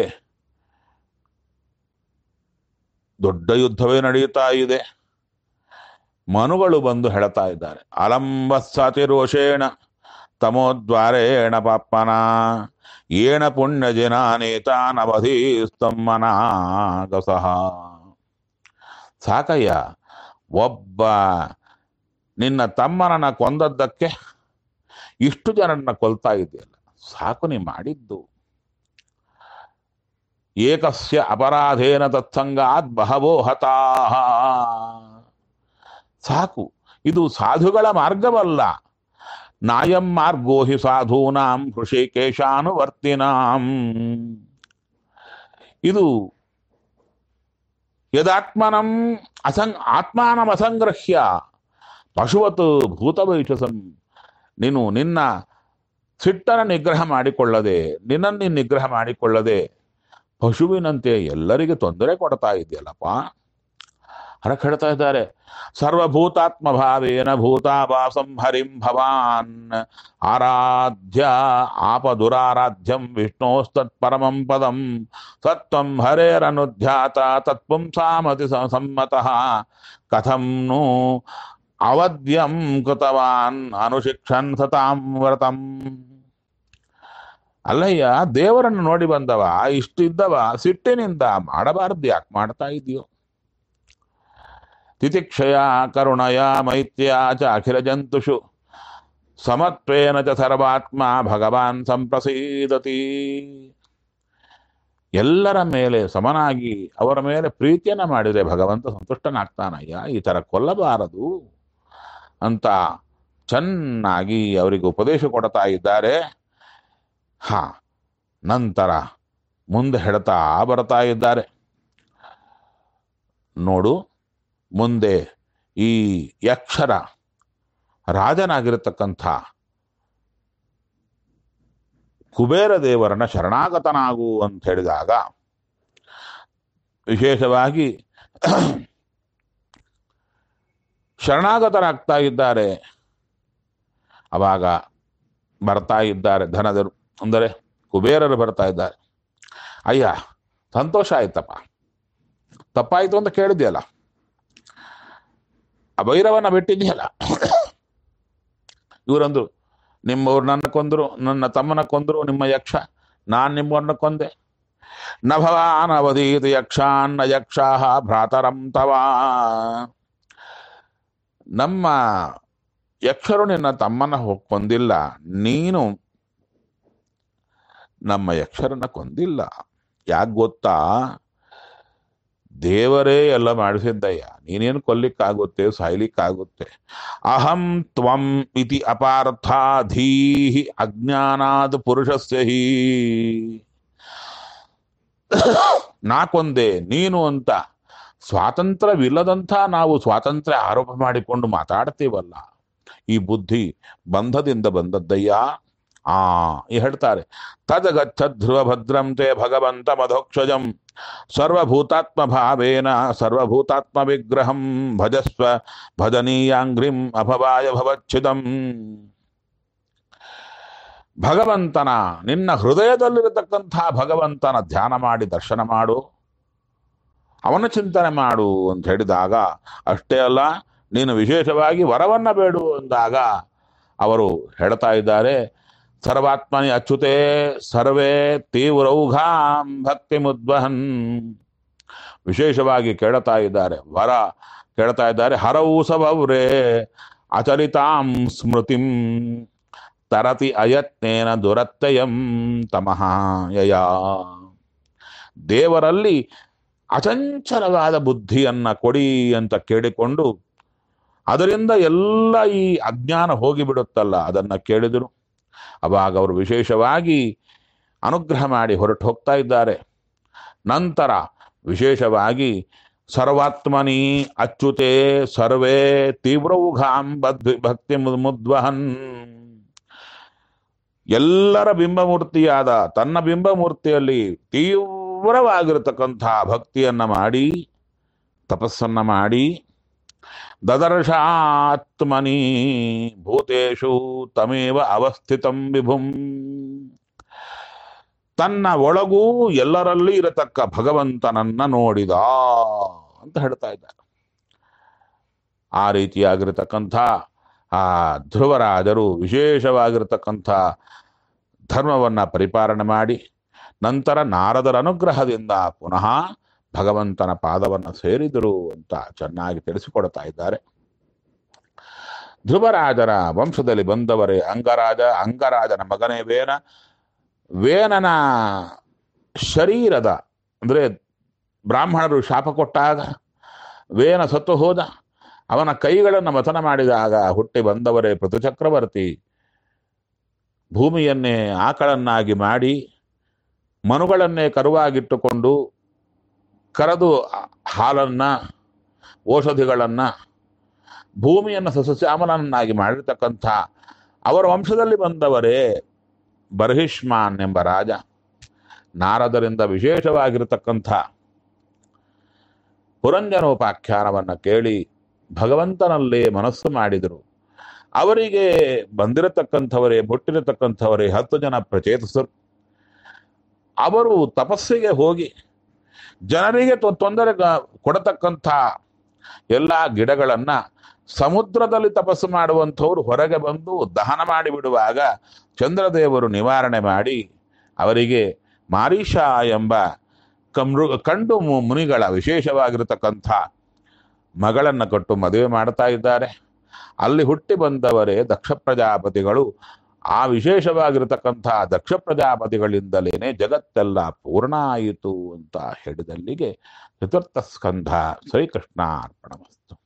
ದೊಡ್ಡ ಯುದ್ಧವೇ ನಡೆಯುತ್ತಾ ಇದೆ ಮನುಗಳು ಬಂದು ಹೇಳ್ತಾ ಇದ್ದಾರೆ ಅಲಂಬಸ್ಸತಿ ರೋಷೇಣ ತಮೋದ್ವಾರೇಣ ಪಾಪನ ಏಣ ಪುಣ್ಯ ಜನಾನೇತಾನವಧೀಸ್ತಮ್ಮನಾಗಸಹ ಸಾಕಯ್ಯ ಒಬ್ಬ ನಿನ್ನ ತಮ್ಮನನ್ನ ಕೊಂದದ್ದಕ್ಕೆ ಇಷ್ಟು ಜನರನ್ನ ಕೊಲ್ತಾ ಇದೆಯಲ್ಲ ಸಾಕು ನೀ ಮಾಡಿದ್ದು ಏಕಸ್ಯ ಅಪರಾಧೇನ ತತ್ಸಂಗಾತ್ ಬಹವೋ ಹತಾಹ ಸಾಕು ಇದು ಸಾಧುಗಳ ಮಾರ್ಗವಲ್ಲ ನಾಯಂ ಮಾರ್ಗೋ ಹಿ ಸಾಧೂನಾಂ ಹೃಷಿಕೇಶಾನುವರ್ತಿನಾಂ ಇದು ಯದಾತ್ಮನಂ ಅಸಂಗ್ ಆತ್ಮಾನಂ ಅಸಂಗ್ರಹ್ಯ ಪಶುವತ್ ಭೂತವೈಷಸಂ ನೀನು ನಿನ್ನ ಸಿಟ್ಟನ್ನು ನಿಗ್ರಹ ಮಾಡಿಕೊಳ್ಳದೆ ನಿನ್ನನ್ನು ನೀನು ನಿಗ್ರಹ ಮಾಡಿಕೊಳ್ಳದೆ ಪಶುವಿನಂತೆ ಎಲ್ಲರಿಗೆ ತೊಂದರೆ ಕೊಡ್ತಾ ಇದೆಯಲ್ಲಪ್ಪ ಹರಕ್ ಹೇಳ್ತಾ ಇದ್ದಾರೆ ಸರ್ವಭೂತಾತ್ಮ ಭಾವೇನ ಭೂತಾಭಾಸಂ ಹರಿಂ ಭವಾನ್ ಆರಾಧ್ಯ ಆಪ ದುರಾರಾಧ್ಯಂ ವಿಷ್ಣೋಸ್ತತ್ ಪರಮಂ ಪದಂ ಸತ್ವಂ ಹರೇರನುಧ್ಯಾತ ತತ್ಪುಂಸಾಮತಿ ಸ- ಸಮ್ಮತಃ ಕಥಂ ನು ಅವದ್ಯಂ ಕೃತವಾನ್ ಅನುಶಿಕ್ಷನ್ ಸತಾಂ ವ್ರತಂ ಅಲ್ಲಯ್ಯ ದೇವರನ್ನು ನೋಡಿ ಬಂದವ ಇಷ್ಟಿದ್ದವ ಸಿಟ್ಟಿನಿಂದ ಮಾಡಬಾರ್ದು ಯಾಕೆ ಮಾಡ್ತಾ ಇದೆಯೋ ತಿತಿಕ್ಷಯ ಕರುಣಯ ಮೈತ್ರ್ಯ ಚ ಅಖಿಲ ಜಂತುಷು ಸಮತ್ವೇನ ಚ ಸರ್ವಾತ್ಮ ಭಗವಾನ್ ಸಂಪ್ರಸೀದತಿ ಎಲ್ಲರ ಮೇಲೆ ಸಮನಾಗಿ ಅವರ ಮೇಲೆ ಪ್ರೀತಿಯನ್ನ ಮಾಡಿದರೆ ಭಗವಂತ ಸಂತುಷ್ಟನಾಗ್ತಾನಯ್ಯ ಈ ತರ ಕೊಲ್ಲಬಾರದು ಅಂತ ಚೆನ್ನಾಗಿ ಅವರಿಗೆ ಉಪದೇಶ ಕೊಡ್ತಾ ಇದ್ದಾರೆ ಹಾ ನಂತರ ಮುಂದೆ ಹೆಡ್ತಾ ಬರ್ತಾ ಇದ್ದಾರೆ ನೋಡು ಮುಂದೆ ಈ ಯಕ್ಷರ ರಾಜನಾಗಿರತಕ್ಕಂಥ ಕುಬೇರ ದೇವರನ್ನ ಶರಣಾಗತನಾಗು ಅಂತ ಹೇಳಿದಾಗ ವಿಶೇಷವಾಗಿ ಶರಣಾಗತರಾಗ್ತಾ ಇದ್ದಾರೆ ಅವಾಗ ಬರ್ತಾ ಇದ್ದಾರೆ ಧನದರು ಅಂದರೆ ಕುಬೇರರು ಬರ್ತಾ ಇದ್ದಾರೆ ಅಯ್ಯ ಸಂತೋಷ ಆಯ್ತಪ್ಪ ತಪ್ಪಾಯ್ತು ಅಂತ ಕೇಳಿದ್ಯಲ್ಲ ಆ ಭೈರವನ ಬಿಟ್ಟಿದ್ಯಲ್ಲ ಇವರಂದ್ರು ನಿಮ್ಮವ್ರು ನನ್ನ ಕೊಂದ್ರು ನನ್ನ ತಮ್ಮನ ಕೊಂದ್ರು ನಿಮ್ಮ ಯಕ್ಷ ನಾನ್ ನಿಮ್ಮವ್ರನ್ನ ಕೊಂದೆ ನಭವಾನವಧೀತ ಯಕ್ಷಾನ್ನ ಯಕ್ಷಾಹ ಭ್ರಾತರಂ ತವಾ ನಮ್ಮ ಯಕ್ಷರು ನಿನ್ನ ತಮ್ಮನ ಹೊ- ಕೊಂದಿಲ್ಲ ನೀನು ನಮ್ಮ ಯಕ್ಷರನ್ನ ಕೊಂದಿಲ್ಲ ಯಾಕೆ ಗೊತ್ತಾ ದೇವರೇ ಎಲ್ಲ ಮಾಡಿಸಿದ್ದಯ್ಯ ನೀನೇನು ಕೊಲ್ಲಿಕ್ಕಾಗುತ್ತೆ ಸಾಯ್ಲಿಕ್ಕಾಗುತ್ತೆ ಅಹಂ ತ್ವಂ ಇತಿ ಅಪಾರ್ಥ ಧೀಹಿ ಅಜ್ಞಾನಾದ ಪುರುಷಸ್ಯ ಹಿ ನಾ ಕೊಂದೆ ನೀನು ಅಂತ ಸ್ವಾತಂತ್ರ್ಯವಿಲ್ಲದಂಥ ನಾವು ಸ್ವಾತಂತ್ರ್ಯ ಆರೋಪ ಮಾಡಿಕೊಂಡು ಮಾತಾಡ್ತೀವಲ್ಲ ಈ ಬುದ್ಧಿ ಬಂಧದಿಂದ ಬಂದದ್ದಯ್ಯ ಆ ಈ ಹೇಳ್ತಾರೆ ತದಗಚ್ಚ ಧ್ರುವ ಭದ್ರಂ ತೇ ಭಗವಂತ ಮಧೋಕ್ಷಜಂ ಸರ್ವಭೂತಾತ್ಮ ಭಾವೇನ ಸರ್ವಭೂತಾತ್ಮ ವಿಗ್ರಹಂ ಭಜಸ್ವ ಭಜನೀಯಾಂಗ್ರಿಂ ಅಭವಾಯ ಭವಚ್ಛಿದಂ ಭಗವಂತನ ನಿನ್ನ ಹೃದಯದಲ್ಲಿರತಕ್ಕಂಥ ಭಗವಂತನ ಧ್ಯಾನ ಮಾಡಿ ದರ್ಶನ ಮಾಡು ಅವನ ಚಿಂತನೆ ಮಾಡು ಅಂತ ಹೇಳಿದಾಗ ಅಷ್ಟೇ ಅಲ್ಲ ನೀನು ವಿಶೇಷವಾಗಿ ವರವನ್ನ ಬೇಡು ಅಂದಾಗ ಅವರು ಹೇಳ್ತಾ ಇದ್ದಾರೆ ಸರ್ವಾತ್ಮನಿ ಅಚ್ಯುತೆ ಸರ್ವೇ ತೀವ್ರೌಘಾಂ ಭಕ್ತಿ ಮುದ್ವಹನ್ ವಿಶೇಷವಾಗಿ ಕೇಳ್ತಾ ಇದ್ದಾರೆ ವರ ಕೇಳ್ತಾ ಇದ್ದಾರೆ ಹರವು ಸಭವ್ರೇ ಅಚಲಿತಾಂ ಸ್ಮೃತಿಂ ತರತಿ ಅಯತ್ನೇನ ದುರತ್ಯಯಂ ತಮಃ ಯಯ ದೇವರಲ್ಲಿ ಅಚಂಚಲವಾದ ಬುದ್ಧಿಯನ್ನ ಕೊಡಿ ಅಂತ ಕೇಳಿಕೊಂಡು ಅದರಿಂದ ಎಲ್ಲ ಈ ಅಜ್ಞಾನ ಹೋಗಿಬಿಡುತ್ತಲ್ಲ ಅದನ್ನ ಕೇಳಿದರು ಅವಾಗ ಅವರು ವಿಶೇಷವಾಗಿ ಅನುಗ್ರಹ ಮಾಡಿ ಹೊರಟು ಹೋಗ್ತಾ ಇದ್ದಾರೆ ನಂತರ ವಿಶೇಷವಾಗಿ ಸರ್ವಾತ್ಮನಿ ಅಚ್ಯುತೆ ಸರ್ವೇ ತೀವ್ರೌಘಾಂ ಬದ್ಧಿ ಭಕ್ತಿ ಮು- ಮುದ್ವಹನ್ ಎಲ್ಲರ ಬಿಂಬಮೂರ್ತಿಯಾದ ತನ್ನ ಬಿಂಬಮೂರ್ತಿಯಲ್ಲಿ ತೀವ್ರವಾಗಿರತಕ್ಕಂಥ ಭಕ್ತಿಯನ್ನ ಮಾಡಿ ತಪಸ್ಸನ್ನ ಮಾಡಿ ದದರ್ಶಾತ್ಮನಿ ಭೂತೇಶು ತಮೇವ ಅವಸ್ಥಿತಂ ವಿಭುಂ ತನ್ನ ಒಳಗೂ ಎಲ್ಲರಲ್ಲಿ ಇರತಕ್ಕ ಭಗವಂತನನ್ನ ನೋಡಿದ ಅಂತ ಹೇಳ್ತಾ ಇದ್ದಾರೆ ಆ ರೀತಿಯಾಗಿರತಕ್ಕಂಥ ಆ ಧ್ರುವರಾಜರು ವಿಶೇಷವಾಗಿರತಕ್ಕಂಥ ಧರ್ಮವನ್ನ ಪರಿಪಾಲನೆ ಮಾಡಿ ನಂತರ ನಾರದರ ಅನುಗ್ರಹದಿಂದ ಪುನಃ ಭಗವಂತನ ಪಾದವನ್ನು ಸೇರಿದರು ಅಂತ ಚೆನ್ನಾಗಿ ತಿಳಿಸಿಕೊಡ್ತಾ ಇದ್ದಾರೆ ಧ್ರುವರಾಜರ ವಂಶದಲ್ಲಿ ಬಂದವರೇ ಅಂಗರಾಜ ಅಂಗರಾಜನ ಮಗನೇ ವೇನ ವೇನನ ಶರೀರದ ಅಂದರೆ ಬ್ರಾಹ್ಮಣರು ಶಾಪ ಕೊಟ್ಟಾಗ ವೇನ ಸತ್ತು ಹೋದ ಅವನ ಕೈಗಳನ್ನು ಮಥನ ಮಾಡಿದಾಗ ಹುಟ್ಟಿ ಬಂದವರೇ ಪೃಥುಚಕ್ರವರ್ತಿ ಭೂಮಿಯನ್ನೇ ಆಕಳನ್ನಾಗಿ ಮಾಡಿ ಮನುಗಳನ್ನೇ ಕರುವಾಗಿಟ್ಟುಕೊಂಡು ಕರೆದು ಹಾಲನ್ನ ಔಷಧಿಗಳನ್ನ ಭೂಮಿಯನ್ನು ಸಸ್ಯಶ್ಯಾಮಲನ್ನಾಗಿ ಮಾಡಿರ್ತಕ್ಕಂಥ ಅವರ ವಂಶದಲ್ಲಿ ಬಂದವರೇ ಬರ್ಹಿಷ್ಮಾನ್ ಎಂಬ ರಾಜ ನಾರದರಿಂದ ವಿಶೇಷವಾಗಿರತಕ್ಕಂಥ ಪುರಂಜನೋಪಾಖ್ಯಾನವನ್ನು ಕೇಳಿ ಭಗವಂತನಲ್ಲೇ ಮನಸ್ಸು ಮಾಡಿದರು ಅವರಿಗೆ ಬಂದಿರತಕ್ಕಂಥವರೇ ಮುಟ್ಟಿರತಕ್ಕಂಥವರೇ ಹತ್ತು ಜನ ಪ್ರಚೇತಸರು ಅವರು ತಪಸ್ಸಿಗೆ ಹೋಗಿ ಜನರಿಗೆ ತೊ- ತೊಂದರೆ ಗ- ಕೊಡತಕ್ಕಂಥ ಎಲ್ಲ ಗಿಡಗಳನ್ನ ಸಮುದ್ರದಲ್ಲಿ ತಪಸ್ಸು ಮಾಡುವಂಥವ್ರು ಹೊರಗೆ ಬಂದು ದಹನ ಮಾಡಿಬಿಡುವಾಗ ಚಂದ್ರದೇವರು ನಿವಾರಣೆ ಮಾಡಿ ಅವರಿಗೆ ಮಾರೀಷ ಎಂಬ ಕಮೃ ಕಂಡು ಮು- ಮುನಿಗಳ ವಿಶೇಷವಾಗಿರತಕ್ಕಂಥ ಮಗಳನ್ನ ಕೊಟ್ಟು ಮದುವೆ ಮಾಡ್ತಾ ಇದ್ದಾರೆ ಅಲ್ಲಿ ಹುಟ್ಟಿ ಬಂದವರೇ ದಕ್ಷ ಪ್ರಜಾಪತಿಗಳು ಆ ವಿಶೇಷವಾಗಿರತಕ್ಕಂಥ ದಕ್ಷ ಪ್ರಜಾಪತಿಗಳಿಂದಲೇನೆ ಜಗತ್ತೆಲ್ಲ ಪೂರ್ಣ ಆಯಿತು ಅಂತ ಹೇಳಿದಲ್ಲಿಗೆ ಚತುರ್ಥ ಸ್ಕಂಧ ಶ್ರೀಕೃಷ್ಣ ಅರ್ಪಣಮಸ್ತು